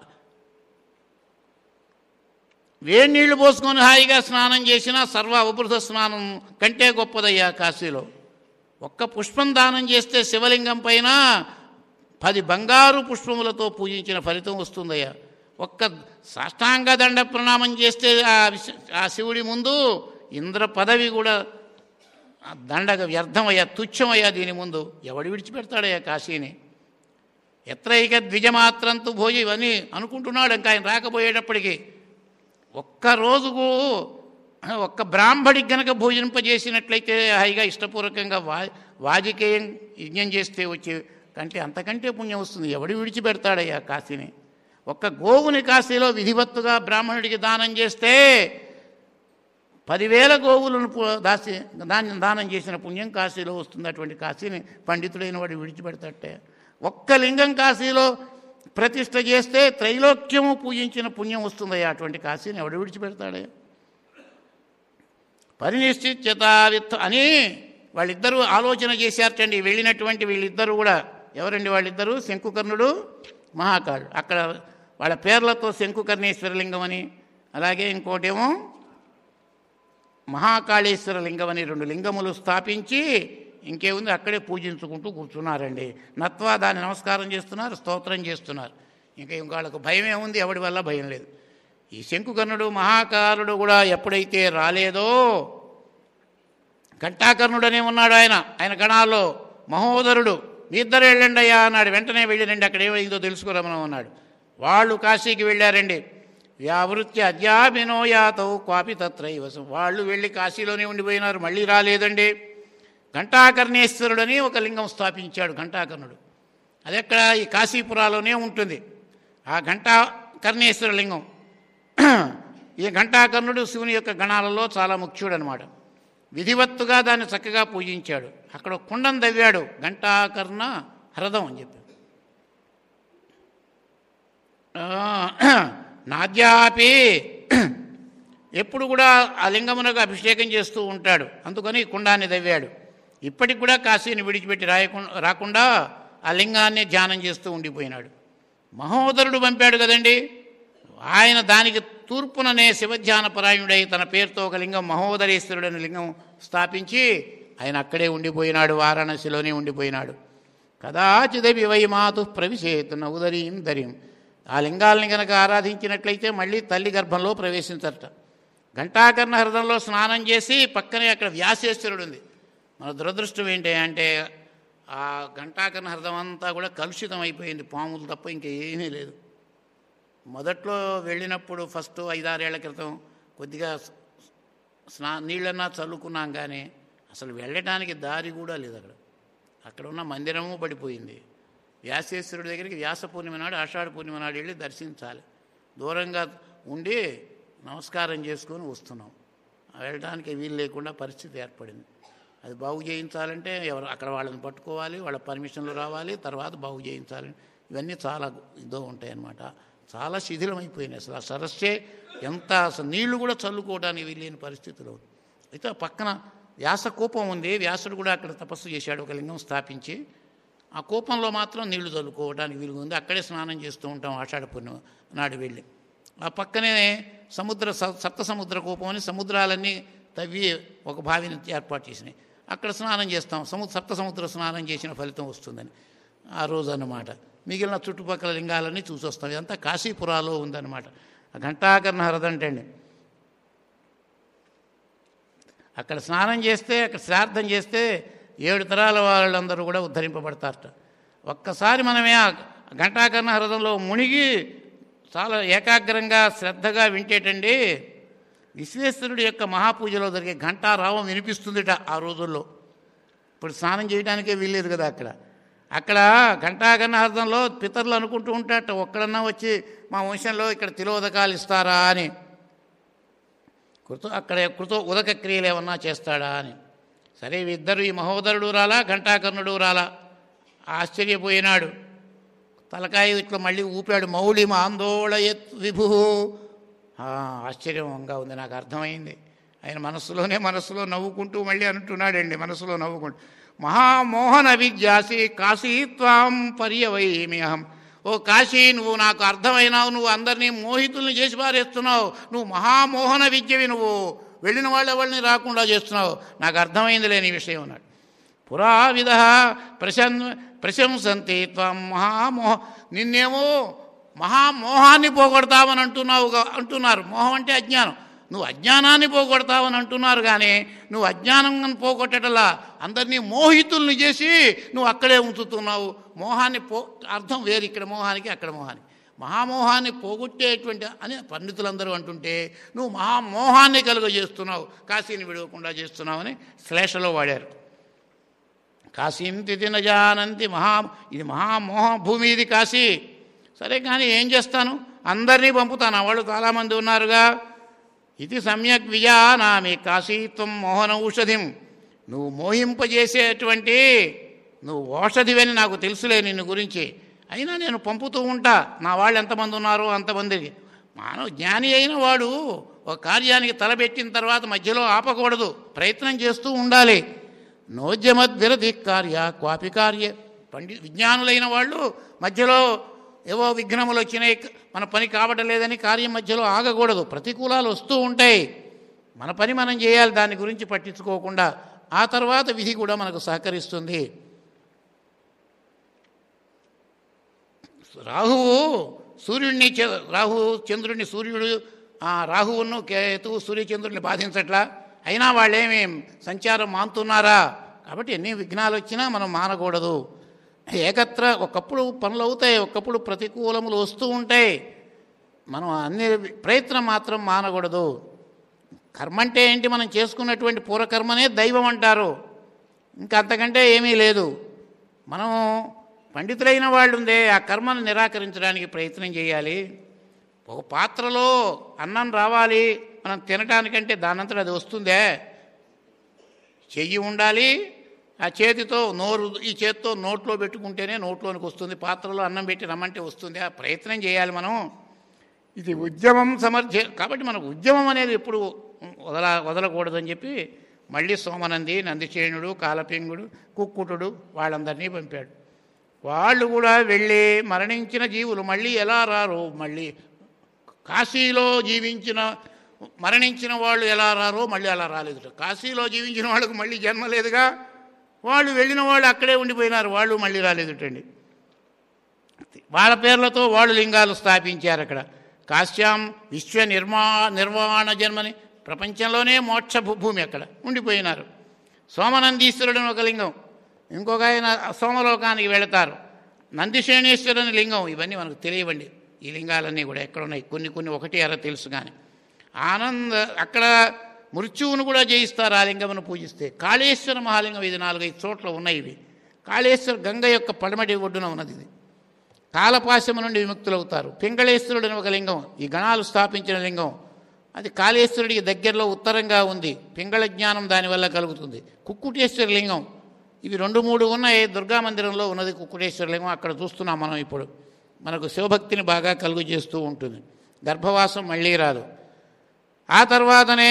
వేడి నీళ్లు పోసుకొని హాయిగా స్నానం చేసినా సర్వ అవబృత స్నానం కంటే గొప్పదయ్యా కాశీలో ఒక్క పుష్పం దానం చేస్తే శివలింగం పైన పది బంగారు పుష్పములతో పూజించిన ఫలితం వస్తుందయ్యా ఒక్క సాష్టాంగ దండ ప్రణామం చేస్తే ఆ విశ- ఆ శివుడి ముందు ఇంద్ర పదవి కూడా ఆ దండగ వ్యర్థమయ్యా తుచ్చమయ్యా దీని ముందు ఎవడు విడిచిపెడతాడయ్యా కాశీని ఎత్రైక ద్విజమాత్రంతు భోజి ఇవన్నీ అనుకుంటున్నాడు ఇంకా ఆయన రాకపోయేటప్పటికి ఒక్క రోజుకు ఒక్క బ్రాహ్మడికి గనక భోజనింపజేసినట్లయితే హాయిగా ఇష్టపూర్వకంగా వా వాజికేయం యజ్ఞం చేస్తే వచ్చే కంటే అంతకంటే పుణ్యం వస్తుంది ఎవడు విడిచిపెడతాడయ్యా కాశీని ఒక్క గోవుని కాశీలో విధివత్తుగా బ్రాహ్మణుడికి దానం చేస్తే పదివేల గోవులను పు- దాసి దాన్ని దానం చేసిన పుణ్యం కాశీలో వస్తుంది అటువంటి కాశీని పండితుడైన వాడు విడిచిపెడతాటే ఒక్క లింగం కాశీలో ప్రతిష్ట చేస్తే త్రైలోక్యము పూజించిన పుణ్యం వస్తుందయ్యా అటువంటి కాశీని ఎవడు విడిచిపెడతాడే పరినిశ్చిత్యత విత్త అని వాళ్ళిద్దరూ ఆలోచన చేశారటండి వెళ్ళినటువంటి వీళ్ళిద్దరూ కూడా ఎవరండి వాళ్ళిద్దరూ శంకుకర్ణుడు మహాకాళుడు అక్కడ వాళ్ళ పేర్లతో శంకుకర్ణేశ్వరలింగం అని అలాగే ఇంకోటేమో మహాకాళేశ్వర లింగం అని రెండు లింగములు స్థాపించి ఇంకేముంది అక్కడే పూజించుకుంటూ కూర్చున్నారండి నత్వా దాన్ని నమస్కారం చేస్తున్నారు స్తోత్రం చేస్తున్నారు ఇంకా ఇంకాళ్ళకు భయం ఏముంది ఎవడి వల్ల భయం లేదు ఈ శంకుకర్ణుడు మహాకాలుడు కూడా ఎప్పుడైతే రాలేదో ఘంటాకర్ణుడనే ఉన్నాడు ఆయన ఆయన గణాల్లో మహోదరుడు మీ ఇద్దరు వెళ్ళండి అయ్యా అన్నాడు వెంటనే వెళ్ళిరండి అక్కడ ఏమైందో తెలుసుకురమని అన్నాడు వాళ్ళు కాశీకి వెళ్ళారండి వ్యావృత్య అద్యాభినో యాతౌ క్వాపి తత్రైవ వాళ్ళు వెళ్ళి కాశీలోనే ఉండిపోయినారు మళ్ళీ రాలేదండి ఘంటాకర్ణేశ్వరుడని ఒక లింగం స్థాపించాడు ఘంటాకర్ణుడు అది ఎక్కడ ఈ కాశీపురాలోనే ఉంటుంది ఆ ఘంటాకర్ణేశ్వర లింగం ఈ ఘంటాకర్ణుడు శివుని యొక్క గణాలలో చాలా ముఖ్యుడు అనమాట విధివత్తుగా దాన్ని చక్కగా పూజించాడు అక్కడ ఒక కుండం దవ్వాడు ఘంటాకర్ణ హ్రదం అని చెప్పి ఆ, నాద్యాపి ఎప్పుడు కూడా ఆ లింగమునకు అభిషేకం చేస్తూ ఉంటాడు అందుకని ఈ కుండాన్ని దవ్వాడు ఇప్పటికి కూడా కాశీని విడిచిపెట్టి రాయకుండా రాకుండా ఆ లింగాన్ని ధ్యానం చేస్తూ ఉండిపోయినాడు మహోదరుడు పంపాడు కదండి ఆయన దానికి తూర్పుననే శివధ్యాన పరాయణుడై తన పేరుతో ఒక లింగం మహోదరేశ్వరుడు అనే లింగం స్థాపించి ఆయన అక్కడే ఉండిపోయినాడు వారాణసిలోనే ఉండిపోయినాడు కదాచిదపి వై మాతు ప్రవిశేతున్న ఉదరీం దరీం ఆ లింగాల్ని కనుక ఆరాధించినట్లయితే మళ్ళీ తల్లి గర్భంలో ప్రవేశించరట ఘంటాకర్ణ హృదంలో స్నానం చేసి పక్కనే అక్కడ వ్యాసేశ్వరుడు ఉంది మన దురదృష్టం ఏంటి అంటే ఆ ఘంటాకర్ణ హృదం అంతా కూడా కలుషితం అయిపోయింది పాములు తప్ప ఇంకా ఏమీ లేదు మొదట్లో వెళ్ళినప్పుడు ఫస్ట్ ఐదారేళ్ల క్రితం కొద్దిగా స్నా నీళ్ళన్నా చల్లుకున్నాం కానీ అసలు వెళ్ళటానికి దారి కూడా లేదు అక్కడ అక్కడ ఉన్న మందిరము పడిపోయింది వ్యాసేశ్వరుడి దగ్గరికి వ్యాస పూర్ణిమ నాడు ఆషాఢ పూర్ణిమ నాడు వెళ్ళి దర్శించాలి దూరంగా ఉండి నమస్కారం చేసుకొని వస్తున్నాం వెళ్ళడానికి వీలు లేకుండా పరిస్థితి ఏర్పడింది అది బాగు చేయించాలంటే ఎవరు అక్కడ వాళ్ళని పట్టుకోవాలి వాళ్ళ పర్మిషన్లు రావాలి తర్వాత బాగు చేయించాలి ఇవన్నీ చాలా ఇదో ఉంటాయి అన్నమాట చాలా శిథిలమైపోయినాయి అసలు ఆ సరస్సే ఎంత అసలు నీళ్లు కూడా చల్లుకోవడానికి వీలేని పరిస్థితిలో ఉంది అయితే ఆ పక్కన వ్యాస కూపం ఉంది వ్యాసుడు కూడా అక్కడ తపస్సు చేశాడు ఒక లింగం స్థాపించి ఆ కూపంలో మాత్రం నీళ్లు చల్లుకోవడానికి వీలుగా ఉంది అక్కడే స్నానం చేస్తూ ఉంటాం ఆషాఢ పూర్ణిమ నాడు వెళ్ళి ఆ పక్కనే సముద్ర స- సప్త సముద్ర కూపం అని సముద్రాలన్నీ తవ్వి ఒక బావిని ఏర్పాటు చేసినాయి అక్కడ స్నానం చేస్తాం సము సప్త సముద్ర స్నానం చేసిన ఫలితం వస్తుందని ఆ రోజు అన్నమాట మిగిలిన చుట్టుపక్కల లింగాలన్నీ చూసి వస్తాం ఇదంతా కాశీపురాలో ఉందన్నమాట ఆ ఘంటాకర్ణ హరదంటండి అక్కడ స్నానం చేస్తే అక్కడ శ్రాద్ధం చేస్తే ఏడు తరాల వాళ్ళందరూ కూడా ఉద్ధరింపబడతారట ఒక్కసారి మనమే ఆ ఘంటాకర్ణ హృదంలో మునిగి చాలా ఏకాగ్రంగా శ్రద్ధగా వింటేటండి విశ్వేశ్వరుడి యొక్క మహాపూజలో జరిగే ఘంటారావం వినిపిస్తుందిట ఆ రోజుల్లో ఇప్పుడు స్నానం చేయడానికే వీల్లేదు కదా అక్కడ అక్కడ ఘంటాగన్నార్థంలో పితరులు అనుకుంటూ ఉంటారట ఒక్కడన్నా వచ్చి మా వంశంలో ఇక్కడ తిలోదకాలు ఇస్తారా అని కృత అక్కడ కృత ఉదక క్రియలు ఏమన్నా చేస్తాడా అని సరే ఇద్దరు ఈ మహోదరుడు రాలా ఘంటాకర్ణుడు రాలా ఆశ్చర్యపోయినాడు తలకాయ ఇట్లా మళ్ళీ ఊపాడు మౌళి ఆందోళయత్ విభు ఆ, ఆశ్చర్యంగా ఉంది నాకు అర్థమైంది ఆయన మనస్సులోనే మనస్సులో నవ్వుకుంటూ మళ్ళీ అంటున్నాడండి మనస్సులో నవ్వుకుంటూ మహామోహన విద్యాసి కాశీ త్వాం పర్యవైమి అహం ఓ కాశీ నువ్వు నాకు అర్థమైనావు నువ్వు అందరినీ మోహితుల్ని చేసి పారేస్తున్నావు నువ్వు మహామోహన విద్యవి నువ్వు వెళ్ళిన వాళ్ళు ఎవరిని రాకుండా చేస్తున్నావు నాకు అర్థమైంది లేని విషయం అన్నాడు పురావిధ ప్రశం ప్రశంసంతి త్వం మహామోహ నిన్నేమో మహామోహాన్ని పోగొడతావని అంటున్నావు అంటున్నారు మోహం అంటే అజ్ఞానం నువ్వు అజ్ఞానాన్ని పోగొడతావని అంటున్నారు కానీ నువ్వు అజ్ఞానం పోగొట్టటలా అందరినీ మోహితుల్ని చేసి నువ్వు అక్కడే ఉంచుతున్నావు మోహాన్ని పో అర్థం వేరు ఇక్కడ మోహానికి అక్కడ మోహానికి మహామోహాన్ని పోగొట్టేటువంటి అని పండితులందరూ అంటుంటే నువ్వు మహామోహాన్ని కలుగజేస్తున్నావు కాశీని విడవకుండా చేస్తున్నావని శ్లేషలో వాడారు కాశీం తిథి నజానంతి మహా ఇది మహామోహ భూమి ఇది కాశీ సరే కానీ ఏం చేస్తాను అందరినీ పంపుతాను ఆ వాళ్ళు చాలామంది ఉన్నారుగా ఇది సమ్యక్ విజానామి కాశీత్వం మోహన ఔషధిం నువ్వు మోహింపజేసేటువంటి నువ్వు ఓషధివని నాకు తెలుసులే నిన్ను గురించి అయినా నేను పంపుతూ ఉంటా నా వాళ్ళు ఎంతమంది ఉన్నారో అంతమందికి మానవ జ్ఞాని అయిన వాడు ఒక కార్యానికి తలపెట్టిన తర్వాత మధ్యలో ఆపకూడదు ప్రయత్నం చేస్తూ ఉండాలి నోద్యమద్విరతి కార్య క్వాపి కార్య పండి విజ్ఞానులైన వాళ్ళు మధ్యలో ఏవో విఘ్నములు వచ్చినాయి మన పని కావటం లేదని కార్యం మధ్యలో ఆగకూడదు ప్రతికూలాలు వస్తూ ఉంటాయి మన పని మనం చేయాలి దాని గురించి పట్టించుకోకుండా ఆ తర్వాత విధి కూడా మనకు సహకరిస్తుంది రాహువు సూర్యుడిని చ- రాహువు చంద్రుడిని సూర్యుడు ఆ రాహువును కేతువు సూర్యచంద్రుడిని బాధించట్లా అయినా వాళ్ళేమి సంచారం మానుతున్నారా కాబట్టి ఎన్ని విఘ్నాలు వచ్చినా మనం మానకూడదు ఏకత్ర ఒకప్పుడు పనులు అవుతాయి ఒకప్పుడు ప్రతికూలములు వస్తూ ఉంటాయి మనం అన్ని ప్రయత్నం మాత్రం మానకూడదు కర్మ అంటే ఏంటి మనం చేసుకున్నటువంటి పూర్వకర్మనే దైవం అంటారు ఇంకా అంతకంటే ఏమీ లేదు మనం పండితులైన వాళ్ళు ఉందే ఆ కర్మను నిరాకరించడానికి ప్రయత్నం చేయాలి ఒక పాత్రలో అన్నం రావాలి మనం తినటానికంటే దానంతట అది వస్తుందే చెయ్యి ఉండాలి ఆ చేతితో నోరు ఈ చేతితో నోట్లో పెట్టుకుంటేనే నోట్లోనికి వస్తుంది పాత్రలో అన్నం పెట్టి రమ్మంటే వస్తుంది ఆ ప్రయత్నం చేయాలి మనం ఇది ఉద్యమం సమర్థ కాబట్టి మనకు ఉద్యమం అనేది ఎప్పుడు వదల వదలకూడదని చెప్పి మళ్ళీ సోమనంది నందిచేణుడు కాలపింగుడు కుక్కుటుడు వాళ్ళందరినీ పంపాడు వాళ్ళు కూడా వెళ్ళి మరణించిన జీవులు మళ్ళీ ఎలా రారు మళ్ళీ కాశీలో జీవించిన మరణించిన వాళ్ళు ఎలా రారో మళ్ళీ అలా రాలేదు కాశీలో జీవించిన వాళ్ళకు మళ్ళీ జన్మ లేదుగా వాళ్ళు వెళ్ళిన వాళ్ళు అక్కడే ఉండిపోయినారు వాళ్ళు మళ్ళీ రాలేదుటండి వాళ్ళ పేర్లతో వాళ్ళు లింగాలు స్థాపించారు అక్కడ కాశ్యాం విశ్వ నిర్మా నిర్వాణ జన్మని ప్రపంచంలోనే మోక్ష భూ- భూమి అక్కడ ఉండిపోయినారు సోమనందీశ్వరుడు అని ఒక లింగం ఇంకొక ఆయన సోమలోకానికి వెళతారు నందిశేణేశ్వరుని లింగం ఇవన్నీ మనకు తెలియవండి ఈ లింగాలన్నీ కూడా ఎక్కడ ఉన్నాయి కొన్ని కొన్ని ఒకటి అర తెలుసు కానీ ఆనంద అక్కడ మృత్యువును కూడా జయిస్తారు ఆ లింగమును పూజిస్తే కాళేశ్వర మహాలింగం ఇది నాలుగైదు చోట్ల ఉన్నాయి ఇవి కాళేశ్వర గంగ యొక్క పడమటి ఒడ్డున ఉన్నది ఇది కాలపాశము నుండి విముక్తులవుతారు పింగళేశ్వరుడు అని ఒక లింగం ఈ గణాలు స్థాపించిన లింగం అది కాళేశ్వరుడికి దగ్గరలో ఉత్తరంగా ఉంది పింగళ జ్ఞానం దానివల్ల కలుగుతుంది కుక్కుటేశ్వర లింగం ఇవి రెండు మూడు ఉన్నాయి దుర్గా మందిరంలో ఉన్నది కుక్కుటేశ్వర లింగం అక్కడ చూస్తున్నాం మనం ఇప్పుడు మనకు శివభక్తిని బాగా కలుగు చేస్తూ ఉంటుంది గర్భవాసం మళ్ళీ రాదు ఆ తర్వాతనే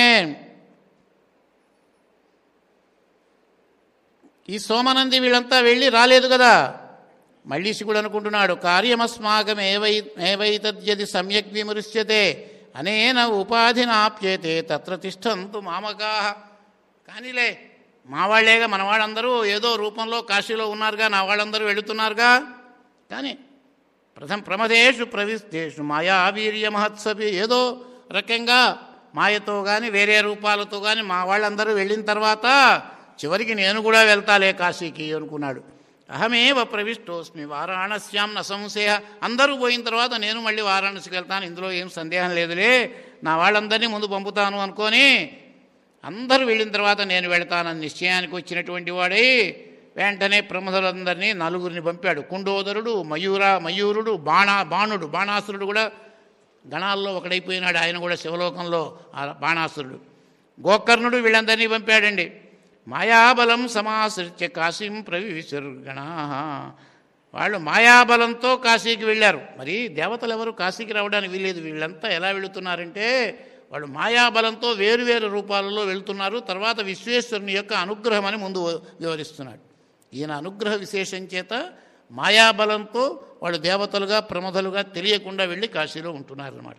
ఈ సోమనంది వీళ్ళంతా వెళ్ళి రాలేదు కదా మళ్ళీ శివుడు అనుకుంటున్నాడు కార్యమస్మాకం ఏవై ఏవైతద్యది సమ్యక్ విమృశ్యతే అనేన ఉపాధినాప్యేతే తత్ర తిష్టంతు మామకా కానీలే మా వాళ్ళేగా మన వాళ్ళందరూ ఏదో రూపంలో కాశీలో ఉన్నారుగా నా వాళ్ళందరూ వెళుతున్నారుగా కానీ ప్రథమ ప్రమదేషు ప్రవిస్తేషు మాయా వీర్య మహత్సవి ఏదో రకంగా మాయతో కానీ వేరే రూపాలతో కానీ మా వాళ్ళందరూ వెళ్ళిన తర్వాత చివరికి నేను కూడా వెళ్తాలే కాశీకి అనుకున్నాడు అహమేవ ప్రవిష్టోస్మి వారాణస్యాం న సంశయ అందరూ పోయిన తర్వాత నేను మళ్ళీ వారాణసికి వెళ్తాను ఇందులో ఏం సందేహం లేదులే నా వాళ్ళందరినీ ముందు పంపుతాను అనుకొని అందరూ వెళ్ళిన తర్వాత నేను వెళతానని నిశ్చయానికి వచ్చినటువంటి వాడై వెంటనే ప్రముఖులందరినీ నలుగురిని పంపాడు కుండోదరుడు మయూర మయూరుడు బాణ బాణుడు బాణాసురుడు కూడా గణాల్లో ఒకడైపోయినాడు ఆయన కూడా శివలోకంలో ఆ బాణాసురుడు గోకర్ణుడు వీళ్ళందరినీ పంపాడండి మాయాబలం సమాశ్రిత్య కాశీం ప్రవిశర్గణా వాళ్ళు మాయాబలంతో కాశీకి వెళ్ళారు మరి దేవతలు ఎవరు కాశీకి రావడానికి వీల్లేదు వీళ్ళంతా ఎలా వెళుతున్నారంటే వాళ్ళు మాయాబలంతో వేరువేరు రూపాలలో వెళుతున్నారు తర్వాత విశ్వేశ్వరుని యొక్క అనుగ్రహం అని ముందు వివరిస్తున్నాడు ఈయన అనుగ్రహ విశేషం చేత మాయాబలంతో వాళ్ళు దేవతలుగా ప్రమదలుగా తెలియకుండా వెళ్ళి కాశీలో ఉంటున్నారన్నమాట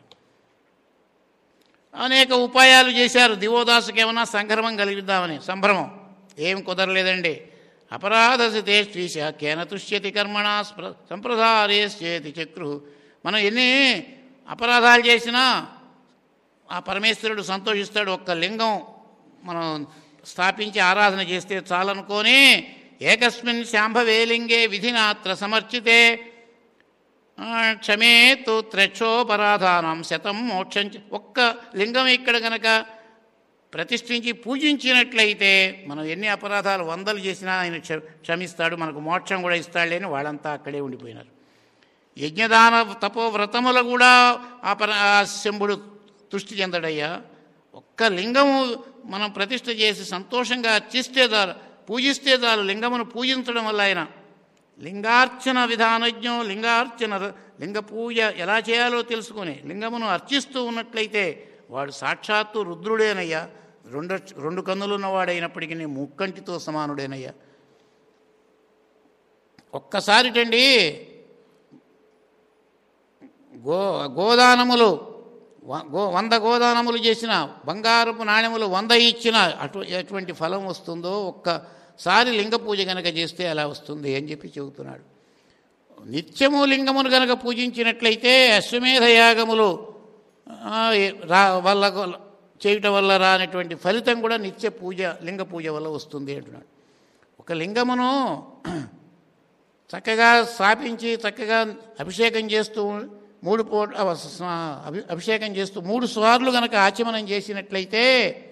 అనేక ఉపాయాలు చేశారు దివోదాసుకి ఏమైనా సంక్రమం కలిగిద్దామని సంభ్రమం ఏం కుదరలేదండి అపరాధసితే శ్రీశ కేన తుష్యతి కర్మణ స్ప్ర- సంప్రదారేశ్చేతి చక్రు మనం ఎన్ని అపరాధాలు చేసినా ఆ పరమేశ్వరుడు సంతోషిస్తాడు ఒక్క లింగం మనం స్థాపించి ఆరాధన చేస్తే చాలనుకొని ఏకస్మిన్ శాంభవే లింగే విధినాత్ర సమర్చితే ఆ, క్షమేతు త్రక్షోపరాధానం శతం మోక్షం చ- ఒక్క లింగం ఇక్కడ గనక ప్రతిష్ఠించి పూజించినట్లయితే మనం ఎన్ని అపరాధాలు వందలు చేసినా ఆయన క్ష- క్షమిస్తాడు మనకు మోక్షం కూడా ఇస్తాడులే అని వాళ్ళంతా అక్కడే ఉండిపోయినారు యజ్ఞదాన తపో వ్రతములు కూడా ఆ పర ఆ శంభుడు తృష్టి చెందడయ్యా ఒక్క లింగము మనం ప్రతిష్ఠ చేసి సంతోషంగా అర్చిస్తే చాలు పూజిస్తే చాలు లింగమును పూజించడం వల్ల ఆయన లింగార్చన విధానజ్ఞం లింగార్చన లింగ పూజ ఎలా చేయాలో తెలుసుకొని లింగమును అర్చిస్తూ ఉన్నట్లయితే వాడు సాక్షాత్తు రుద్రుడేనయ్యా రెండు రెండు కన్నులు ఉన్నవాడైనప్పటికీ ముక్కంటితో సమానుడేనయ్యా ఒక్కసారిటండి గో గోదానములు వ- గో వంద గోదానములు చేసిన బంగారపు నాణ్యములు వంద ఇచ్చిన అటు ఎటువంటి ఫలం వస్తుందో ఒక్కసారి లింగ పూజ గనక చేస్తే అలా వస్తుంది అని చెప్పి చెబుతున్నాడు నిత్యము లింగమును గనక పూజించినట్లయితే అశ్వమేధ యాగములు ఆ, ఏ- రా వల్ల చేయటం వల్ల రానటువంటి ఫలితం కూడా నిత్య పూజ లింగ పూజ వల్ల వస్తుంది అంటున్నాడు ఒక లింగమును చక్కగా స్థాపించి చక్కగా అభిషేకం చేస్తూ మూడు పూ అవ- స- అభి- అభిషేకం చేస్తూ మూడు సార్లు గనక ఆచమనం చేసినట్లయితే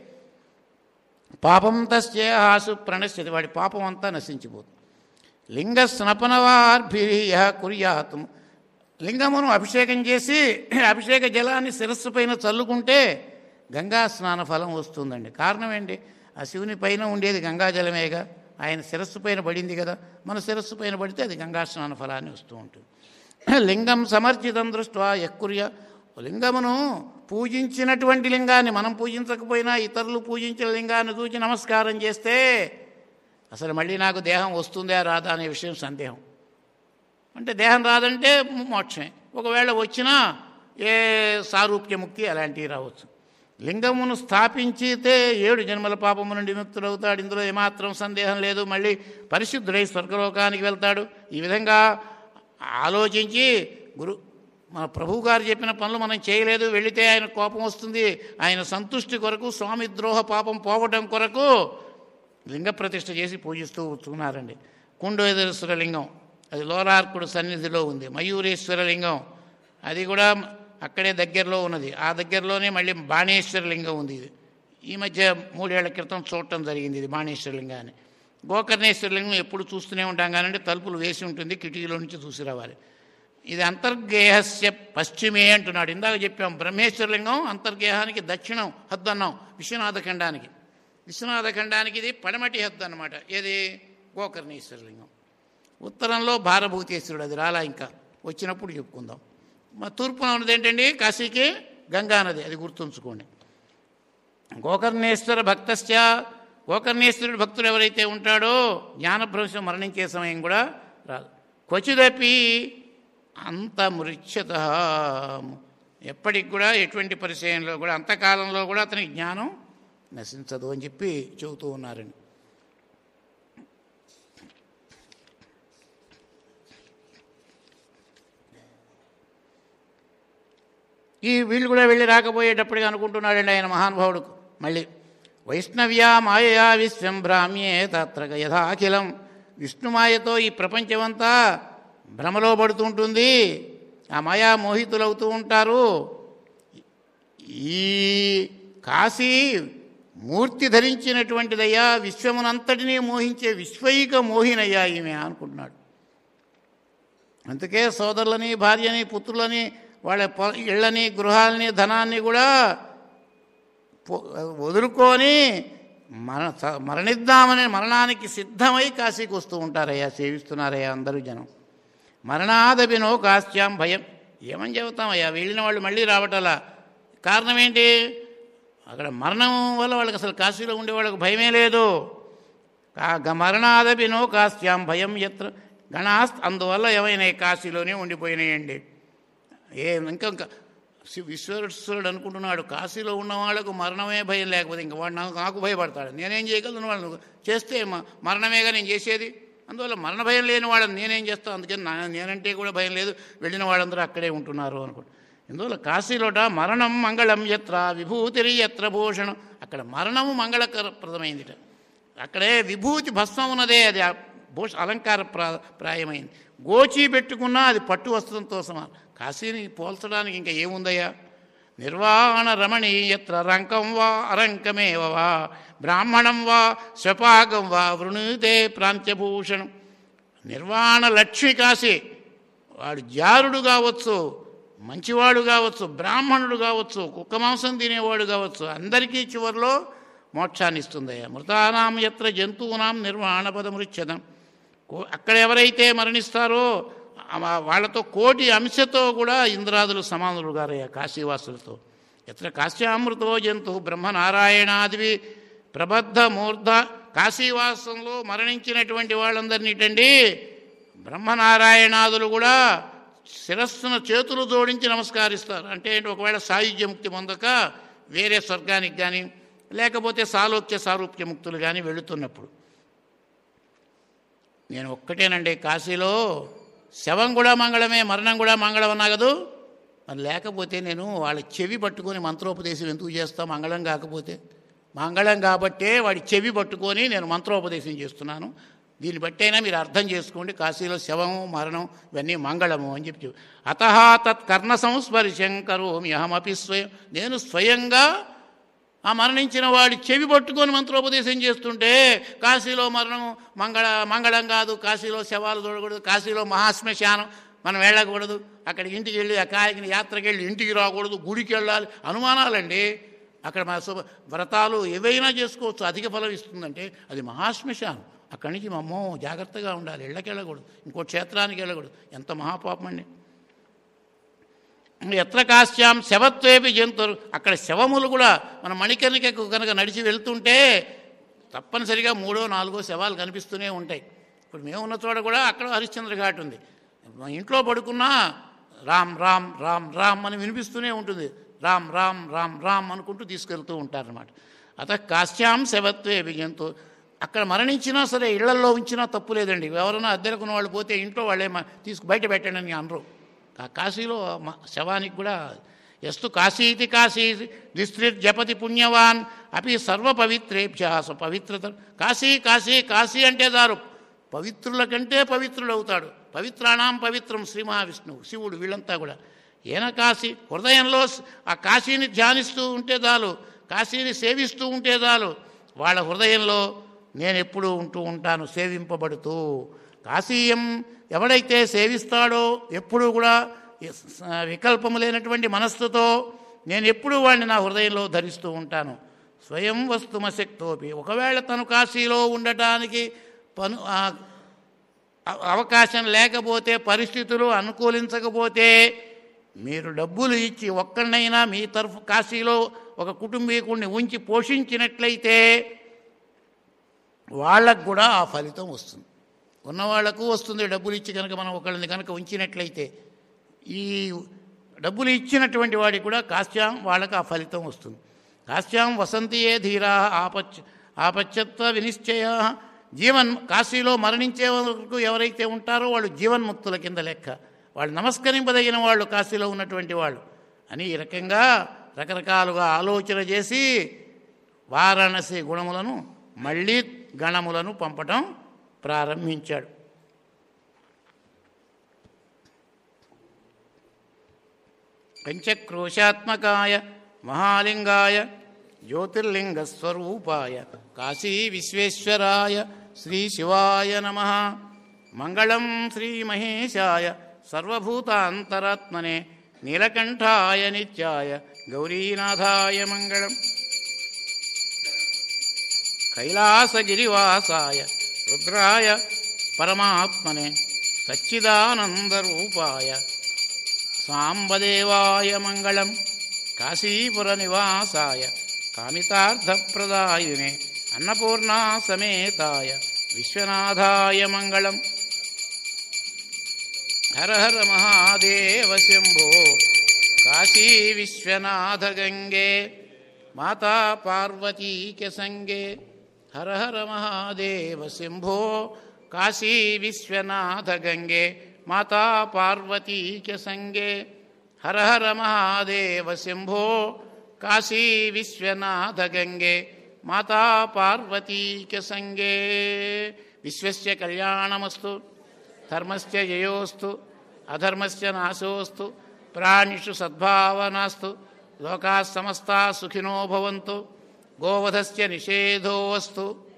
పాపం తస్య ఆసు ప్రణశ్యతి వాడి పాపం అంతా నశించిపోతుంది లింగ స్నపనవార్భియ కుర్యాత్ లింగమును అభిషేకం చేసి అభిషేక జలాన్ని శిరస్సు పైన చల్లుకుంటే గంగా స్నాన ఫలం వస్తుందండి కారణం ఏంటి ఆ శివుని పైన ఉండేది గంగాజలమేగా ఆయన శిరస్సు పైన పడింది కదా మన శిరస్సు పైన పడితే అది గంగా స్నాన ఫలాన్ని వస్తూ ఉంటుంది లింగం సమర్చితం దృష్ట్యా ఎక్కుర్య లింగమును పూజించినటువంటి లింగాన్ని మనం పూజించకపోయినా ఇతరులు పూజించిన లింగాన్ని చూచి నమస్కారం చేస్తే అసలు మళ్ళీ నాకు దేహం వస్తుందా రాదా అనే విషయం సందేహం అంటే దేహం రాదంటే మోక్షమే ఒకవేళ వచ్చినా ఏ సారూప్యముక్తి అలాంటివి రావచ్చు లింగమును స్థాపించితే ఏడు జన్మల పాపము నుండి విముక్తుడవుతాడు ఇందులో ఏమాత్రం సందేహం లేదు మళ్ళీ పరిశుద్ధుడై స్వర్గలోకానికి వెళ్తాడు ఈ విధంగా ఆలోచించి గురు మన ప్రభువు గారు చెప్పిన పనులు మనం చేయలేదు వెళితే ఆయన కోపం వస్తుంది ఆయన సంతుష్టి కొరకు స్వామి ద్రోహ పాపం పోవటం కొరకు లింగ ప్రతిష్ఠ చేసి పూజిస్తూ కూర్చున్నారండి కుండేశ్వర లింగం అది లోలార్కుడు సన్నిధిలో ఉంది మయూరేశ్వర లింగం అది కూడా అక్కడే దగ్గరలో ఉన్నది ఆ దగ్గరలోనే మళ్ళీ బాణేశ్వర లింగం ఉంది ఇది ఈ మధ్య మూడేళ్ల క్రితం చూడటం జరిగింది ఇది బాణేశ్వర లింగాన్ని గోకర్ణేశ్వర లింగం ఎప్పుడు చూస్తూనే ఉంటాం కానీ తలుపులు వేసి ఉంటుంది కిటికీలో నుంచి చూసి రావాలి ఇది అంతర్గేహస్య పశ్చిమే అంటున్నాడు ఇందాక చెప్పాం బ్రహ్మేశ్వర లింగం అంతర్గేహానికి దక్షిణం హద్దు అన్నాం విశ్వనాథ ఖండానికి విశ్వనాథ ఖండానికి ఇది పడమటి హద్దు అనమాట ఏది గోకర్ణేశ్వర లింగం ఉత్తరంలో భారభూతేశ్వరుడు అది రాలా ఇంకా వచ్చినప్పుడు చెప్పుకుందాం మా తూర్పున ఉన్నది ఏంటండి కాశీకి గంగా నది అది గుర్తుంచుకోండి గోకర్ణేశ్వర భక్తస్య గోకర్ణేశ్వరుడు భక్తుడు ఎవరైతే ఉంటాడో జ్ఞానభ్రంశం మరణించే సమయం కూడా రాదు క్వచిదపి అంత మృత్యత ఎప్పటికి కూడా ఎటువంటి పరిచయంలో కూడా అంతకాలంలో కూడా అతనికి జ్ఞానం నశించదు అని చెప్పి చెబుతూ ఉన్నారండి ఈ వీళ్ళు కూడా వెళ్ళి రాకపోయేటప్పటికి అనుకుంటున్నాడండి ఆయన మహానుభావుడు మళ్ళీ వైష్ణవ్యా మాయయా విశ్వం భ్రామ్యే తత్ర యథాఖిలం విష్ణుమాయతో ఈ ప్రపంచమంతా భ్రమలో పడుతూ ఉంటుంది ఆ మాయా మోహితులవుతూ ఉంటారు ఈ కాశీ మూర్తి ధరించినటువంటిదయ్యా విశ్వమునంతటినీ మోహించే విశ్వైక మోహినయ్యా ఈమె అనుకుంటున్నాడు అందుకే సోదరులని భార్యని పుత్రులని వాళ్ళ పొ- ఇళ్ళని గృహాలని ధనాన్ని కూడా పొ- వదులుకొని మర స- మరణిద్దామని మరణానికి సిద్ధమై కాశీకి వస్తూ ఉంటారయ్యా సేవిస్తున్నారయ్యా అందరూ జనం మరణాదపినో కాశ్యాం భయం ఏమని చెబుతామయ్యా వెళ్ళిన వాళ్ళు మళ్ళీ రావటలా కారణం ఏంటి అక్కడ మరణం వల్ల వాళ్ళకి అసలు కాశీలో ఉండే వాళ్ళకి భయమే లేదు కా- గ- మరణాదపినో కాశ్యాం భయం ఎత్ర గణాస్ అందువల్ల ఏమైనా కాశీలోనే ఉండిపోయినాయండి ఏ ఇంకా ఇంకా శి- విశ్వేశ్వరుడు అనుకుంటున్నాడు కాశీలో ఉన్న వాళ్ళకు మరణమే భయం లేకపోతే ఇంకా వాడు నాకు నాకు భయపడతాడు నేనేం చేయగలను వాళ్ళు చేస్తే మ- మరణమేగా నేను చేసేది అందువల్ల మరణ భయం లేని వాళ్ళని నేనేం చేస్తాను అందుకని నా నేనంటే కూడా భయం లేదు వెళ్ళిన వాళ్ళందరూ అక్కడే ఉంటున్నారు అనుకుంటా ఇందువల్ల కాశీలోట మరణం మంగళం ఎత్ర విభూతిరి ఎత్ర భూషణం అక్కడ మరణము మంగళప్రదమైందిట అక్కడే విభూతి భస్మం ఉన్నదే అది ఆ భూష అలంకార ప్రా ప్రాయమైంది గోచి పెట్టుకున్నా అది పట్టు వస్త్రంతో సమానం కాశీని పోల్చడానికి ఇంకా ఏముందయ్యా నిర్వాణ రమణీయత్ర రంకం వా అరంకమేవ వా బ్రాహ్మణం వా స్వపాకం వా వృణుతే ప్రాంత్యభూషణం నిర్వాణ లక్ష్మి కాశీ వాడు జారుడు కావచ్చు మంచివాడు కావచ్చు బ్రాహ్మణుడు కావచ్చు కుక్క మాంసం తినేవాడు కావచ్చు అందరికీ చివరిలో మోక్షాన్ని ఇస్తుందయ్యా మృతానాం ఎత్ర జంతువునాం నిర్వాణ పదమృచ్ఛదం కో- అక్కడ ఎవరైతే మరణిస్తారో ఆ వాళ్ళతో కోటి అంశతో కూడా ఇంద్రాదులు సమానులు గారయ్యా కాశీవాసులతో ఎత్ర కాశ్యామృతో జంతు బ్రహ్మనారాయణాదివి ప్రబద్ధ మూర్ధ కాశీవాసంలో మరణించినటువంటి వాళ్ళందరినీటండి బ్రహ్మనారాయణాదులు కూడా శిరస్సున చేతులు జోడించి నమస్కరిస్తారు అంటే ఏంటి ఒకవేళ సాయుధ్య ముక్తి పొందక వేరే స్వర్గానికి కానీ లేకపోతే సాలోక్య సారూప్య ముక్తులు కానీ వెళుతున్నప్పుడు నేను ఒక్కటేనండి కాశీలో శవం కూడా మంగళమే మరణం కూడా మంగళం అన్నా కదూ మరి లేకపోతే నేను వాళ్ళ చెవి పట్టుకొని మంత్రోపదేశం ఎందుకు చేస్తా మంగళం కాకపోతే మంగళం కాబట్టే వాడి చెవి పట్టుకొని నేను మంత్రోపదేశం చేస్తున్నాను దీన్ని బట్టైనా మీరు అర్థం చేసుకోండి కాశీలో శవము మరణం ఇవన్నీ మంగళము అని చెప్పి అత తత్ కర్ణ సంస్పర్శం కరోమి అహమపి స్వయం నేను స్వయంగా ఆ మరణించిన వాడి చెవి పట్టుకొని మంత్రోపదేశం చేస్తుంటే కాశీలో మరణం మంగళ మంగళం కాదు కాశీలో శవాలు చూడకూడదు కాశీలో మహాశ్మశానం మనం వెళ్ళకూడదు అక్కడ ఇంటికి వెళ్ళి ఆ కాయకి యాత్రకి వెళ్ళి ఇంటికి రాకూడదు గుడికి వెళ్ళాలి అనుమానాలండి అక్కడ మా శుభ వ్రతాలు ఏవైనా చేసుకోవచ్చు అధిక ఫలం ఇస్తుందంటే అది మహాశ్మశానం అక్కడి నుంచి మమ్మో జాగ్రత్తగా ఉండాలి ఇళ్ళకి వెళ్ళకూడదు ఇంకో క్షేత్రానికి వెళ్ళకూడదు ఎంత మహాపాపం అండి ఎత్ర కాశ్యాం శవత్వేపి జంతువులు అక్కడ శవములు కూడా మన మణికర్ణికకు కనుక నడిచి వెళ్తుంటే తప్పనిసరిగా మూడో నాలుగో శవాలు కనిపిస్తూనే ఉంటాయి ఇప్పుడు మేము ఉన్న చోట కూడా అక్కడ హరిశ్చంద్ర ఘాట్ ఉంది మా ఇంట్లో పడుకున్నా రామ్ రామ్ రామ్ రామ్ అని వినిపిస్తూనే ఉంటుంది రామ్ రామ్ రామ్ రామ్ అనుకుంటూ తీసుకెళ్తూ ఉంటారనమాట అత కాశ్యాం శవత్వేపి జంతు అక్కడ మరణించినా సరే ఇళ్లల్లో ఉంచినా తప్పు లేదండి ఎవరైనా అద్దెలకున్న వాళ్ళు పోతే ఇంట్లో వాళ్ళే మ- తీసుకు బయట పెట్టండి అని అనరు ఆ కాశీలో మ- శవానికి కూడా ఎస్తు కాశీతి కాశీ దిస్త్రిత్ జపతి పుణ్యవాన్ అపి సర్వ పవిత్రేభ్య స పవిత్రత కాశీ కాశీ కాశీ అంటే దారు పవిత్రుల కంటే పవిత్రుడు అవుతాడు పవిత్రాణం పవిత్రం శ్రీ మహావిష్ణువు శివుడు వీళ్ళంతా కూడా ఏన కాశీ హృదయంలో స్- ఆ కాశీని ధ్యానిస్తూ ఉంటే చాలు కాశీని సేవిస్తూ ఉంటే చాలు వాళ్ళ హృదయంలో నేను ఎప్పుడూ ఉంటూ ఉంటాను సేవింపబడుతూ కాశీయం ఎవడైతే సేవిస్తాడో ఎప్పుడూ కూడా ఎస్- వికల్పము లేనటువంటి మనస్సుతో నేను ఎప్పుడూ వాడిని నా హృదయంలో ధరిస్తూ ఉంటాను స్వయం వస్తుమశక్తోపి ఒకవేళ తను కాశీలో ఉండటానికి పను ఆ, అవ- అవకాశం లేకపోతే పరిస్థితులు అనుకూలించకపోతే మీరు డబ్బులు ఇచ్చి ఒక్కడినైనా మీ తరఫు కాశీలో ఒక కుటుంబీకుడిని ఉంచి పోషించినట్లయితే వాళ్ళకు కూడా ఆ ఫలితం వస్తుంది ఉన్నవాళ్లకు వస్తుంది డబ్బులు ఇచ్చి కనుక మనం ఒకళ్ళని కనుక ఉంచినట్లయితే ఈ డబ్బులు ఇచ్చినటువంటి వాడికి కూడా కాశ్యాం వాళ్ళకి ఆ ఫలితం వస్తుంది కాశ్యాం వసంతియే ధీరా ఆపచ్చ ఆపచ్చత్వ వినిశ్చయ జీవన్ కాశీలో మరణించే వరకు ఎవరైతే ఉంటారో వాళ్ళు జీవన్ముక్తుల కింద లెక్క వాళ్ళు నమస్కరింపదగిన వాళ్ళు కాశీలో ఉన్నటువంటి వాళ్ళు అని ఈ రకంగా రకరకాలుగా ఆలోచన చేసి వారాణసి గుణములను మళ్ళీ గణములను పంపటం ప్రారంభించాడు పంచక్రోశాత్మకాయ మహాలింగాయ జ్యోతిర్లింగస్వరూపాయ కాశీ విశ్వేశ్వరాయ శ్రీ శివాయ నమ మంగళం శ్రీమహేశాయ సర్వభూతాంతరాత్మనే నీలకంఠాయ నిత్యాయ గౌరీనాథాయ మంగళం కైలాసగిరివాసాయ రుద్రాయ పరమాత్మనే సచ్చిదానందరూపాయ సాంబదేవాయ మంగళం కాశీపురనివాసాయ కామితార్థప్రదాయినే అన్నపూర్ణా సమేతాయ విశ్వనాథాయ మంగళం హర హర మహాదేవ శంభో కాశీ విశ్వనాథ గంగే మాతా పార్వతీక సంగే హర హర మహాదేవ శంభో కాశీ విశ్వనాథ గంగే మాతా పార్వతీక సంగే హర హర మహాదేవ శంభో కాశీ విశ్వనాథ గంగే మాతా పార్వతీక సంగే విశ్వస్య కళ్యాణమస్తు ధర్మస్య జయోస్తు అధర్మస్య నాశోస్తు ప్రాణిషు సద్భావనాస్తు లోకా సమస్తా సుఖినో భవంతు గోవధస్య నిషేధోస్తు